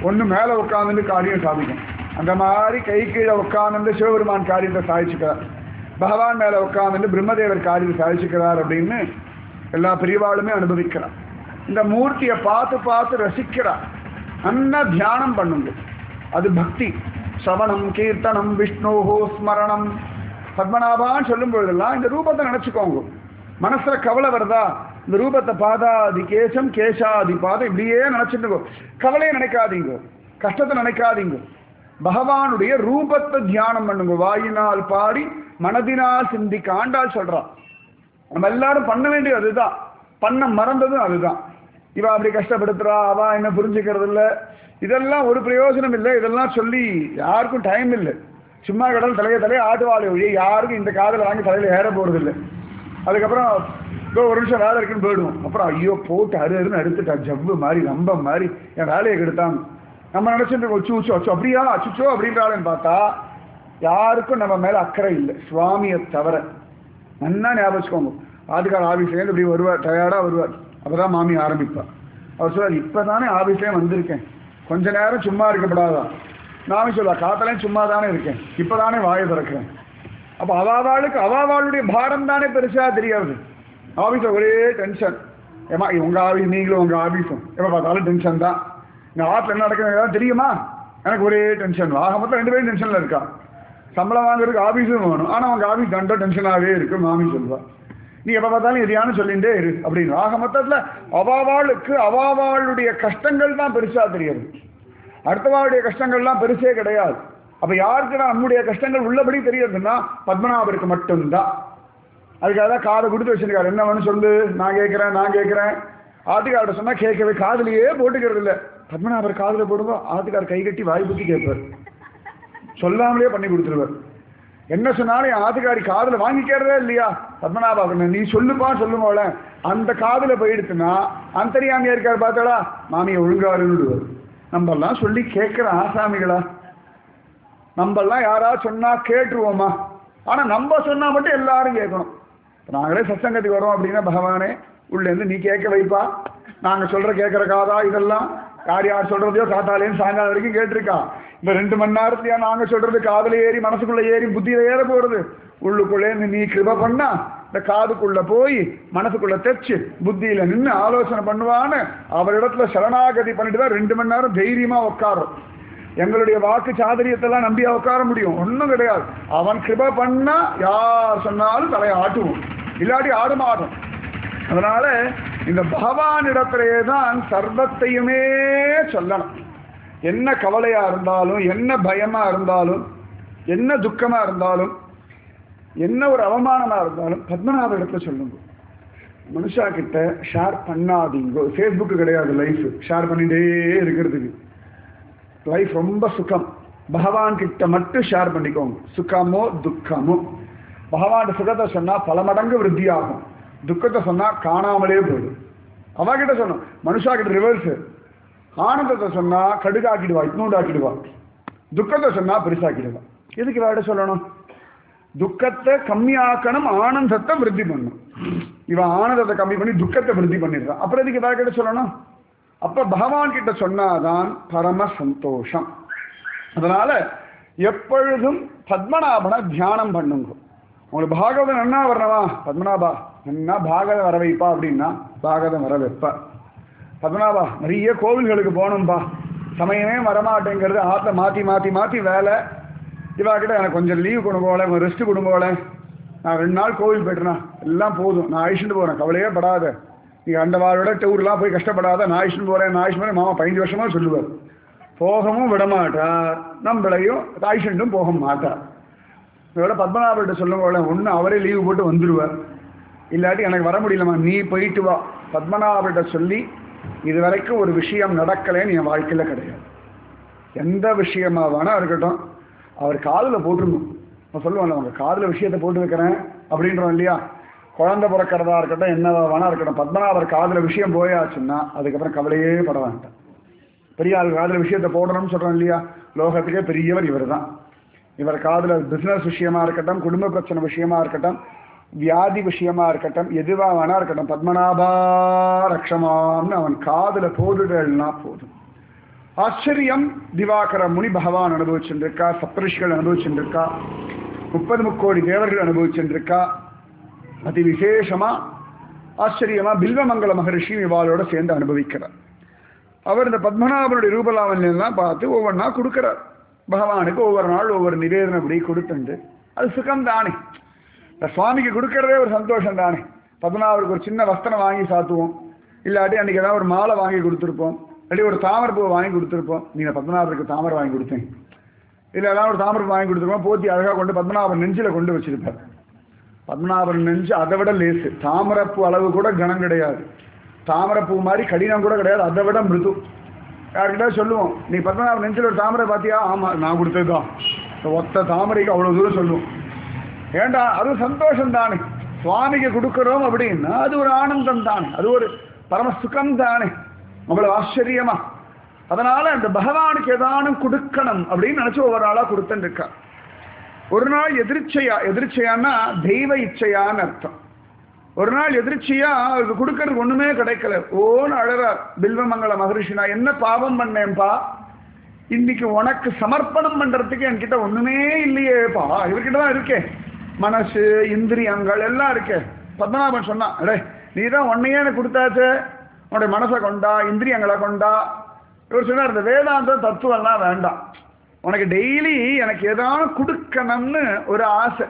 ஒன்று மேலே உட்காந்துட்டு காரியம் சாதிக்கும் அந்த மாதிரி கை கீழே உட்காந்து சிவபெருமான் காரியத்தை சாதிச்சுக்கிறார் பகவான் மேலே உட்காந்துட்டு பிரம்மதேவர் காரியத்தை சாதிச்சுக்கிறார் அப்படின்னு எல்லா பிரிவாளுமே அனுபவிக்கிறார் இந்த மூர்த்தியை பார்த்து பார்த்து ரசிக்கிறார் நல்லா தியானம் பண்ணுங்க அது பக்தி சவணம் கீர்த்தனம் விஷ்ணோஹோ ஸ்மரணம் பத்மநாபான்னு சொல்லும் பொழுதெல்லாம் இந்த ரூபத்தை நினைச்சுக்கோங்க மனசுல கவலை வருதா இந்த ரூபத்தை பாதாதி கேசம் கேசாதி பாதம் இப்படியே நினைச்சிட்டு கவலையை நினைக்காதீங்க கஷ்டத்தை நினைக்காதீங்க பகவானுடைய ரூபத்தை தியானம் பண்ணுங்க வாயினால் பாடி மனதினால் சிந்திக்க ஆண்டாள் சொல்றான் நம்ம எல்லாரும் பண்ண வேண்டியது அதுதான் பண்ண மறந்ததும் அதுதான் இவ அப்படி கஷ்டப்படுத்துறா அவ என்ன புரிஞ்சுக்கிறது இல்ல இதெல்லாம் ஒரு பிரயோஜனம் இல்லை இதெல்லாம் சொல்லி யாருக்கும் டைம் இல்லை சும்மா கடல் தலைய தலைய ஆட்டுவாளி ஒழிய யாருக்கும் இந்த காதல வாங்கி தலையில ஏற போறது இல்லை அதுக்கப்புறம் இதோ ஒரு நிமிஷம் வேலை இருக்குன்னு போயிடுவோம் அப்புறம் ஐயோ போட்டு அரு அருன்னு எடுத்துட்டா ஜவ்வு மாதிரி நம்ப மாதிரி என் வேலையை கெடுத்தான் நம்ம நினைச்சிட்டு இருக்கோம், அச்சு அச்சு அச்சு அப்படியா அச்சுச்சோ அப்படின்றாளேன்னு பார்த்தா யாருக்கும் நம்ம மேல அக்கறை இல்லை சுவாமியை தவிர நல்லா ஞாபகம் வச்சுக்கோங்க ஆதிகால ஆஃபீஸ்லேருந்து இப்படி வருவார் டயர்டாக வருவார் அப்பதான் மாமி ஆரம்பிப்பா அவர் சொல்றார் இப்போ தானே ஆஃபீஸ்லேயே வந்திருக்கேன் கொஞ்ச நேரம் சும்மா இருக்கப்படாதா நானும் சொல்லுவா காத்தலையும் சும்மா தானே இருக்கேன் இப்போ தானே வாயை திறக்கிறேன் அப்போ அவாவாளுக்கு அவாவாளுடைய பாரம் தானே பெருசா தெரியாது ஆஃபீஸில் ஒரே டென்ஷன் ஏமா உங்க ஆஃபீஸ் நீங்களும் உங்க ஆஃபீஸும் எப்போ பார்த்தாலும் டென்ஷன் தான் இந்த ஆற்றுல என்ன நடக்குது ஏதாவது தெரியுமா எனக்கு ஒரே டென்ஷன் ஆக மொத்தம் ரெண்டு பேரும் டென்ஷனில் இருக்கா சம்பளம் வாங்குறதுக்கு ஆஃபீஸும் வேணும் ஆனால் அவங்க ஆஃபீஸ் தண்டை டென்ஷனாகவே இருக்கு மாமி சொல்லுவா நீ எப்போ பார்த்தாலும் எதையானு சொல்லிகிட்டே இரு அப்படின்னு ஆக மொத்தத்தில் அவாவாளுக்கு அவாவாளுடைய கஷ்டங்கள் தான் பெருசா தெரியாது அடுத்தவாளுடைய கஷ்டங்கள்லாம் பெருசே கிடையாது அப்ப யாருக்கு நம்முடைய கஷ்டங்கள் உள்ளபடி தெரியறதுன்னா பத்மநாபருக்கு மட்டும்தான் அதுக்காக தான் காதை கொடுத்து வச்சிருக்காரு என்ன வேணும் சொல்லு நான் கேட்கிறேன் நான் கேட்கிறேன் ஆத்துக்கார்ட்ட சொன்னா கேட்கவே காதுலயே போட்டுக்கிறது இல்ல பத்மநாபர் காதுல போடுங்க ஆத்துக்கார் கை கட்டி வாய் புத்தி கேட்பார் சொல்லாமலே பண்ணி கொடுத்துருவார் என்ன சொன்னாலும் என் ஆத்துக்காரி காதுல வாங்கிக்கிறதே இல்லையா பத்மநாபா நீ சொல்லுப்பா சொல்லுமோல அந்த காதுல போயிடுச்சுன்னா அந்தரியாமியா இருக்கார் பார்த்தாளா மாமியை ஒழுங்காருன்னு நம்ம எல்லாம் சொல்லி கேட்கிற ஆசாமிகளா நம்ம எல்லாம் யாராவது சொன்னா கேட்டுருவோமா ஆனா நம்ம சொன்னா மட்டும் எல்லாரும் கேட்கணும் இப்ப நாங்களே சத்சங்கத்துக்கு வரோம் அப்படின்னா பகவானே உள்ள இருந்து நீ கேட்க வைப்பா நாங்க சொல்ற கேட்கிற காதா இதெல்லாம் யார் யார் சொல்றதையோ காத்தாலேயும் சாயங்காலம் வரைக்கும் கேட்டிருக்கா இந்த ரெண்டு மணி நேரத்தையா நாங்க சொல்றது காதுல ஏறி மனசுக்குள்ள ஏறி புத்தியில ஏற போறது உள்ளுக்குள்ளே இருந்து நீ கிருப பண்ணா இந்த காதுக்குள்ள போய் மனசுக்குள்ள தைச்சு புத்தியில நின்று ஆலோசனை பண்ணுவான்னு அவரிடத்துல சரணாகதி பண்ணிட்டு தான் ரெண்டு மணி நேரம் தைரியமா உட்காரும் எங்களுடைய வாக்கு சாதுரியத்தெல்லாம் நம்பியா உட்கார முடியும் ஒன்றும் கிடையாது அவன் கிருப பண்ணா யார் சொன்னாலும் தலையை ஆட்டுவோம் இல்லாட்டி ஆட மாட்டோம் அதனால இந்த பகவான் இடத்திலேயே தான் சர்வத்தையுமே சொல்லணும் என்ன கவலையா இருந்தாலும் என்ன பயமா இருந்தாலும் என்ன துக்கமா இருந்தாலும் என்ன ஒரு அவமானமா இருந்தாலும் பத்மநாப இடத்துல சொல்லுங்க மனுஷா கிட்ட ஷேர் பண்ணாதீங்க ஃபேஸ்புக்கு கிடையாது லைஃப் ஷேர் பண்ணிட்டே இருக்கிறதுக்கு லைஃப் ரொம்ப சுகம் பகவான் கிட்ட மட்டும் ஷேர் பண்ணிக்கோங்க சுகமோ துக்கமோ பகவான் சுகத்தை சொன்னா பல மடங்கு விருத்தியாகும் துக்கத்தை சொன்னா காணாமலே போயிடும் அவகிட்ட சொன்னோம் மனுஷா கிட்ட ரிவர்ஸ் ஆனந்தத்தை சொன்னா கடுகாக்கிடுவா இட்னூண்டாக்கிடுவா துக்கத்தை சொன்னா பெருசாக்கிடுவா எதுக்கு வேட சொல்லணும் துக்கத்தை கம்மியாக்கணும் ஆனந்தத்தை விருத்தி பண்ணும் இவன் ஆனந்தத்தை கம்மி பண்ணி துக்கத்தை விருத்தி பண்ணிடுறான் அப்புறம் எதுக்கு வேற கிட்ட சொல்லணும் அப்ப பகவான் கிட்ட சொன்னாதான் பரம சந்தோஷம் அதனால எப்பொழுதும் பத்மநாபனை தியானம் பண்ணுங்க உங்களுக்கு பாகவதம் நன்னா வரணுமா பத்மநாபா நன்னா பாகவதம் வர வைப்பா அப்படின்னா பாகவதம் வர வைப்பா பத்மநாபா நிறைய கோவில்களுக்கு போகணும்பா சமயமே வரமாட்டேங்கிறது ஆற்ற மாற்றி மாற்றி மாற்றி வேலை இவா கிட்ட எனக்கு கொஞ்சம் லீவ் கொண்டு போகல கொஞ்சம் ரெஸ்ட் கொண்டு போகல நான் ரெண்டு நாள் கோவில் போய்ட்டுனா எல்லாம் போதும் நான் அழிச்சுட்டு போகிறேன் கவலையே படாத நீ அந்த வாரோட டூர்லாம் போய் கஷ்டப்படாத நான் அழிச்சுட்டு போகிறேன் நான் அழிச்சுட்டு போகிறேன் மாமா பதினஞ்சு வருஷமா சொல்லுவார் போகவும் விட மாட்டார் நம்மளையும் அழிச்சுட்டும் போக மாட்டார் இதோட பத்மநாபர்கிட்ட சொல்லுங்க ஒன்று அவரே லீவு போட்டு வந்துடுவார் இல்லாட்டி எனக்கு வர முடியலம்மா நீ போயிட்டு வா பத்மநாபர்கிட்ட சொல்லி இது வரைக்கும் ஒரு விஷயம் நடக்கலைன்னு என் வாழ்க்கையில் கிடையாது எந்த விஷயமா வேணா இருக்கட்டும் அவர் காதில் போட்டுருணும் நான் சொல்லுவேன் அவங்க காதில் விஷயத்தை போட்டு வைக்கிறேன் அப்படின்றோம் இல்லையா குழந்தை பிறக்கிறதா இருக்கட்டும் என்னவா வேணா இருக்கட்டும் பத்மநாபர் காதில் விஷயம் போயாச்சுன்னா அதுக்கப்புறம் கவலையே பட வேண்டாம் பெரிய ஆள் காதில் விஷயத்தை போடணும்னு சொல்கிறோம் இல்லையா லோகத்துக்கே பெரியவர் இவர் தான் இவர் காதில் பிஸ்னஸ் விஷயமா இருக்கட்டும் குடும்ப பிரச்சனை விஷயமா இருக்கட்டும் வியாதி விஷயமா இருக்கட்டும் எதுவா வேணா இருக்கட்டும் பத்மநாபா ரக்ஷமான்னு அவன் காதுல போட்டுடல்னா போதும் ஆச்சரியம் திவாகர முனி பகவான் அனுபவிச்சுருக்கா சப்தரிஷிகள் அனுபவிச்சுருக்கா முப்பது முக்கோடி தேவர்கள் அனுபவிச்சுருக்கா அதி விசேஷமா ஆச்சரியமா பில்வமங்கல மகரிஷி இவாளோட சேர்ந்து அனுபவிக்கிறார் அவர் இந்த பத்மநாபனுடைய ரூபலாவண்யெல்லாம் பார்த்து ஒவ்வொன்றா கொடுக்கிறார் பகவானுக்கு ஒவ்வொரு நாள் ஒவ்வொரு நிவேதனம் இப்படி கொடுத்துண்டு அது சுகம் தானே இந்த சுவாமிக்கு கொடுக்கறதே ஒரு சந்தோஷம் தானே பத்மநாபருக்கு ஒரு சின்ன வஸ்திரம் வாங்கி சாத்துவோம் இல்லாட்டி அன்றைக்கி ஏதாவது ஒரு மாலை வாங்கி கொடுத்துருப்போம் இல்லாட்டி ஒரு தாமரை பூ வாங்கி கொடுத்துருப்போம் நீங்கள் பத்மநாபருக்கு தாமரை வாங்கி கொடுத்தேன் இல்லை ஏதாவது ஒரு தாமரை பூ வாங்கி கொடுத்துருப்போம் போத்தி அழகாக கொண்டு பத்மநாபன் நெஞ்சில் கொண்டு வச்சிருப்பார் பத்மநாபன் நெஞ்சு அதை விட லேசு தாமரைப்பூ அளவு கூட கனம் கிடையாது தாமரைப்பூ மாதிரி கடினம் கூட கிடையாது அதை விட மிருது யார்கிட்ட சொல்லுவோம் நீ பத்மநாபன் நெஞ்சில் ஒரு தாமரை பார்த்தியா ஆமாம் நான் கொடுத்ததுதான் இந்த ஒத்த தாமரைக்கு அவ்வளோ தூரம் சொல்லுவோம் ஏண்டா அது சந்தோஷம் தானே சுவாமிக்கு கொடுக்குறோம் அப்படின்னா அது ஒரு ஆனந்தம் தானே அது ஒரு பரம சுகம் தானே அவ்வளவு ஆச்சரியமா அதனால அந்த பகவானுக்கு ஏதானும் கொடுக்கணும் அப்படின்னு நினைச்சு ஒவ்வொரு நாளா கொடுத்துட்டு இருக்கா ஒரு நாள் எதிர்ச்சையா எதிர்ச்சையான்னா தெய்வ இச்சையான்னு அர்த்தம் ஒரு நாள் எதிர்ச்சியா அவருக்கு கொடுக்கறதுக்கு ஒண்ணுமே கிடைக்கல ஓன்னு அழறார் பில்வமங்கல மகரிஷி நான் என்ன பாவம் பண்ணேன்பா இன்னைக்கு உனக்கு சமர்ப்பணம் பண்றதுக்கு என்கிட்ட ஒண்ணுமே இல்லையேப்பா இவர்கிட்ட தான் இருக்கே மனசு இந்திரியங்கள் எல்லாம் இருக்கே பத்மநாபன் சொன்னான் அடே நீ தான் உன்னையே எனக்கு கொடுத்தாச்சே உன்னுடைய மனசை கொண்டா இந்திரியங்களை கொண்டா இவர் சொன்னார் இந்த வேதாந்த தத்துவம்லாம் வேண்டாம் உனக்கு டெய்லி எனக்கு ஏதாவது கொடுக்கணும்னு ஒரு ஆசை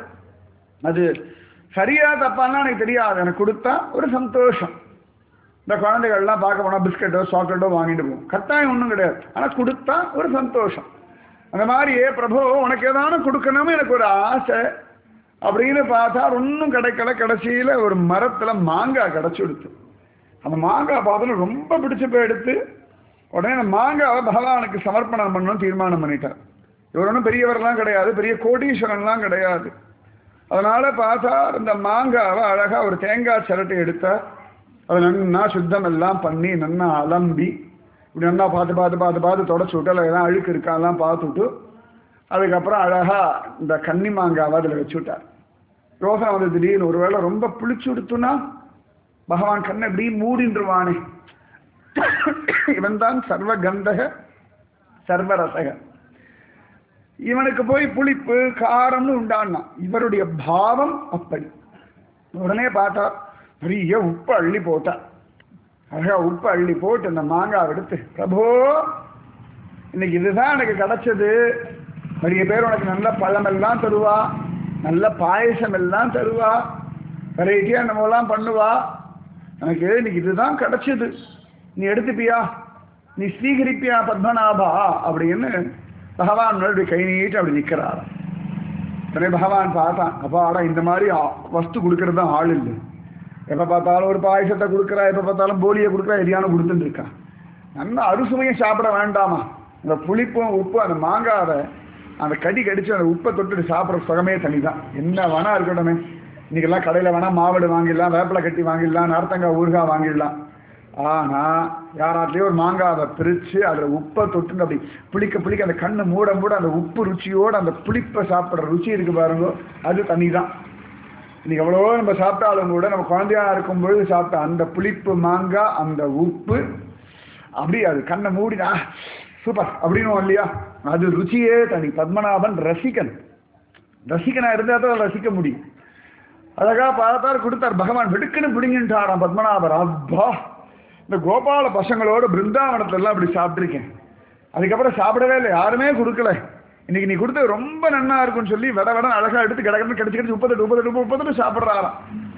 அது சரியா தப்பான்னா எனக்கு தெரியாது எனக்கு கொடுத்தா ஒரு சந்தோஷம் இந்த குழந்தைகள்லாம் பார்க்க போனால் பிஸ்கட்டோ சாக்லேட்டோ வாங்கிட்டு போகும் கட்டாயம் ஒன்றும் கிடையாது ஆனால் கொடுத்தா ஒரு சந்தோஷம் அந்த மாதிரியே பிரபு உனக்கு ஏதாவது கொடுக்கணும்னு எனக்கு ஒரு ஆசை அப்படின்னு பார்த்தா ஒன்றும் கிடைக்கல கடைசியில் ஒரு மரத்தில் மாங்காய் கிடச்சி கொடுத்து அந்த மாங்காய் பார்த்தோன்னு ரொம்ப பிடிச்சு போய் எடுத்து உடனே அந்த மாங்காவை பகவானுக்கு சமர்ப்பணம் பண்ணணும்னு தீர்மானம் பண்ணிட்டார் இவர் ஒன்றும் பெரியவரெல்லாம் கிடையாது பெரிய கோடீஸ்வரன்லாம் கிடையாது அதனால பார்த்தா இந்த மாங்காவை அழகா ஒரு தேங்காய் சிரட்டை எடுத்தார் அதை நன்னா சுத்தம் எல்லாம் பண்ணி நன்னா அலம்பி இப்படி நல்லா பார்த்து பார்த்து பார்த்து பார்த்து தொடச்சு விட்டு அதில் எல்லாம் அழுக்கு இருக்காலாம் பார்த்துட்டு அதுக்கப்புறம் அழகா இந்த கன்னி மாங்காவை அதில் வச்சு விட்டார் யோசனை வந்து திடீர்னு ஒருவேளை ரொம்ப புளிச்சு விடுத்துனா பகவான் கண்ணை இப்படி மூடின்றுவானே இவன் தான் சர்வ கந்தக சர்வரசக இவனுக்கு போய் புளிப்பு காரம்னு உண்டான்னா இவருடைய பாவம் அப்படி உடனே பார்த்தா பெரிய உப்பு அள்ளி போட்டா அழகா உப்பு அள்ளி போட்டு இந்த மாங்காய் எடுத்து பிரபோ இன்னைக்கு இதுதான் எனக்கு கிடைச்சது நிறைய பேர் உனக்கு நல்ல பழம் எல்லாம் தருவா நல்ல பாயசம் எல்லாம் தருவா வெரைட்டியா நம்மலாம் பண்ணுவா எனக்கு இன்னைக்கு இதுதான் கிடைச்சது நீ எடுத்துப்பியா நீ ஸ்வீகரிப்பியா பத்மநாபா அப்படின்னு பகவான் முன்னாடி கை நீட்டு அப்படி நிற்கிறாராம் உடனே பகவான் பார்த்தான் அப்பாடா இந்த மாதிரி ஆ- வஸ்து கொடுக்கறது தான் ஆள் இல்லை எப்போ பார்த்தாலும் ஒரு பாயசத்தை கொடுக்குறா எப்போ பார்த்தாலும் போலியை கொடுக்குறா எரியான கொடுத்துட்டு இருக்கா நல்லா அறுசுவையும் சாப்பிட வேண்டாமா அந்த புளிப்பும் உப்பு அந்த மாங்காவை அந்த கடி கடிச்சு அந்த உப்பை தொட்டுட்டு சாப்பிட்ற சுகமே தனிதான் என்ன வேணா இருக்கட்டுமே இன்னைக்கெல்லாம் கடையில் வேணா மாவடு வாங்கிடலாம் வேப்பிலை கட்டி வாங்கிடலாம் நார்த்தங்காய் ஊறுகாய் வாங்கிடலாம் ஆனா யாராட்டையும் ஒரு மாங்காவை பிரிச்சு அதுல உப்பை தொட்டு அப்படி புளிக்க புளிக்க அந்த கண்ணு மூட மூட அந்த உப்பு ருச்சியோட அந்த புளிப்பை சாப்பிட்ற ருச்சி இருக்கு பாருங்க அது தனி தான் இன்னைக்கு எவ்வளவோ நம்ம சாப்பிட்டாலும் கூட நம்ம குழந்தையா இருக்கும் பொழுது சாப்பிட்ட அந்த புளிப்பு மாங்காய் அந்த உப்பு அப்படி அது கண்ணை மூடினா சூப்பர் அப்படின்னு இல்லையா அது ருச்சியே தனி பத்மநாபன் ரசிகன் ரசிகனா இருந்தா தான் ரசிக்க முடியும் அழகா பார்த்தார் கொடுத்தார் பகவான் வெடுக்குன்னு பிடிங்கிட்டாராம் பத்மநாபர் அப்பா இந்த கோபால பசங்களோட பிருந்தாவனத்துல எல்லாம் அப்படி சாப்பிட்டிருக்கேன் அதுக்கப்புறம் சாப்பிடவே இல்லை யாருமே கொடுக்கல இன்னைக்கு நீ கொடுத்தது ரொம்ப நன்னா இருக்கும்னு சொல்லி விட விட அழகா எடுத்து கிடக்கணும் கிடச்சி கிடச்சி முப்பத்தெட்டு முப்பத்தெட்டு முப்பத்தெட்டு சாப்பிட்றாராம்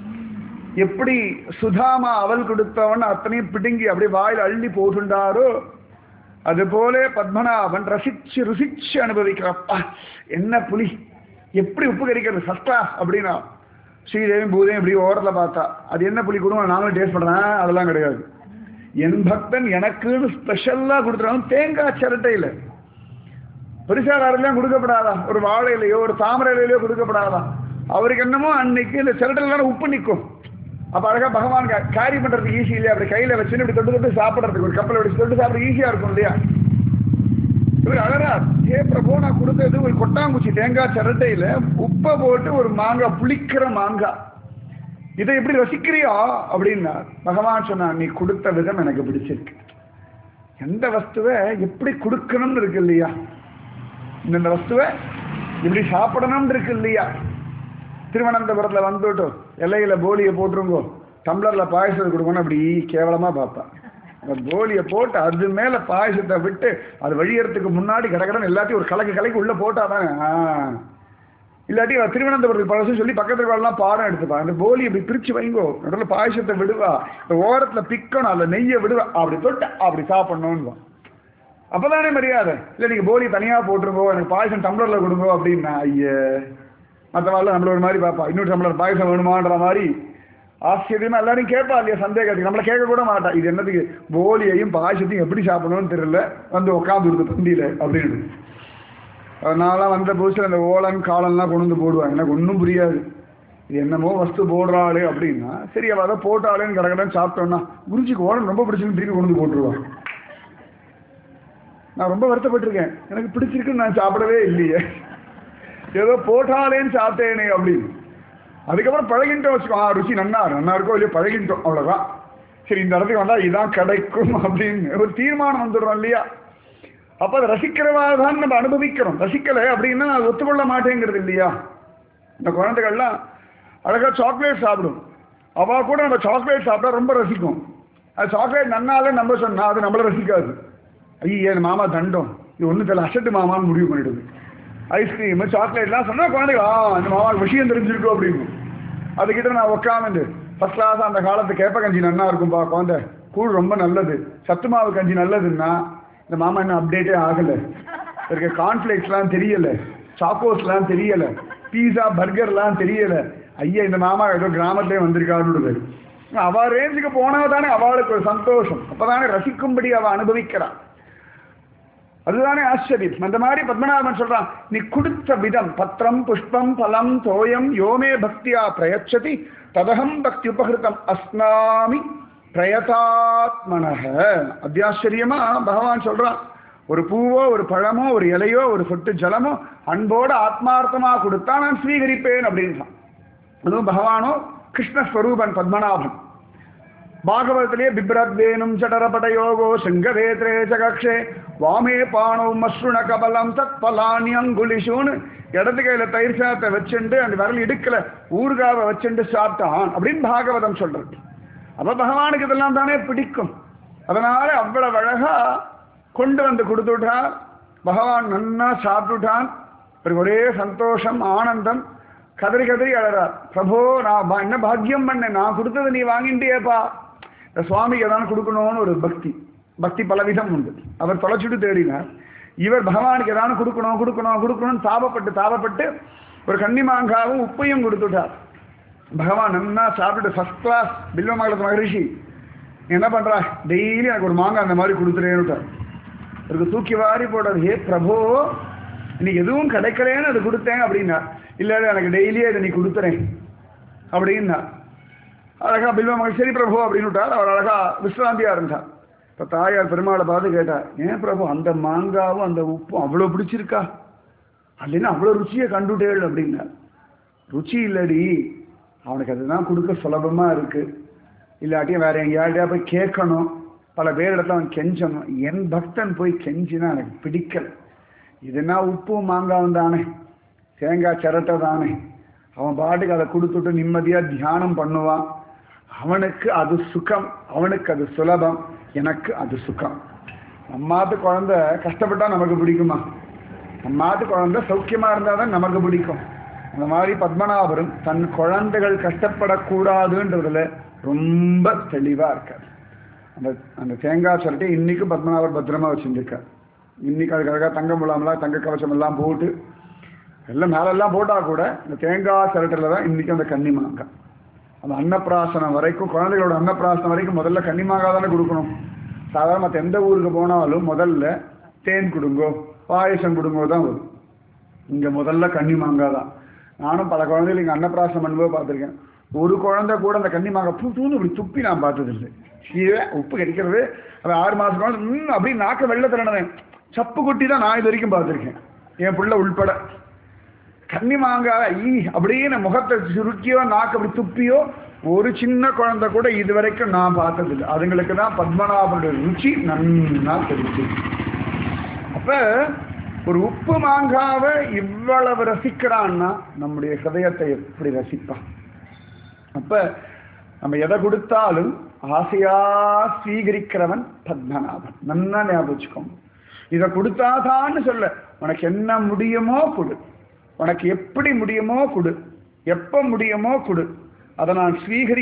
எப்படி சுதாமா அவள் கொடுத்தவன் அத்தனையும் பிடுங்கி அப்படியே வாயில் அள்ளி போட்டுண்டாரோ அதுபோல பத்மநாபன் ரசிச்சு ருசிச்சு அனுபவிக்கிறப்பா என்ன புலி எப்படி உப்பு கறிக்கிறது ஃபஸ்ட்டா அப்படின்னா ஸ்ரீதேவி பூதேவி இப்படி ஓரத்தில் பார்த்தா அது என்ன புளி கொடுங்க நானும் டேஸ்ட் பண்ணுறேன் அதெல்லாம் கிடையாது என் பக்தன் எனக்குன்னு ஸ்பெஷலாக கொடுத்துருவாங்க தேங்காய் சிரட்டையில் பெருசா யாரெல்லாம் கொடுக்கப்படாதா ஒரு வாழை இலையோ ஒரு தாமரை இலையிலையோ கொடுக்கப்படாதா அவருக்கு என்னமோ அன்னைக்கு இந்த சிரட்டையில உப்பு நிற்கும் அப்ப அழகா பகவான் கேரி பண்றதுக்கு ஈஸி இல்லையா அப்படி கையில வச்சுன்னு இப்படி தொட்டு தொட்டு சாப்பிடுறதுக்கு ஒரு கப்பல் வச்சு தொட்டு சாப்பிட ஈஸியா இருக்கும் இல்லையா இவர் அழகா ஏ பிரபு நான் கொடுத்தது ஒரு கொட்டாங்குச்சி தேங்காய் சிரட்டையில உப்பை போட்டு ஒரு மாங்காய் புளிக்கிற மாங்காய் இதை எப்படி ரசிக்கிறியா அப்படின்னா பகவான் சொன்னான் நீ கொடுத்த விதம் எனக்கு பிடிச்சிருக்கு எந்த வஸ்துவை எப்படி கொடுக்கணும்னு இருக்கு இல்லையா இந்த வஸ்துவை இப்படி சாப்பிடணும்னு இருக்கு இல்லையா திருவனந்தபுரத்தில் வந்துட்டோம் எல்லையில போலியை போட்டுருங்கோ டம்ளர்ல பாயசத்தை கொடுக்கணும் அப்படி கேவலமா பார்ப்பா அந்த போலியை போட்டு அது மேல பாயசத்தை விட்டு அது வழியறதுக்கு முன்னாடி கடகடன் எல்லாத்தையும் ஒரு கலக்கு கலக்கி உள்ள போட்டாதானே ஆ. இல்லாட்டி அவ திருவனந்தபுரத்துக்கு பழசு சொல்லி பக்கத்துல எல்லாம் பாடம் எடுத்துப்பா அந்த போலி இப்படி பிரிச்சு வைங்கோ நடுவில் பாயசத்தை விடுவா இந்த ஓரத்துல பிக்கணும் அதுல நெய்யை விடுவா அப்படி தொட்டு அப்படி சாப்பிடணும்னு அப்பதானே மரியாதை இல்லை நீங்க போலி தனியா போட்டுருங்கோ எனக்கு பாயசம் டம்ளர்ல கொடுங்கோ அப்படின்னா ஐயே மற்றவாள் நம்மள ஒரு மாதிரி பார்ப்பா இன்னொரு டம்ளர் பாயசம் வேணுமான்ற மாதிரி ஆச்சரியமா எல்லாரும் கேட்பா இல்லையா சந்தேகத்துக்கு நம்மளை கேட்க கூட மாட்டா இது என்னதுக்கு போலியையும் பாயசத்தையும் எப்படி சாப்பிடணும்னு தெரியல வந்து உட்காந்துருது பந்தியில அப்படின்னு அதனால வந்த புதுசில் அந்த ஓலன் காலன்லாம் கொண்டு வந்து போடுவாங்க எனக்கு ஒன்றும் புரியாது இது என்னமோ வஸ்து போடுறாளே அப்படின்னா சரி அவள் அதை போட்டாளேன்னு கடகடன்னு சாப்பிட்டோன்னா குருஜிக்கு ஓலன் ரொம்ப பிடிச்சிருக்கு திருப்பி கொண்டு வந்து போட்டுருவான் நான் ரொம்ப வருத்தப்பட்டிருக்கேன் எனக்கு பிடிச்சிருக்குன்னு நான் சாப்பிடவே இல்லையே ஏதோ போட்டாலேன்னு சாப்பிட்டேனே அப்படின்னு அதுக்கப்புறம் பழகிட்டோம் வச்சுக்கோ ஆ ருச்சி நன்னா நன்னா இருக்கோ இல்லையோ பழகிட்டோம் அவ்வளோதான் சரி இந்த இடத்துக்கு வந்தால் இதான் கிடைக்கும் அப்படின்னு ஒரு தீர்மானம் வந்துடுறோம் இல்லையா அப்போ அதை ரசிக்கிறவா தான் நம்ம அனுபவிக்கிறோம் ரசிக்கலை அப்படின்னா அது ஒத்துக்கொள்ள மாட்டேங்கிறது இல்லையா இந்த குழந்தைகள்லாம் அழகாக சாக்லேட் சாப்பிடும் அவ கூட நம்ம சாக்லேட் சாப்பிட்டா ரொம்ப ரசிக்கும் அது சாக்லேட் நன்னாலே நம்ம சொன்னா அது நம்மள ரசிக்காது ஐயே என் மாமா தண்டம் இது ஒன்றும் தெரியல அசட்டு மாமான்னு முடிவு பண்ணிடுது ஐஸ்கிரீம் சாக்லேட்லாம் சொன்னா குழந்தைகள் ஆ இந்த மாமாவுக்கு விஷயம் தெரிஞ்சிருக்கும் அப்படின்னு அதுக்கிட்ட நான் உட்காந்து ஃபர்ஸ்ட் கிளாஸ் அந்த காலத்து கேப்ப கஞ்சி நன்னா இருக்கும்பா குழந்தை கூழ் ரொம்ப நல்லது சத்து மாவு கஞ்சி நல்லதுன்னா இந்த மாமா இன்னும் அப்டேட்டே ஆகலை இருக்க கார்ன்ஃப்ளேக்ஸ்லாம் தெரியல சாக்கோஸ்லாம் தெரியல பீஸா பர்கர்லாம் தெரியல ஐயா இந்த மாமா ஏதோ கிராமத்திலே வந்திருக்காரு அவ ரேஞ்சுக்கு போனா தானே அவளுக்கு ஒரு சந்தோஷம் அப்பதானே ரசிக்கும்படி அவ அனுபவிக்கிறான் அதுதானே ஆச்சரியம் அந்த மாதிரி பத்மநாபன் சொல்றான் நீ கொடுத்த விதம் பத்திரம் புஷ்பம் பலம் தோயம் யோமே பக்தியா பிரயச்சதி ததகம் பக்தி உபகிருதம் அஸ்னாமி பிரயதாத்மனக அத்தியாச்சரியமா பகவான் சொல்றான் ஒரு பூவோ ஒரு பழமோ ஒரு இலையோ ஒரு சொட்டு ஜலமோ அன்போடு ஆத்மார்த்தமா கொடுத்தா நான் ஸ்வீகரிப்பேன் அப்படின்றான் அதுவும் பகவானோ கிருஷ்ணஸ்வரூபன் பத்மநாபன் பாகவதத்திலே பிப்ரத்வேனும் சடரபடயோகோ சிங்கவேத்ரே சகக்ஷே வாமே பானோ மஸ்ருண கபலம் தத் பலானியங்குலிஷூன்னு இடது கையில தயிர் சாதத்தை வச்சுண்டு அந்த விரல் இடுக்கல ஊர்காவை வச்சுண்டு சாப்பிட்டான் அப்படின்னு பாகவதம் சொல்றது அப்ப பகவானுக்கு இதெல்லாம் தானே பிடிக்கும் அதனால அவ்வளவு அழகா கொண்டு வந்து கொடுத்துட்டான் பகவான் நன்னா சாப்பிட்டுட்டான் அவருக்கு ஒரே சந்தோஷம் ஆனந்தம் கதறி கதறி அழறார் பிரபோ நான் பா- என்ன பாக்கியம் பண்ணேன் நான் கொடுத்தது நீ வாங்கிட்டியேப்பா இந்த சுவாமிக்கு எதாவது கொடுக்கணும்னு ஒரு பக்தி பக்தி பலவிதம் உண்டு அவர் தொலைச்சிட்டு தேடினார் இவர் பகவானுக்கு ஏதாவது கொடுக்கணும் கொடுக்கணும் கொடுக்கணும்னு தாபப்பட்டு தாபப்பட்டு ஒரு கன்னிமாங்காவும் உப்பையும் கொடுத்துட்டார் பகவான் நன்னா சாப்பிட்டு ஃபர்ஸ்ட் கிளாஸ் பில்வமங்கலத்து மகரிஷி நீ என்ன பண்றா டெய்லி எனக்கு ஒரு மாங்காய் அந்த மாதிரி கொடுத்துறேன்னுட்டார் அவருக்கு தூக்கி வாரி போடுறது ஹே பிரபோ இன்னைக்கு எதுவும் கிடைக்கலன்னு அது கொடுத்தேன் அப்படின்னா இல்லை இல்லை, எனக்கு டெய்லியே இதை நீ கொடுத்துறேன் அப்படின்னா அழகா பில்வ மகள் சரி பிரபு அப்படின்னு விட்டார் அவர் அழகா விஸ்ராந்தியா இருந்தார் இப்போ தாயார் பெருமாளை பார்த்து கேட்டார் ஏன் பிரபு அந்த மாங்காவும் அந்த உப்பும் அவ்வளோ பிடிச்சிருக்கா அல்லைன்னா அவ்வளோ ருச்சியை கண்டுட்டேள் அப்படின்னார் ருச்சி இல்லடி அவனுக்கு அதுதான் கொடுக்க சுலபமா இருக்கு இல்லாட்டியும் வேற எங்கேயாட்டியா போய் கேட்கணும் பல பேர் இடத்துல அவன் கெஞ்சணும் என் பக்தன் போய் கெஞ்சினா எனக்கு பிடிக்கல இதுனா உப்பும் மாங்காவும் தானே தேங்காய் சிரட்டை தானே அவன் பாட்டுக்கு அதை கொடுத்துட்டு நிம்மதியா தியானம் பண்ணுவான் அவனுக்கு அது சுகம் அவனுக்கு அது சுலபம் எனக்கு அது சுகம் அம்மாத்து குழந்தை கஷ்டப்பட்டா நமக்கு பிடிக்குமா அம்மாத்து குழந்தை சௌக்கியமா இருந்தால் தான் நமக்கு பிடிக்கும் அந்த மாதிரி பத்மநாபரும் தன் குழந்தைகள் கஷ்டப்படக்கூடாதுன்றதுல ரொம்ப தெளிவா இருக்கார் அந்த அந்த தேங்காய் சரட்டை இன்னைக்கும் பத்மநாபர் பத்திரமா வச்சுருக்கார் இன்னைக்கு அதுக்கு அழகாக தங்க முலாமெல்லாம் தங்க கவசம் எல்லாம் போட்டு எல்லாம் மேலெல்லாம் போட்டா கூட இந்த தேங்காய் சிரட்டில் தான் இன்னைக்கு அந்த கன்னி மாங்காய் அந்த அன்னப்பிராசனம் வரைக்கும் குழந்தைகளோட அன்னப்பிராசனம் வரைக்கும் முதல்ல கன்னி மாங்காய் தானே கொடுக்கணும் சாதாரண மற்ற எந்த ஊருக்கு போனாலும் முதல்ல தேன் கொடுங்கோ பாயசம் கொடுங்கோ தான் வரும் இங்க முதல்ல கன்னி மாங்காய் தான் நானும் பல குழந்தைகள் இங்க அன்னப்பிராசனம் பண்ணும்போது பார்த்துருக்கேன் ஒரு குழந்தை கூட அந்த கன்னி மாங்காய் பூ தூந்து இப்படி துப்பி நான் பார்த்ததில்லை சீவே உப்பு கிடைக்கிறது அது ஆறு மாசம் குழந்தை ம் அப்படி நாக்க வெள்ள திறனதேன் சப்பு கொட்டி தான் நான் இது வரைக்கும் பார்த்துருக்கேன் என் பிள்ளை உள்பட கன்னி மாங்காய் ஈ அப்படின்னு முகத்தை சுருக்கியோ நாக்கு அப்படி துப்பியோ ஒரு சின்ன குழந்தை கூட இதுவரைக்கும் நான் பார்த்ததில்லை அதுங்களுக்கு தான் பத்மநாபனுடைய ருச்சி நன்னா தெரிஞ்சு அப்ப ஒரு உப்பு மாங்காவை இவ்வளவு ரசிக்கிறான்னா நம்முடைய ஹிருதயத்தை எப்படி ரசிப்பான் அப்ப நம்ம எதை கொடுத்தாலும் ஆசையா ஸ்வீகரிக்கிறவன் பத்மநாபன் நன்னா ஞாபகம் வச்சுக்கோங்க இதை கொடுத்தாதான்னு சொல்ல உனக்கு என்ன முடியுமோ கொடு உனக்கு எப்படி முடியுமோ கொடு எப்ப முடியுமோ கொடு அதை நான்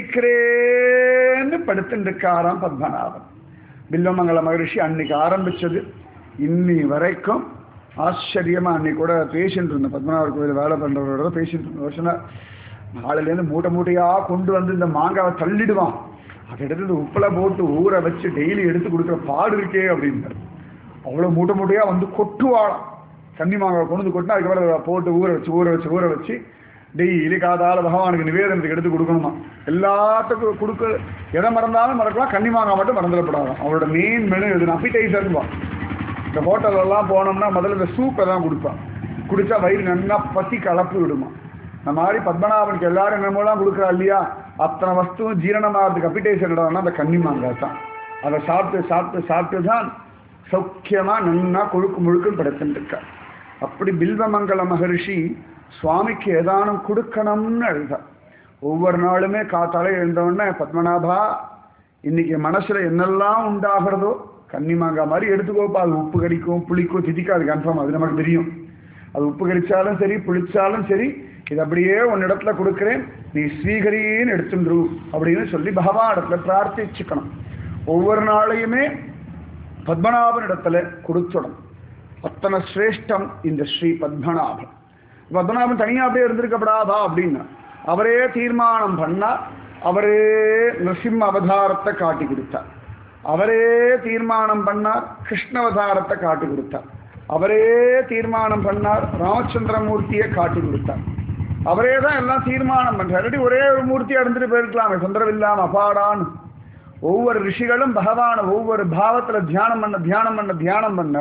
ஸ்வீகரிக்கிறேன்னு படுத்துட்டு இருக்காராம் பத்மநாபன் பில்லமங்கல மகரிஷி அன்னைக்கு ஆரம்பிச்சது இன்னி வரைக்கும் ஆச்சரியமா அன்னைக்கு கூட பேசிட்டு இருந்தேன் பத்மநாபர் கோயில் வேலை பண்றவரோட பேசிட்டு இருந்தேன் ஒரு சொன்னார், நாளையிலேருந்து மூட்டை மூட்டையா கொண்டு வந்து இந்த மாங்காவை தள்ளிடுவான் அதை எடுத்து இந்த உப்புல போட்டு ஊற வச்சு டெய்லி எடுத்து கொடுக்குற பாடு இருக்கே அப்படின்னாரு அவ்வளோ மூட்டை மூட்டையா வந்து கொட்டுவாளாம் கன்னி மாங்காய் கொண்டு வந்து கொட்டினா அதுக்கப்புறம் அதை போட்டு ஊற வச்சு ஊற வச்சு ஊற வச்சு டெய்லி காதால பகவானுக்கு நிவேதனத்துக்கு எடுத்து கொடுக்கணுமா எல்லாத்துக்கும் கொடுக்க எதை மறந்தாலும் மறக்கலாம் கன்னி மாங்காய் மட்டும் மறந்துடப்படாதான் அவளோட மெயின் மெனு இது அப்பிடைசர்வா இந்த ஹோட்டலெல்லாம் போனோம்னா முதல்ல இந்த சூப்பை தான் கொடுப்பான் குடிச்சா வயிறு நல்லா பசி கலப்பு விடுமா இந்த மாதிரி பத்மநாபனுக்கு எல்லாரும் என்னமோலாம் கொடுக்குறா இல்லையா அத்தனை வஸ்துவும் ஜீரணமாகிறதுக்கு அப்பிடைசர் இடம்னா அந்த கன்னி மாங்காய் தான் அதை சாப்பிட்டு சாப்பிட்டு சாப்பிட்டு தான் சௌக்கியமா நன்னா கொழுக்கு முழுக்குன்னு படுத்துட்டு இருக்கா அப்படி பில்வமங்கல மகரிஷி சுவாமிக்கு ஏதானும் கொடுக்கணும்னு எழுதா ஒவ்வொரு நாளுமே காத்தால எழுந்தவுடனே பத்மநாபா இன்னைக்கு மனசுல என்னெல்லாம் உண்டாகிறதோ கன்னிமாங்காய் மாதிரி எடுத்துக்கோப்பா அது உப்பு கடிக்கும் புளிக்கும் திதிக்காது கன்ஃபார்ம் அது நமக்கு தெரியும் அது உப்பு கடிச்சாலும் சரி புளிச்சாலும் சரி இது அப்படியே உன்னிடத்துல கொடுக்குறேன் நீ ஸ்வீகரின்னு எடுத்துன்று அப்படின்னு சொல்லி பகவான் இடத்துல பிரார்த்திச்சுக்கணும் ஒவ்வொரு நாளையுமே பத்மநாபனிடத்துல கொடுத்துடும் அத்தனை சிரேஷ்டம் இந்த ஸ்ரீ பத்மநாபன் பத்மநாபன் தனியா அப்படியே இருந்திருக்கப்படாதா அப்படின்னா அவரே தீர்மானம் பண்ணா அவரே நரசிம்ம அவதாரத்தை காட்டி கொடுத்தார் அவரே தீர்மானம் பண்ணார் கிருஷ்ண அவதாரத்தை காட்டி கொடுத்தார் அவரே தீர்மானம் பண்ணார் ராமச்சந்திரமூர்த்தியை காட்டி கொடுத்தார் அவரே தான் எல்லாம் தீர்மானம் பண்றார் இல்லாட்டி ஒரே ஒரு மூர்த்தியா இருந்துட்டு போயிருக்கலாமே சுந்தரம் இல்லாம அபாடான்னு ஒவ்வொரு ரிஷிகளும் பகவான ஒவ்வொரு பாவத்துல தியானம் பண்ண தியானம் பண்ண தியானம் பண்ண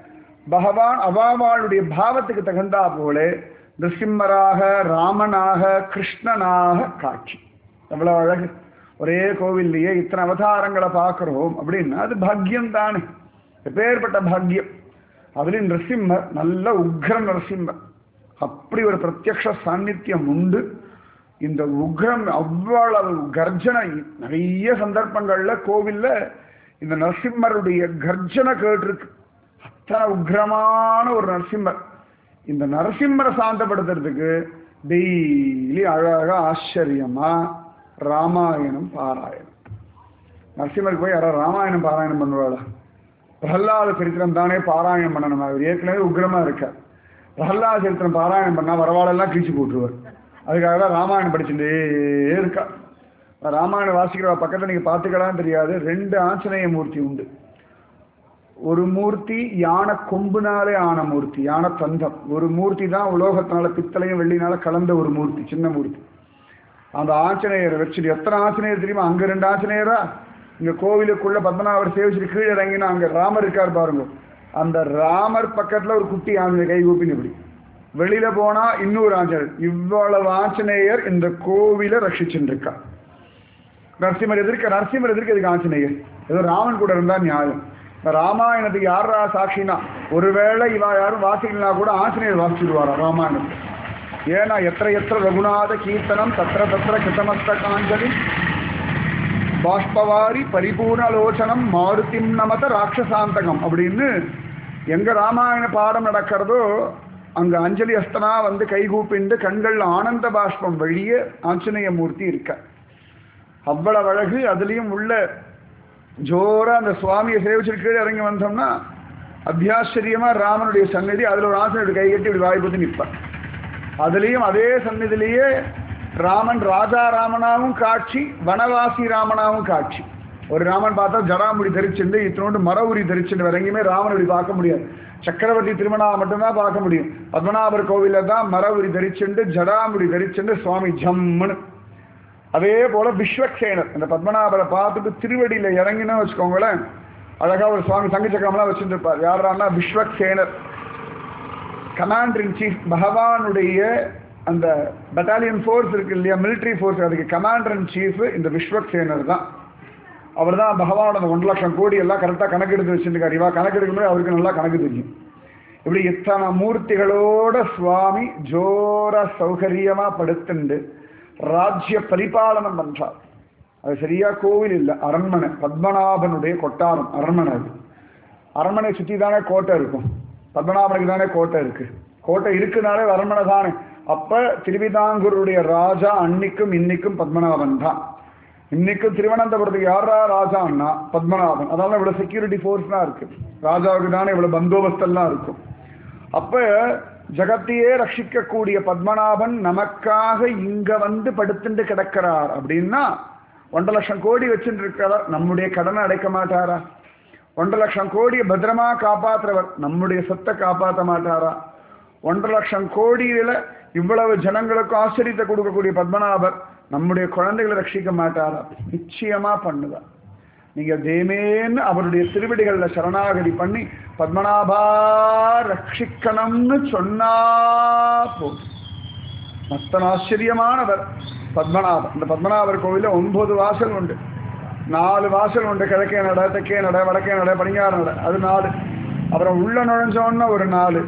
பகவான் அவாவாளுடைய பாவத்துக்கு தகுந்தா போல நிருசிம்மராக ராமனாக கிருஷ்ணனாக காட்சி எவ்வளவு அழகு ஒரே கோவில்லையே இத்தனை அவதாரங்களை பார்க்கிறோம் அப்படின்னா அது பாக்கியம் தானே எப்பேற்பட்ட பாக்கியம் அதுலயும் நரசிம்மர் நல்ல உக்ர நரசிம்மர் அப்படி ஒரு பிரத்யக்ஷ சாநித்தியம் உண்டு இந்த உக்ரம் அவ்வளவு கர்ஜனை நிறைய சந்தர்ப்பங்கள்ல கோவில்ல இந்த நரசிம்மருடைய கர்ஜனை கேட்டிருக்கு அத்தனை உக்ரமான ஒரு நரசிம்மர் இந்த நரசிம்மரை சாந்தப்படுத்துறதுக்கு டெய்லி அழகா ஆச்சரியமா ராமாயணம் பாராயணம் நரசிம்மருக்கு போய் யாராவது ராமாயணம் பாராயணம் பண்ணுவாளா பிரகலாத சரித்திரம் தானே பாராயணம் பண்ணணும் அவர் ஏற்கனவே உக்ரமா இருக்கார் பிரகலாத சரித்திரம் பாராயணம் பண்ணா வரவாளெல்லாம் கிழிச்சு போட்டுருவார் அதுக்காக தான் ராமாயணம் படிச்சுட்டே இருக்கா ராமாயணம் வாசிக்கிற பக்கத்தில் நீங்க பார்த்துக்கலாம் தெரியாது ரெண்டு ஆஞ்சநேய மூர்த்தி உண்டு ஒரு மூர்த்தி யானை கொம்புனாலே ஆன மூர்த்தி யானை தந்தம் ஒரு மூர்த்தி தான் உலோகத்தினால பித்தளையும் வெள்ளினால கலந்த ஒரு மூர்த்தி சின்ன மூர்த்தி அந்த ஆஞ்சநேயரை வச்சுட்டு எத்தனை ஆஞ்சநேயர் தெரியுமா அங்க ரெண்டு ஆஞ்சநேயரா இங்க கோவிலுக்குள்ள பத்மநாபர் சேவிச்சுட்டு கீழே இறங்கினா அங்க ராமர் இருக்கார் பாருங்க அந்த ராமர் பக்கத்துல ஒரு குட்டி ஆஞ்சநேயர் கை கூப்பின்னு இப்படி வெளியில போனா இன்னொரு ஆஞ்சநேயர் இவ்வளவு ஆஞ்சநேயர் இந்த கோவிலை ரட்சிச்சுட்டு இருக்கா நரசிம்மர் எதிர்க்க நரசிம்மர் எதிர்க்க இதுக்கு ஆஞ்சநேயர் ஏதோ ராமன் கூட இருந்தா நியாயம் இந்த ராமாயணத்துக்கு யாரா சாட்சினா ஒருவேளை இவா யாரும் வாசிக்கலாம் கூட ஆஞ்சநேயர் வாசிடுவாரா ராமாயணத்தை ஏன்னா எத்திர எத்திர ரகுநாத கீர்த்தனம் தத்திர தத்திர கிருத்தமஸ்த காஞ்சலி பாஷ்பவாரி பரிபூர்ணலோச்சனம் மாருதிம் நமத ராட்சசாந்தகம் அப்படின்னு எங்க ராமாயண பாடம் நடக்கிறதோ அங்க அஞ்சலி அஸ்தனா வந்து கைகூப்பிண்டு கண்கள்ல ஆனந்த பாஷ்பம் வழிய ஆஞ்சநேய மூர்த்தி இருக்க அவ்வளவு அழகு அதுலயும் உள்ள ஜோரா அந்த சுவாமியை சேவிச்சுட்டு கீழே இறங்கி வந்தோம்னா அத்தியாச்சரியமா ராமனுடைய சந்நிதி அதுல ஒரு ஆசனுடைய கை கட்டி இப்படி வாய் போட்டு நிற்பார் அதுலேயும் அதே சந்நிதியிலேயே ராமன் ராஜா ராமனாவும் காட்சி வனவாசி ராமனாவும் காட்சி ஒரு ராமன் பார்த்தா ஜடாமுடி தரிச்சுண்டு இத்தனோண்டு மர உரி தரிச்சுண்டு வேற எங்கேயுமே ராமன் இப்படி பார்க்க முடியாது சக்கரவர்த்தி திருமணா மட்டும்தான் பார்க்க முடியும் பத்மநாபர் கோவிலில் தான் மர உரி தரிச்சுண்டு ஜடாமுடி தரிச்சுண்டு சுவாமி ஜம்முன்னு அதே போல விஸ்வக்சேனர் இந்த பத்மநாபரை பார்த்துட்டு திருவடியில இறங்கினா வச்சுக்கோங்களேன் அழகா ஒரு சுவாமி சங்க சக்கரம்லாம் வச்சுட்டு இருப்பார் யாரான்னா விஸ்வக்சேனர் கமாண்டர் இன் சீஃப் பகவானுடைய அந்த பட்டாலியன் ஃபோர்ஸ் இருக்கு இல்லையா military ஃபோர்ஸ் அதுக்கு கமாண்டர் இன் சீஃப் இந்த விஸ்வக்சேனர் தான் அவர் தான் பகவானோட ஒன்றரை லட்சம் கோடி எல்லாம் கரெக்டாக கணக்கெடுத்து வச்சுருக்காரு இவா கணக்கெடுக்கணும் அவருக்கு நல்லா கணக்கு தெரியும் இப்படி இத்தனை மூர்த்திகளோட சுவாமி ஜோர சௌகரியமா படுத்துண்டு ராஜ்ய பரிபாலனம் பண்றார் அது சரியா கோவில் இல்லை அரண்மனை பத்மநாபனுடைய கொட்டாரம் அரண்மனை அது அரண்மனை சுற்றி தானே கோட்டை இருக்கும் பத்மநாபனுக்கு தானே கோட்டை இருக்கு கோட்டை இருக்குனாலே அது அரண்மனை தானே அப்ப திருவிதாங்கூருடைய ராஜா அன்னைக்கும் இன்னைக்கும் பத்மநாபன் தான் இன்னைக்கும் திருவனந்தபுரத்துக்கு யாரா ராஜான்னா பத்மநாபன் அதனால இவ்வளவு செக்யூரிட்டி ஃபோர்ஸ்லாம் இருக்கு ராஜாவுக்கு தானே இவ்வளவு பந்தோபஸ்தெல்லாம் இருக்கும் அப்ப ஜகத்தையே ரட்சிக்கக்கூடிய பத்மநாபன் நமக்காக இங்க வந்து படுத்துட்டு கிடக்கிறார் அப்படின்னா ஒன்றரை லட்சம் கோடி வச்சுட்டு இருக்கிறவர் நம்முடைய கடனை அடைக்க மாட்டாரா ஒன்றரை லட்சம் கோடியை பத்திரமா காப்பாத்துறவர் நம்முடைய சொத்தை காப்பாற்ற மாட்டாரா ஒன்றரை லட்சம் கோடியில இவ்வளவு ஜனங்களுக்கு ஆச்சரியத்தை கொடுக்கக்கூடிய பத்மநாபர் நம்முடைய குழந்தைகளை ரட்சிக்க மாட்டாரா நிச்சயமா பண்ணுவார் நீங்க தேமேன்னு அவருடைய திருவடிகள்ல சரணாகதி பண்ணி பத்மநாபா ரட்சிக்கணும்னு சொன்னா போதும் மத்தன் ஆச்சரியமானவர் பத்மநாபர் இந்த பத்மநாபர் கோவில்ல ஒன்பது வாசல் உண்டு நாலு வாசல் உண்டு கிழக்கே நட தெற்கே நட வடக்கே நட படிஞ்சாறு நட அது நாலு அப்புறம் உள்ள நுழைஞ்சோன்னா ஒரு நாலு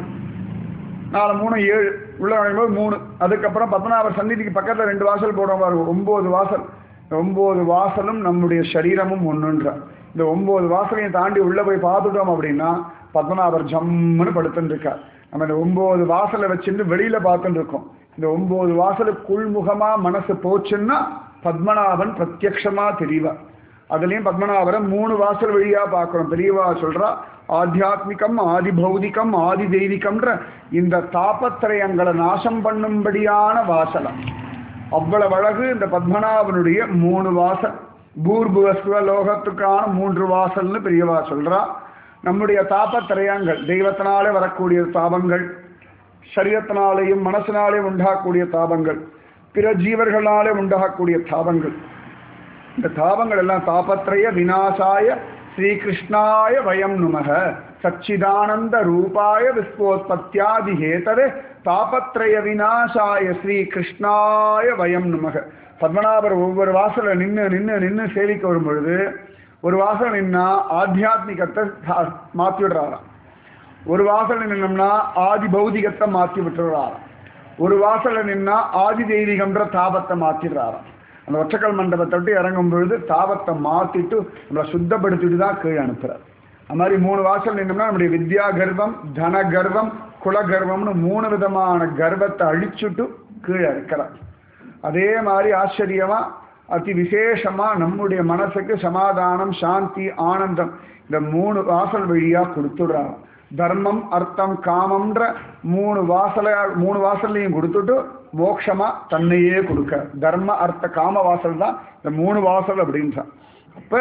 நாலு மூணு ஏழு உள்ள நுழையும்போது மூணு அதுக்கப்புறம் பத்மநாபர் சந்நிதிக்கு பக்கத்துல ரெண்டு வாசல் போடுற பாருங்க ஒன்பது வாசல் இந்த ஒன்பது வாசலும் நம்முடைய சரீரமும் ஒன்றுன்றார் இந்த ஒன்பது வாசலையும் தாண்டி உள்ள போய் பார்த்துட்டோம் அப்படின்னா பத்மநாபர் ஜம்முன்னு படுத்துட்டு இருக்கார் நம்ம இந்த ஒன்பது வாசலை வச்சுட்டு வெளியில பார்த்துட்டு இருக்கோம் இந்த ஒன்பது வாசலுக்குள் முகமா மனசு போச்சுன்னா பத்மநாபன் பிரத்யக்ஷமா தெரியவார் அதுலயும் பத்மநாபரை மூணு வாசல் வழியா பார்க்கிறோம் பெரியவா சொல்றா ஆத்தியாத்மிகம் ஆதி பௌதிகம் ஆதி தெய்வீகம்ன்ற இந்த தாபத்திரயங்களை நாசம் பண்ணும்படியான வாசலம் அவ்வளவு அழகு இந்த பத்மநாபனுடைய மூணு வாசல் பூர்புவஸ்வ லோகத்துக்கான மூன்று வாசல்னு பெரியவா சொல்றா நம்முடைய தாபத்திரயங்கள் தெய்வத்தினாலே வரக்கூடிய தாபங்கள் சரீரத்தினாலேயும் மனசினாலேயும் உண்டாகக்கூடிய தாபங்கள் பிற ஜீவர்களாலே உண்டாகக்கூடிய தாபங்கள் இந்த தாபங்கள் எல்லாம் தாபத்ரய விநாசாய ஸ்ரீகிருஷ்ணாய வயம் நுமக சச்சிதானந்த ரூபாய விஸ்வோத்பத்தியாதி ஹேதவே தாபத்ரய விநாசாய ஸ்ரீகிருஷ்ணாய வயம் நுமக பத்மநாபர் ஒவ்வொரு வாசல நின்று நின்று நின்று சேவிக்க வரும் பொழுது ஒரு வாசல் நின்னா ஆத்தியாத்மிகத்தை தா- மாத்தி விடுறாராம் ஒரு வாசல்ல நின்னோம்னா ஆதி பௌதிகத்தை மாத்தி விட்டுறாராம் ஒரு வாசல்ல நின்னா ஆதி தெய்வீகம்ன்ற தாபத்தை மாத்திடுறாராம் அந்த ஒற்றக்கல் மண்டபத்தை விட்டு இறங்கும் பொழுது தாபத்தை மாத்திட்டு நம்மளை சுத்தப்படுத்திட்டு தான் கீழே அனுப்புறார் அது மாதிரி மூணு வாசல் நின்னோம்னா நம்முடைய வித்யா கர்வம் தன கர்வம் குல கர்வம்னு மூணு விதமான கர்வத்தை அழிச்சுட்டு கீழே இருக்கிறார் அதே மாதிரி ஆச்சரியமா அதி விசேஷமா நம்முடைய மனசுக்கு சமாதானம் சாந்தி ஆனந்தம் இந்த மூணு வாசல் வழியா கொடுத்துடுறாங்க தர்மம் அர்த்தம் காமம்ன்ற மூணு வாசல மூணு வாசல்லையும் கொடுத்துட்டு மோட்சமா தன்னையே கொடுக்க தர்ம அர்த்த காம வாசல் தான் இந்த மூணு வாசல் அப்படின்றான் அப்ப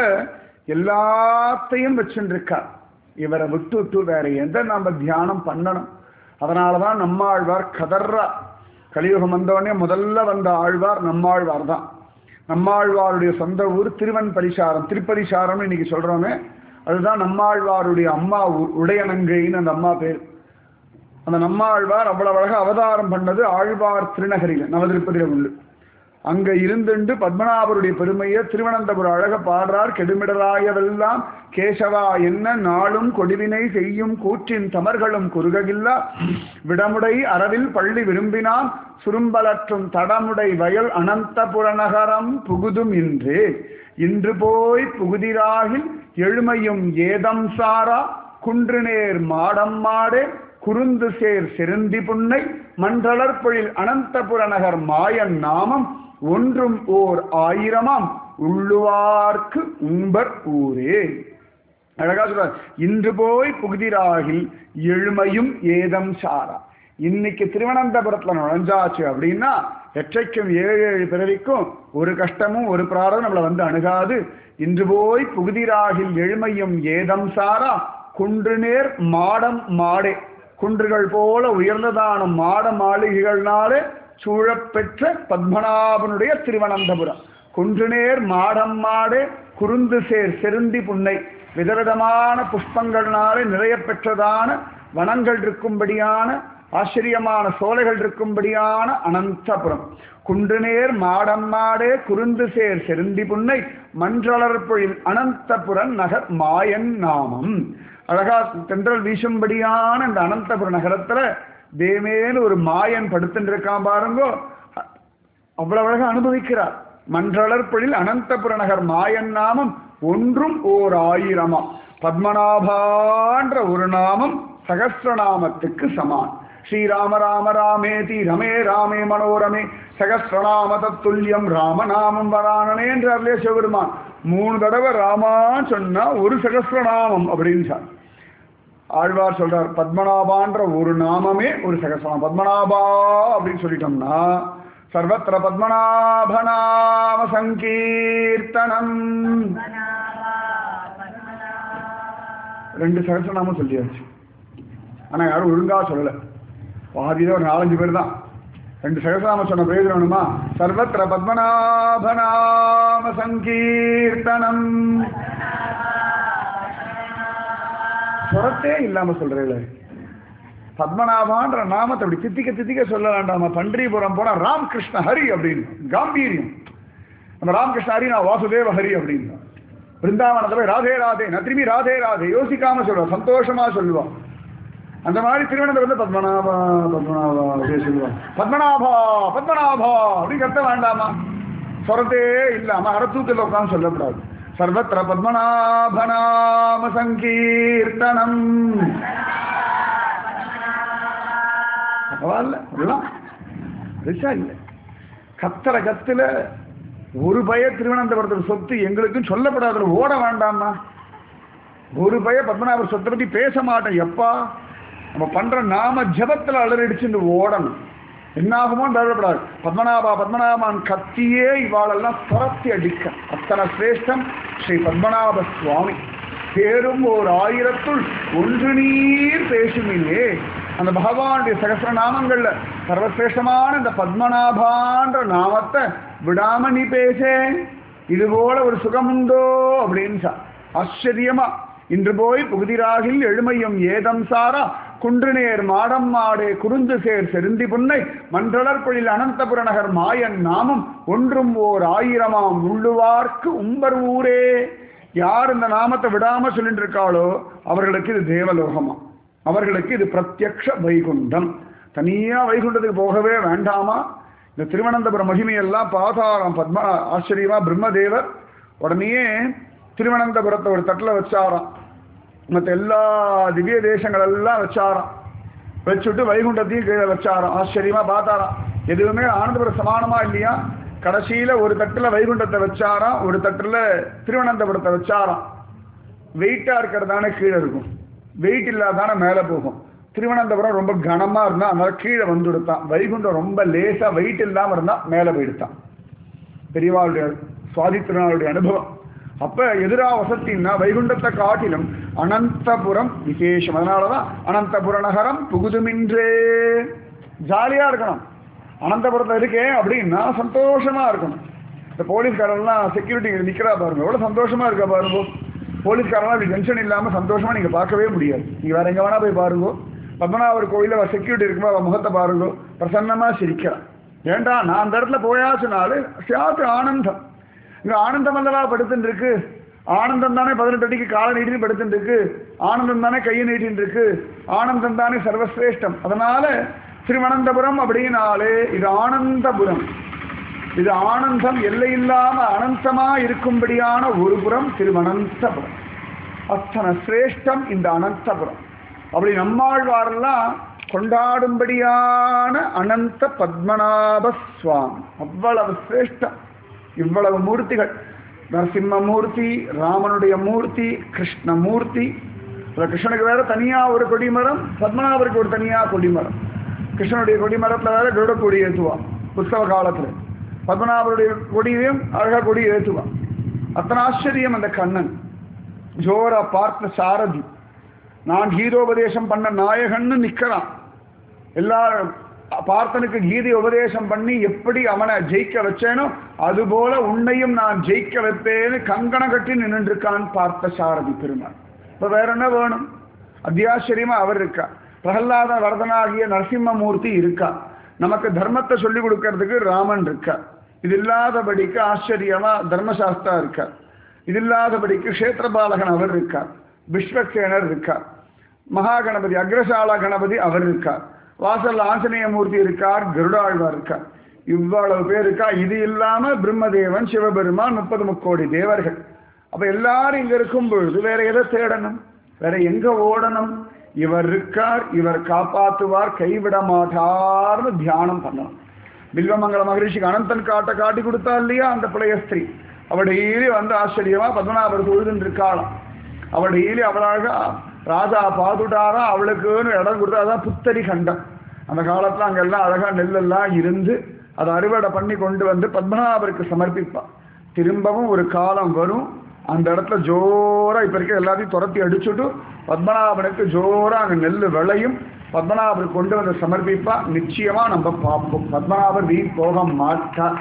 எல்லாத்தையும் வச்சுருக்கார் இவரை விட்டு விட்டு வேற எதை நம்ம தியானம் பண்ணணும் அதனாலதான் நம்மாழ்வார் கதர்றா கலியுகம் வந்தவொடனே முதல்ல வந்த ஆழ்வார் நம்மாழ்வார் தான் நம்மாழ்வாருடைய சொந்த ஊர் திருவன் பரிசாரம் திருப்பரிசாரம்னு இன்னைக்கு சொல்றோமே அதுதான் நம்மாழ்வாருடைய அம்மா ஊர் உடையனங்கைன்னு அந்த அம்மா பேர் அந்த நம்மாழ்வார் அவ்வளவு அழகா அவதாரம் பண்ணது ஆழ்வார் திருநகரில நவதிருப்பதில உண்டு அங்க இருந்துண்டு பத்மநாபருடைய பெருமையை திருவனந்தபுரம் அழக பாடுறார் கெடுமிடராயவெல்லாம் கேசவா என்ன நாளும் கொடுவினை செய்யும் கூற்றின் தமர்களும் குறுககில்லா விடமுடை அரவில் பள்ளி விரும்பினான் சுரும்பலற்றும் தடமுடை வயல் அனந்தபுர நகரம் புகுதும் இன்று இன்று போய் புகுதிராகில் எழுமையும் ஏதம் சாரா குன்றுநேர் மாடம் மாடே குறுந்து சேர் செருந்தி புன்னை மன்றளற்பொழில் அனந்தபுர நகர் மாயன் நாமம் ஒன்றும் ஓர் ஆயிரமாம் உள்ளுவார்க்கு உம்பர் ஊரே அழகா சொல்றார் இன்று போய் புகுதிராகில் எழுமையும் ஏதம் சாரா இன்னைக்கு திருவனந்தபுரத்துல நுழைஞ்சாச்சு அப்படின்னா எற்றைக்கும் ஏழு ஏழு பிறவிக்கும் ஒரு கஷ்டமும் ஒரு பிராரம் நம்மளை வந்து அணுகாது இன்று போய் புகுதிராகில் எழுமையும் ஏதம் சாரா குன்றுநேர் மாடம் மாடே குன்றுகள் போல உயர்ந்ததான மாட மாளிகைகள்னாலே சூழப்பெற்ற பத்மநாபனுடைய திருவனந்தபுரம் குன்றுநேர் மாடம் மாடே குறுந்து சேர் செருந்தி புன்னை விதவிதமான புஷ்பங்கள்னாலே நிறைய பெற்றதான வனங்கள் இருக்கும்படியான ஆச்சரியமான சோலைகள் இருக்கும்படியான அனந்தபுரம் குன்றுநேர் மாடம் மாடே குறுந்து சேர் செருந்தி புன்னை மன்றளர்பொழில் அனந்தபுரம் நகர் மாயன் நாமம் அழகா தென்றல் வீசும்படியான இந்த அனந்தபுர நகரத்துல தேமேன்னு ஒரு மாயன் படுத்துட்டு இருக்கான் பாருங்கோ அவ்வளவு அழகா அனுபவிக்கிறார் மன்றளர்பொழில் அனந்தபுர நகர் மாயன் நாமம் ஒன்றும் ஓர் ஆயிரமா பத்மநாபான்ற ஒரு நாமம் சகசிரநாமத்துக்கு சமான் ஸ்ரீராம ராம ராமேதி ரமே ராமே மனோரமே சகசிரநாம தத்துல்யம் ராமநாமம் வரானனே என்றார்லே சிவபெருமான் மூணு தடவை ராமான்னு சொன்னா ஒரு சகசிரநாமம் அப்படின்னு சொன்னார் ஆழ்வார் சொல்றார் பத்மநாபான்ற ஒரு நாமமே ஒரு சகசிரநாமம் பத்மநாபா அப்படின்னு சொல்லிட்டோம்னா சர்வத்திர பத்மநாபநாம சங்கீர்த்தனம் ரெண்டு சகசிரநாமம் சொல்லியாச்சு ஆனா யாரும் ஒழுங்கா சொல்லல பாதியில ஒரு நாலஞ்சு பேர் தான் ரெண்டு சகசிரநாமம் சொன்ன பிரயோஜனம் வேணுமா சர்வத்திர பத்மநாபநாம சங்கீர்த்தனம் சுரத்தே இல்லாம சொல்றேன் பத்மநாபான்ற நாமத்தை அப்படி தித்திக்க தித்திக்க சொல்ல வேண்டாமா பன்றிபுரம் போனா ராம்கிருஷ்ண ஹரி அப்படின்னு காம்பீரியம் நம்ம ராமகிருஷ்ண ஹரி நான் வாசுதேவ ஹரி அப்படின்னு பிருந்தாவனத்துல போய் ராதே ராதே நான் திரும்பி ராதே ராதே யோசிக்காம சொல்லுவான் சந்தோஷமா சொல்லுவான் அந்த மாதிரி திருவனந்தபுரத்துல பத்மநாபா பத்மநாபா அப்படியே சொல்லுவான் பத்மநாபா பத்மநாபா அப்படின்னு கத்த வேண்டாமா சொரத்தே இல்லாம அறத்தூக்கத்தில் உட்காந்து சொல்லக்கூடாது சர்வத்திர பத்மநாபநாம சங்கீர்த்தனம் பரவாயில்ல அப்படிலாம் பெருசா இல்லை கத்தர கத்துல ஒரு பய திருவனந்தபுரத்தில் சொத்து எங்களுக்கும் சொல்லப்படாத ஓட வேண்டாமா ஒரு பய பத்மநாபர் சொத்தை பத்தி பேச மாட்டேன் எப்பா நம்ம பண்ற நாம ஜபத்துல அலறடிச்சுட்டு ஓடணும் என்னாகுமோ பயப்படாது பத்மநாபா பத்மநாபான் கத்தியே இவாளெல்லாம் துரத்தி அடிக்க அத்தனை சிரேஷ்டம் ஸ்ரீ பத்மநாப சுவாமி பேரும் ஓர் ஆயிரத்துள் ஒன்று நீர் பேசுமில்லே அந்த பகவானுடைய சகசிர நாமங்கள்ல சர்வசிரேஷ்டமான இந்த பத்மநாபான்ற நாமத்தை விடாம நீ பேசே இது போல ஒரு சுகமுண்டோ அப்படின்னு சொ- ஆச்சரியமா இன்று போய் புகுதிராகில் எழுமையும் ஏதம் சாரா குன்றுநேர் மாடம் மாடே குறுந்து சேர் செருந்தி புன்னை மன்றளர்பொழில் அனந்தபுர நகர் மாயன் நாமம் ஒன்றும் ஓர் ஆயிரமாம் உள்ளுவார்க்கு உம்பர் ஊரே யார் இந்த நாமத்தை விடாம சொல்லிட்டு இருக்காளோ அவர்களுக்கு இது தேவலோகமா அவர்களுக்கு இது பிரத்யக்ஷ வைகுண்டம் தனியா வைகுண்டத்துக்கு போகவே வேண்டாமா இந்த திருவனந்தபுரம் மகிமையெல்லாம் பாதாரம் பத்ம ஆச்சரியமா பிரம்மதேவர் உடனேயே திருவனந்தபுரத்தை ஒரு தட்டில் வச்சாராம் மற்ற எல்லா திவ்ய தேசங்கள் எல்லாம் வச்சாராம் வச்சுட்டு வைகுண்டத்தையும் கீழே வச்சாராம் ஆச்சரியமா பார்த்தாராம் எதுவுமே ஆனந்தபுரம் சமானமா இல்லையா கடைசியில ஒரு தட்டுல வைகுண்டத்தை வச்சாராம் ஒரு தட்டுல திருவனந்தபுரத்தை வச்சாராம் வெயிட்டா இருக்கிறதானே கீழே இருக்கும் வெயிட் இல்லாதானே மேலே போகும் திருவனந்தபுரம் ரொம்ப கனமா இருந்தா அதனால கீழே வந்து கொடுத்தான் வைகுண்டம் ரொம்ப லேசா வெயிட் இல்லாம இருந்தா மேலே போயிடுத்தான் பெரியவாளுடைய சுவாதி திருநாளுடைய அனுபவம் அப்ப எதிரா வசத்தின்னா வைகுண்டத்தை காட்டிலும் அனந்தபுரம் விசேஷம் அதனாலதான் அனந்தபுர நகரம் புகுதுமின்றே ஜாலியா இருக்கணும் அனந்தபுரத்துல இருக்கேன் அப்படின்னா சந்தோஷமா இருக்கணும் இந்த போலீஸ்காரெல்லாம் செக்யூரிட்டி நிக்கிறா பாருங்க எவ்வளவு சந்தோஷமா இருக்கா பாருங்க போலீஸ்காரெல்லாம் இப்படி டென்ஷன் இல்லாம சந்தோஷமா நீங்க பார்க்கவே முடியாது நீங்க வேற எங்க வேணா போய் பாருங்க பத்மநாபர் கோயில செக்யூரிட்டி இருக்கும்போது அவ முகத்தை பாருங்க பிரசன்னமா சிரிக்கிறான் ஏண்டா நான் அந்த இடத்துல போயாச்சுனாலே சாத்து ஆனந்தம் இங்க ஆனந்தம் அல்லவா படுத்துட்டு இருக்கு ஆனந்தம் தானே பதினெட்டு அடிக்கு காலை நீட்டின்னு படுத்துட்டு இருக்கு ஆனந்தம் தானே கையை நீட்டின்னு இருக்கு ஆனந்தம் தானே சர்வசிரேஷ்டம் அதனால திருவனந்தபுரம் அப்படின்னாலே இது ஆனந்தபுரம் இது ஆனந்தம் எல்லையில்லாம அனந்தமா இருக்கும்படியான ஒரு புறம் திருவனந்தபுரம் அத்தனை சிரேஷ்டம் இந்த அனந்தபுரம் அப்படி நம்மாழ்வாரெல்லாம் கொண்டாடும்படியான அனந்த பத்மநாப சுவாமி அவ்வளவு சிரேஷ்டம் இவ்வளவு மூர்த்திகள் நரசிம்மமூர்த்தி ராமனுடைய மூர்த்தி கிருஷ்ணமூர்த்தி அதுல கிருஷ்ணனுக்கு வேற தனியா ஒரு கொடிமரம் பத்மநாபருக்கு ஒரு தனியா கொடிமரம் கிருஷ்ணனுடைய கொடிமரத்துல வேற கருட கொடி ஏற்றுவான் உற்சவ காலத்துல பத்மநாபருடைய கொடியையும் அழகா கொடி ஏற்றுவான் அத்தனை ஆச்சரியம் அந்த கண்ணன் ஜோரா பார்த்த சாரதி நான் கீதோபதேசம் பண்ண நாயகன்னு நிக்கிறான் எல்லாரும் பார்த்தனுக்கு கீதை உபதேசம் பண்ணி எப்படி அவனை ஜெயிக்க வச்சேனோ அதுபோல உன்னையும் நான் ஜெயிக்க வைப்பேன்னு கங்கணம் கட்டி நின்றுருக்கான் பார்த்த சாரதி பெருமாள் இப்ப வேற என்ன வேணும் அத்தியாச்சரியமா அவர் இருக்கா பிரகலாத வரதனாகிய நரசிம்மமூர்த்தி இருக்கா நமக்கு தர்மத்தை சொல்லிக் கொடுக்கறதுக்கு ராமன் இருக்கா இது இல்லாதபடிக்கு ஆச்சரியமா தர்மசாஸ்திரா இருக்கார் இது இல்லாதபடிக்கு கஷேத்திரபாலகன் அவர் இருக்கார் விஸ்வக்சேனர் இருக்கார் மகா கணபதி அக்ரசாலா கணபதி அவர் இருக்கார் வாசல் ஆஞ்சநேய மூர்த்தி இருக்கார் கருடாழ்வார் இருக்கார் இவ்வளவு பேர் இருக்கா இது இல்லாம பிரம்மதேவன் சிவபெருமான் முப்பது முக்கோடி தேவர்கள் அப்ப எல்லாரும் இங்க இருக்கும் பொழுது வேற எதை தேடணும் வேற எங்க ஓடணும் இவர் இருக்கார் இவர் காப்பாத்துவார் கைவிட மாட்டார்னு தியானம் பண்ணணும் பில்வமங்கல மகரிஷிக்கு அனந்தன் காட்ட காட்டி கொடுத்தா இல்லையா அந்த பிள்ளைய ஸ்திரீ அவள் டெய்லி வந்து ஆச்சரியமா பத்மநாபர் தொழுதுன்னு இருக்காளாம் அவள் டெய்லி அவளாக ராஜா பாதுட்டாரா அவளுக்குன்னு இடம் கொடுத்தா அதான் புத்தரி கண்டம் அந்த காலத்துல அங்கெல்லாம் அழகா நெல்லெல்லாம் இருந்து அதை அறுவடை பண்ணி கொண்டு வந்து பத்மநாபருக்கு சமர்ப்பிப்பா திரும்பவும் ஒரு காலம் வரும் அந்த இடத்துல ஜோரா இப்ப இருக்க எல்லாத்தையும் துரத்தி அடிச்சுட்டு பத்மநாபனுக்கு ஜோரா அங்க நெல் விளையும் பத்மநாபருக்கு கொண்டு வந்து சமர்ப்பிப்பா நிச்சயமா நம்ம பார்ப்போம் பத்மநாபர் வீண் போக மாட்டார்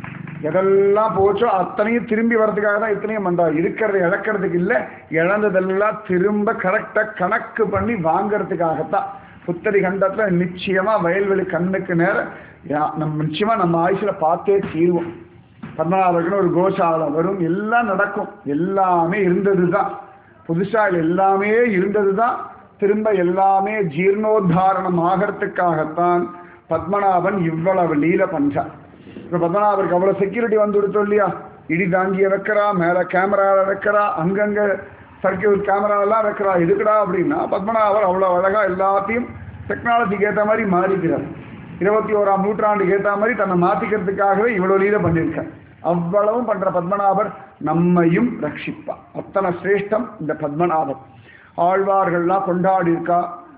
எதெல்லாம் போச்சோ அத்தனையும் திரும்பி வர்றதுக்காக தான் இத்தனையும் பண்றாரு இருக்கிறத இழக்கிறதுக்கு இல்லை இழந்ததெல்லாம் திரும்ப கரெக்டா கணக்கு பண்ணி வாங்கறதுக்காகத்தான் புத்தரி கண்டத்துல நிச்சயமா வயல்வெளி கண்ணுக்கு நேர யா- நம்ம நிச்சயமா நம்ம ஆயுசுல பார்த்தே தீர்வோம் பத்மநாபருக்குன்னு ஒரு கோசாலை வரும் எல்லாம் நடக்கும் எல்லாமே இருந்தது தான் புதுசா இது எல்லாமே இருந்தது தான் திரும்ப எல்லாமே ஜீர்ணோத்தாரணம் ஆகிறதுக்காகத்தான் பத்மநாபன் இவ்வளவு லீல பண்றார் இப்ப பத்மநாபருக்கு அவ்வளவு செக்யூரிட்டி வந்து கொடுத்தோம் இல்லையா இடி தாங்கிய வைக்கிறா மேல கேமரா வைக்கிறா அங்கங்க சர்க்கியூட் கேமரா எல்லாம் வைக்கிறா எதுக்குடா அப்படின்னா பத்மநாபர் அவ்வளவு அழகா எல்லாத்தையும் டெக்னாலஜிக்கு ஏத்த மாதிரி மாறிக்கிறார் இருபத்தி ஓராம் நூற்றாண்டுக்கு ஏத்த மாதிரி தன்னை மாத்திக்கிறதுக்காகவே இவ்வளவு லீல பண்ணியிருக்கார் அவ்வளவும் பண்ற பத்மநாபர் நம்மையும் ரட்சிப்பா அத்தனை சிரேஷ்டம் இந்த பத்மநாபர் ஆழ்வார்கள்லாம் கொண்டாடி இருக்கா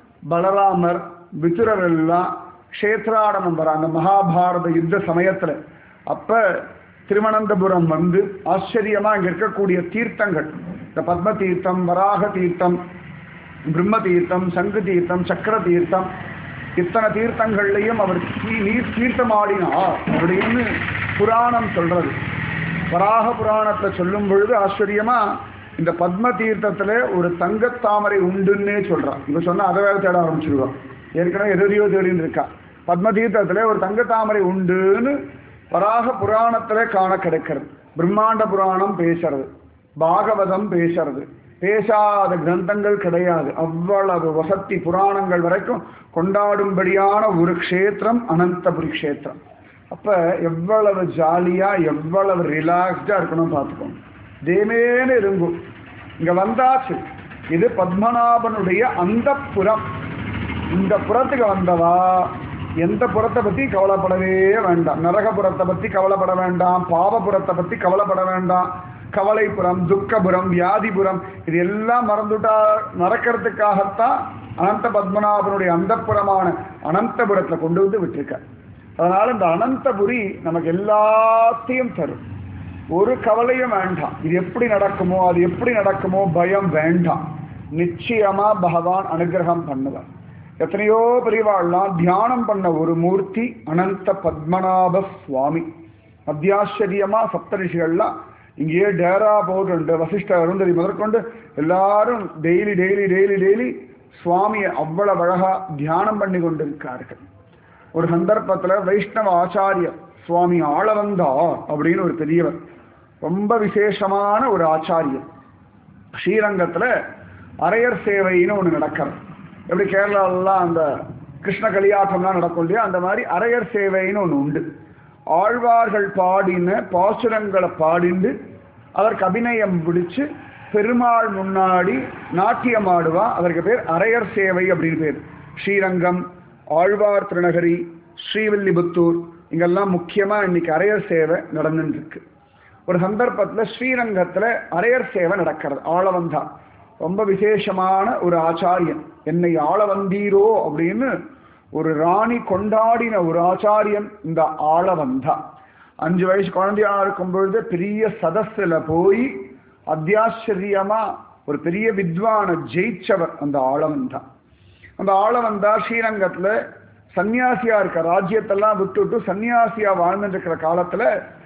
பலராமர் விதுரர் எல்லாம் க்ஷேத்ராடனம் வராங்க மகாபாரத யுத்த சமயத்துல அப்ப திருவனந்தபுரம் வந்து ஆச்சரியமா இங்க இருக்கக்கூடிய தீர்த்தங்கள் இந்த பத்ம தீர்த்தம் வராக தீர்த்தம் பிரம்ம தீர்த்தம் சங்கு தீர்த்தம் சக்கர தீர்த்தம் இத்தனை தீர்த்தங்கள்லையும் அவர் தீ- நீர் தீர்த்தமாடினார் அப்படின்னு புராணம் சொல்றது வராக புராணத்தை சொல்லும் பொழுது ஆச்சரியமா இந்த பத்ம தீர்த்தத்துல ஒரு தங்கத்தாமரை உண்டுன்னே சொல்றான் இவ சொன்னா அதை வேற தேட ஆரம்பிச்சிருவான் ஏற்கனவே எதிரியோ தேடின்னு இருக்கா பத்ம தீர்த்தத்துல ஒரு தங்கத்தாமரை உண்டுன்னு வராக புராணத்துல காண கிடைக்கிறது பிரம்மாண்ட புராணம் பேசுறது பாகவதம் பேசுறது பேசாத கிரந்தங்கள் கிடையாது அவ்வளவு வசத்தி புராணங்கள் வரைக்கும் கொண்டாடும்படியான ஒரு க்ஷேத்திரம் அனந்தபுரி க்ஷேத்திரம் அப்ப எவ்வளவு ஜாலியா எவ்வளவு ரிலாக்ஸ்டா இருக்கணும் பார்த்துக்கோங்க தேமேன்னு இருங்கும் இங்க வந்தாச்சு இது பத்மநாபனுடைய அந்த புறம் இந்த புறத்துக்கு வந்தவா எந்த புறத்தை பத்தி கவலைப்படவே வேண்டாம் நரகபுரத்தை பத்தி கவலைப்பட வேண்டாம் பாவபுரத்தை பத்தி கவலைப்பட வேண்டாம் கவலைப்புறம் துக்கபுரம் வியாதிபுரம் இது எல்லாம் மறந்துட்டா நடக்கிறதுக்காகத்தான் அனந்த பத்மநாபனுடைய அந்தப்புறமான அனந்தபுரத்துல கொண்டு வந்து விட்டிருக்கார் அதனால இந்த அனந்தபுரி நமக்கு எல்லாத்தையும் தரும் ஒரு கவலையும் வேண்டாம் இது எப்படி நடக்குமோ அது எப்படி நடக்குமோ பயம் வேண்டாம் நிச்சயமா பகவான் அனுகிரகம் பண்ணுவார் எத்தனையோ பெரியவாள்லாம் தியானம் பண்ண ஒரு மூர்த்தி அனந்த பத்மநாப சுவாமி அத்தியாச்சரியமா சப்தரிஷிகள்லாம் இங்கேயே டேரா போட்டு வசிஷ்ட அருந்ததி முதற்கொண்டு எல்லாரும் டெய்லி டெய்லி டெய்லி டெய்லி சுவாமியை அவ்வளவு அழகா தியானம் பண்ணி கொண்டிருக்கார்கள் ஒரு சந்தர்ப்பத்துல வைஷ்ணவ ஆச்சாரியர் சுவாமி ஆளவந்தார் அப்படின்னு ஒரு பெரியவர் ரொம்ப விசேஷமான ஒரு ஆச்சாரியர் ஸ்ரீரங்கத்துல அரையர் சேவைன்னு ஒண்ணு நடக்கிறது எப்படி கேரளாலலாம் அந்த கிருஷ்ண கலியாட்டம்லாம் நடக்கும் இல்லையா அந்த மாதிரி அரையர் சேவைன்னு ஒண்ணு உண்டு ஆழ்வார்கள் பாடின பாசுரங்களை பாடிண்டு அதற்கு அபிநயம் பிடிச்சு பெருமாள் முன்னாடி நாட்டியம் ஆடுவா அதற்கு பேர் அரையர் சேவை அப்படின்னு பேர் ஸ்ரீரங்கம் ஆழ்வார் திருநகரி ஸ்ரீவில்லிபுத்தூர் இங்கெல்லாம் முக்கியமா இன்னைக்கு அரையர் சேவை நடந்துட்டு இருக்கு ஒரு சந்தர்ப்பத்துல ஸ்ரீரங்கத்துல அரையர் சேவை நடக்கிறது ஆளவந்தா ரொம்ப விசேஷமான ஒரு ஆச்சாரியன் என்னை ஆள வந்தீரோ அப்படின்னு ஒரு ராணி கொண்டாடின ஒரு ஆச்சாரியன் இந்த ஆளவந்தா அஞ்சு வயசு குழந்தையா இருக்கும் பொழுது பெரிய சதஸ்ல போய் அத்தியாச்சரியமா ஒரு பெரிய வித்வான ஜெயிச்சவர் அந்த ஆளவந்தா அந்த ஆளவந்தா ஸ்ரீரங்கத்துல சன்னியாசியா இருக்க ராஜ்யத்தெல்லாம் விட்டுட்டு சன்னியாசியா வாழ்ந்துட்டு இருக்கிற காலத்துல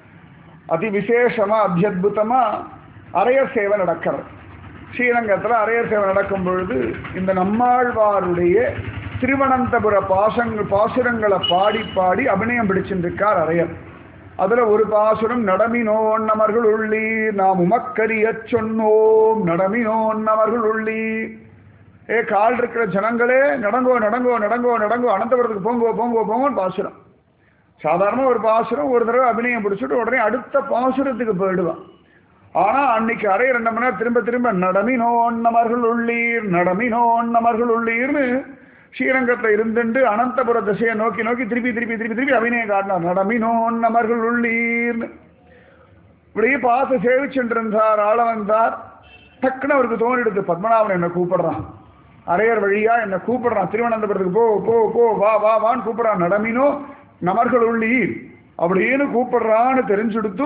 அதி விசேஷமா அத்தியுதமா அரையர் சேவை நடக்கிறது ஸ்ரீரங்கத்துல அரையர் சேவை நடக்கும் பொழுது இந்த நம்மாழ்வாருடைய திருவனந்தபுர பாசங்கள் பாசுரங்களை பாடி பாடி அபிநயம் பிடிச்சிருக்கார் அரையர் அதுல ஒரு பாசுரம் நடமினோன்னமர்கள் உள்ளீர் நாம் உமக்கரியச் சொன்னோம் நடமினோன்னமர்கள் உள்ளீர் ஏ கால் இருக்கிற ஜனங்களே நடங்கோ நடங்கோ நடங்கோ நடங்கோ அனந்தபுரத்துக்கு போங்கோ போங்கோ போங்கோன்னு பாசுரம் சாதாரண ஒரு பாசுரம் ஒரு தடவை அபிநயம் பிடிச்சிட்டு உடனே அடுத்த பாசுரத்துக்கு போயிடுவான் ஆனா அன்னைக்கு அரை ரெண்டு மணி நேரம் திரும்ப திரும்ப நடமினோன்னமர்கள் உள்ளீர் நடமினோன்னமர்கள் உள்ளீர்னு ஸ்ரீரங்கத்துல இருந்துட்டு அனந்தபுர திசையை நோக்கி நோக்கி திருப்பி திருப்பி திருப்பி திருப்பி அபிநயம் காட்டினார் நடமினோன்னமர்கள் உள்ளீர்னு இப்படியே பார்த்து சேவிச்சுட்டு இருந்தார் ஆள வந்தார் டக்குன்னு அவருக்கு தோணிடுது பத்மநாபன் என்னை கூப்பிடுறான் அரையர் வழியா என்னை கூப்பிடுறான் திருவனந்தபுரத்துக்கு போ போ போ வா வா வான்னு கூப்பிடுறான் நடமினோ நமர்கள் உள்ளீர் அப்படின்னு கூப்பிடுறான்னு தெரிஞ்சுடுத்து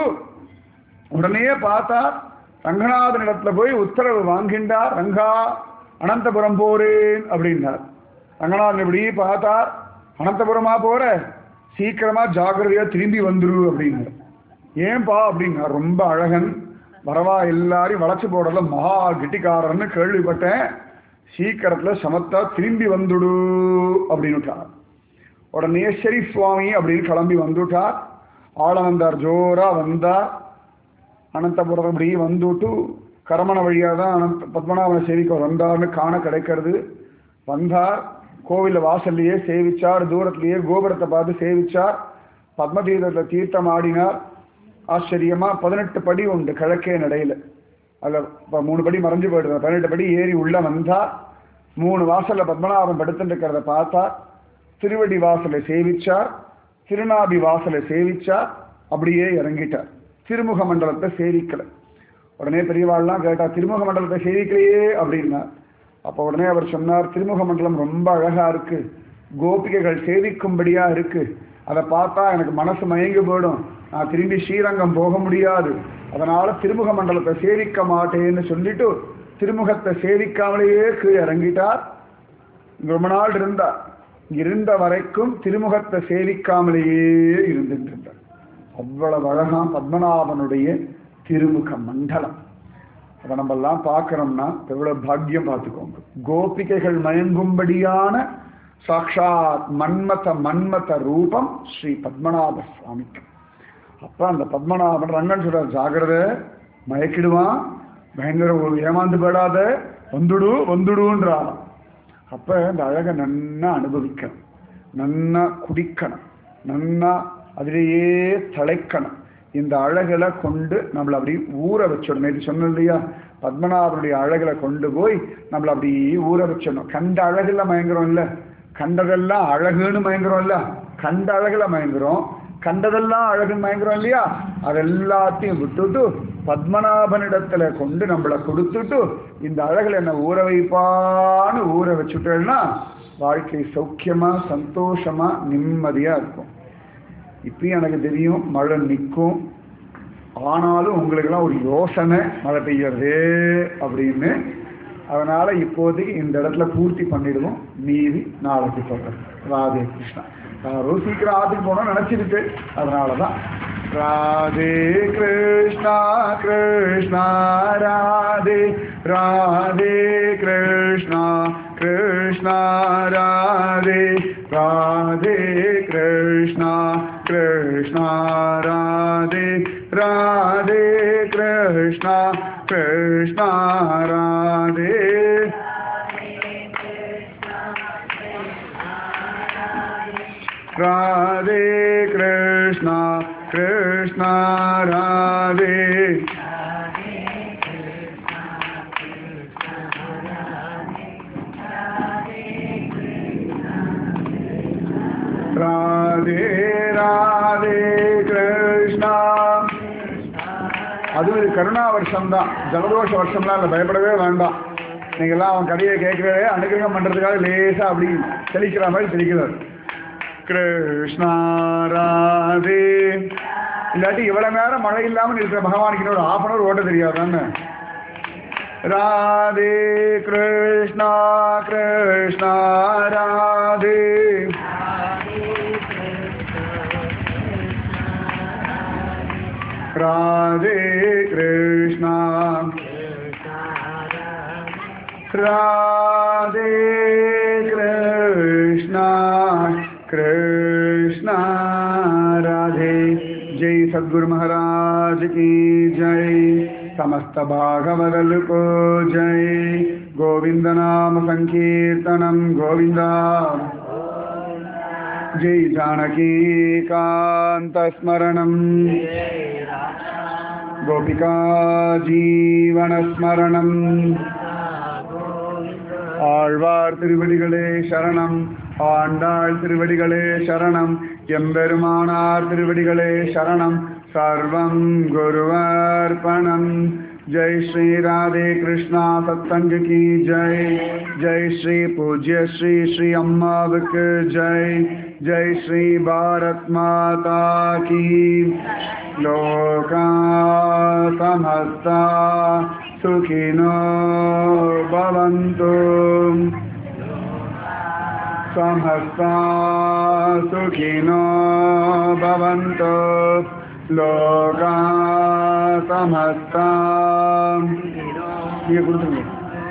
உடனே பார்த்தா ரங்கநாதன் இடத்துல போய் உத்தரவு வாங்கிண்டார் ரங்கா அனந்தபுரம் போறேன் அப்படின்னார் ரங்கநாதன் இப்படி பார்த்தார் அனந்தபுரமா போற சீக்கிரமா ஜாக்கிரதையா திரும்பி வந்துரு அப்படின்னார் ஏன்பா அப்படின்னா ரொம்ப அழகன் வரவா எல்லாரையும் வளைச்சு போடுறதுல மகா கெட்டிக்காரன்னு கேள்விப்பட்டேன் சீக்கிரத்துல சமத்தா திரும்பி வந்துடு அப்படின்னுட்டார் உடனே சரி சுவாமி அப்படின்னு கிளம்பி வந்துட்டார் ஆள வந்தார் ஜோரா வந்தார் அனந்தபுரம் அப்படி வந்துட்டு கரமண வழியாக தான் அனந்த பத்மநாபன சேவிக்க வந்தார்னு காண கிடைக்கிறது வந்தார் கோவிலில் வாசல்லையே சேவிச்சார் தூரத்திலேயே கோபுரத்தை பார்த்து சேவிச்சார் பத்மதீரத்தில் தீர்த்தம் ஆடினார் ஆச்சரியமா பதினெட்டு படி உண்டு கிழக்கே நடையில் அதில் இப்போ மூணு படி மறைஞ்சு போயிடுது பதினெட்டு படி ஏறி உள்ள வந்தார் மூணு வாசல்ல பத்மநாபம் படுத்துட்டு இருக்கிறத பார்த்தார் திருவடி வாசலை சேவிச்சார் திருநாபி வாசலை சேவிச்சார் அப்படியே இறங்கிட்டார் திருமுக மண்டலத்தை சேவிக்கல உடனே பெரியவாள்லாம் கேட்டா திருமுக மண்டலத்தை சேவிக்கலையே அப்படின்னா அப்போ உடனே அவர் சொன்னார் திருமுக மண்டலம் ரொம்ப அழகா இருக்கு கோபிகைகள் சேவிக்கும்படியா இருக்கு அதை பார்த்தா எனக்கு மனசு மயங்கி போயிடும் நான் திரும்பி ஸ்ரீரங்கம் போக முடியாது அதனால திருமுக மண்டலத்தை சேவிக்க மாட்டேன்னு சொல்லிட்டு திருமுகத்தை சேவிக்காமலேயே கீழே இறங்கிட்டார் இங்க ரொம்ப நாள் இருந்தார் இருந்த வரைக்கும் திருமுகத்தை சேவிக்காமலேயே இருந்துட்டு இருந்தார் அவ்வளவு அழகா பத்மநாபனுடைய திருமுக மண்டலம் அதை நம்ம எல்லாம் பார்க்கறோம்னா எவ்வளவு பாக்கியம் பார்த்துக்கோங்க கோபிகைகள் மயங்கும்படியான சாட்சாத் மன்மத மன்மத ரூபம் ஸ்ரீ பத்மநாப சுவாமிக்கு அப்ப அந்த பத்மநாபன் ரங்கன் சொல்றார் ஜாகிரத மயக்கிடுவான் பயங்கர ஒரு ஏமாந்து போயிடாத வந்துடு வந்துடுன்றாராம் அப்ப இந்த அழகை நன்னா அனுபவிக்கணும் நன்னா குடிக்கணும் நன்னா அதிலேயே தலைக்கணும் இந்த அழகளை கொண்டு நம்மளை அப்படி ஊற வச்சிடணும் இது சொன்னோம் இல்லையா பத்மநாபனுடைய அழகளை கொண்டு போய் நம்மளை அப்படி ஊற வச்சிடணும் கண்ட அழகுல மயங்குறோம் இல்ல கண்டதெல்லாம் அழகுன்னு மயங்குறோம் இல்ல கண்ட அழகுல மயங்குறோம் கண்டதெல்லாம் அழகுன்னு மயங்குறோம் இல்லையா அது எல்லாத்தையும் விட்டுட்டு பத்மநாபனிடத்துல கொண்டு நம்மளை கொடுத்துட்டு இந்த அழகுல என்ன ஊற வைப்பான்னு ஊற வச்சுட்டேன்னா வாழ்க்கை சௌக்கியமா சந்தோஷமா நிம்மதியா இருக்கும் இப்பயும் எனக்கு தெரியும் மழை நிற்கும் ஆனாலும் உங்களுக்கெல்லாம் ஒரு யோசனை மழை பெய்யறது அப்படின்னு அதனால இப்போதைக்கு இந்த இடத்துல பூர்த்தி பண்ணிடுவோம் மீதி நாளைக்கு சொல்றேன் ராதே கிருஷ்ணா யாரோ சீக்கிரம் ஆத்துக்கு போனோம் நினைச்சிருக்கு அதனாலதான் ராதே கிருஷ்ணா கிருஷ்ணா ராதே ராதே கிருஷ்ணா கிருஷ்ணா ராதே ராதே கிருஷ்ணா கிருஷ்ணா ராதே ராதே கிருஷ்ணா கிருஷ்ணா ராதே ராதே கிருஷ்ணா கிருஷ்ணா ராதே ராதே ராதே கிருஷ்ணா அதுவும் இது கருணா வருஷம் தான் ஜலதோஷ வருஷம்லாம் இல்லை பயப்படவே வேண்டாம் நீங்கள்லாம் அவன் கதையை கேட்கறதே அனுகிரகம் பண்ணுறதுக்காக லேசாக அப்படி தெளிக்கிற மாதிரி தெளிக்கிறார் கிருஷ்ணா ராதே இல்லாட்டி இவ்வளவு நேரம் மழை இல்லாமல் இருக்கிற பகவானுக்கு இன்னொரு ஹாஃப் அன் அவர் ஓட்ட தெரியாது தானே ராதே கிருஷ்ணா கிருஷ்ணா ராதே ராதே கிருஷ்ணா ராதே கிருஷ்ணா सद्गुरु महाराज की जय समस्त भागवदल को जय गोविंद नाम संकीर्तनम गोविंदा जय जानकी कांत स्मरणम गोपिका जीवन स्मरणम ஆழ்வார் திருவடிகளே சரணம் ஆண்டாள் திருவடிகளே சரணம் எம்பெருமானார் திருவடிகளே சரணம் சர்வம் குருவர்ப்பணம் ஜெய் ஸ்ரீ ராதே கிருஷ்ணா சத்சங்க கி ஜெய் ஜெய் ஸ்ரீ பூஜ்ய ஸ்ரீ ஸ்ரீ அம்மாவுக்கு ஜெய் ஜெய் ஸ்ரீ பாரத் மாதா கி லோகா சமஸ்தா सुखिनो भवन्तु समस्ता सुखिनो भवन्तु लोका समस्ता ये गुरुदेव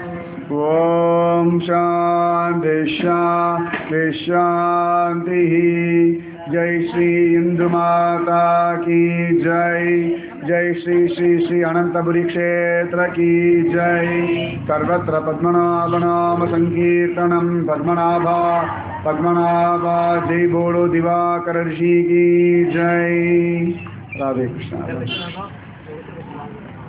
ॐ शान्ति शान्ति शान्तिः जय श्री इंदु माता की जय जय श्री श्री श्री अनंतपुरी क्षेत्र की जय सर्वत्र पद्मनाभ नाम संकीर्तनम पद्मनाभा पद्मनाभा जय बोलो दिवाकर ऋषि की जय राधे कृष्ण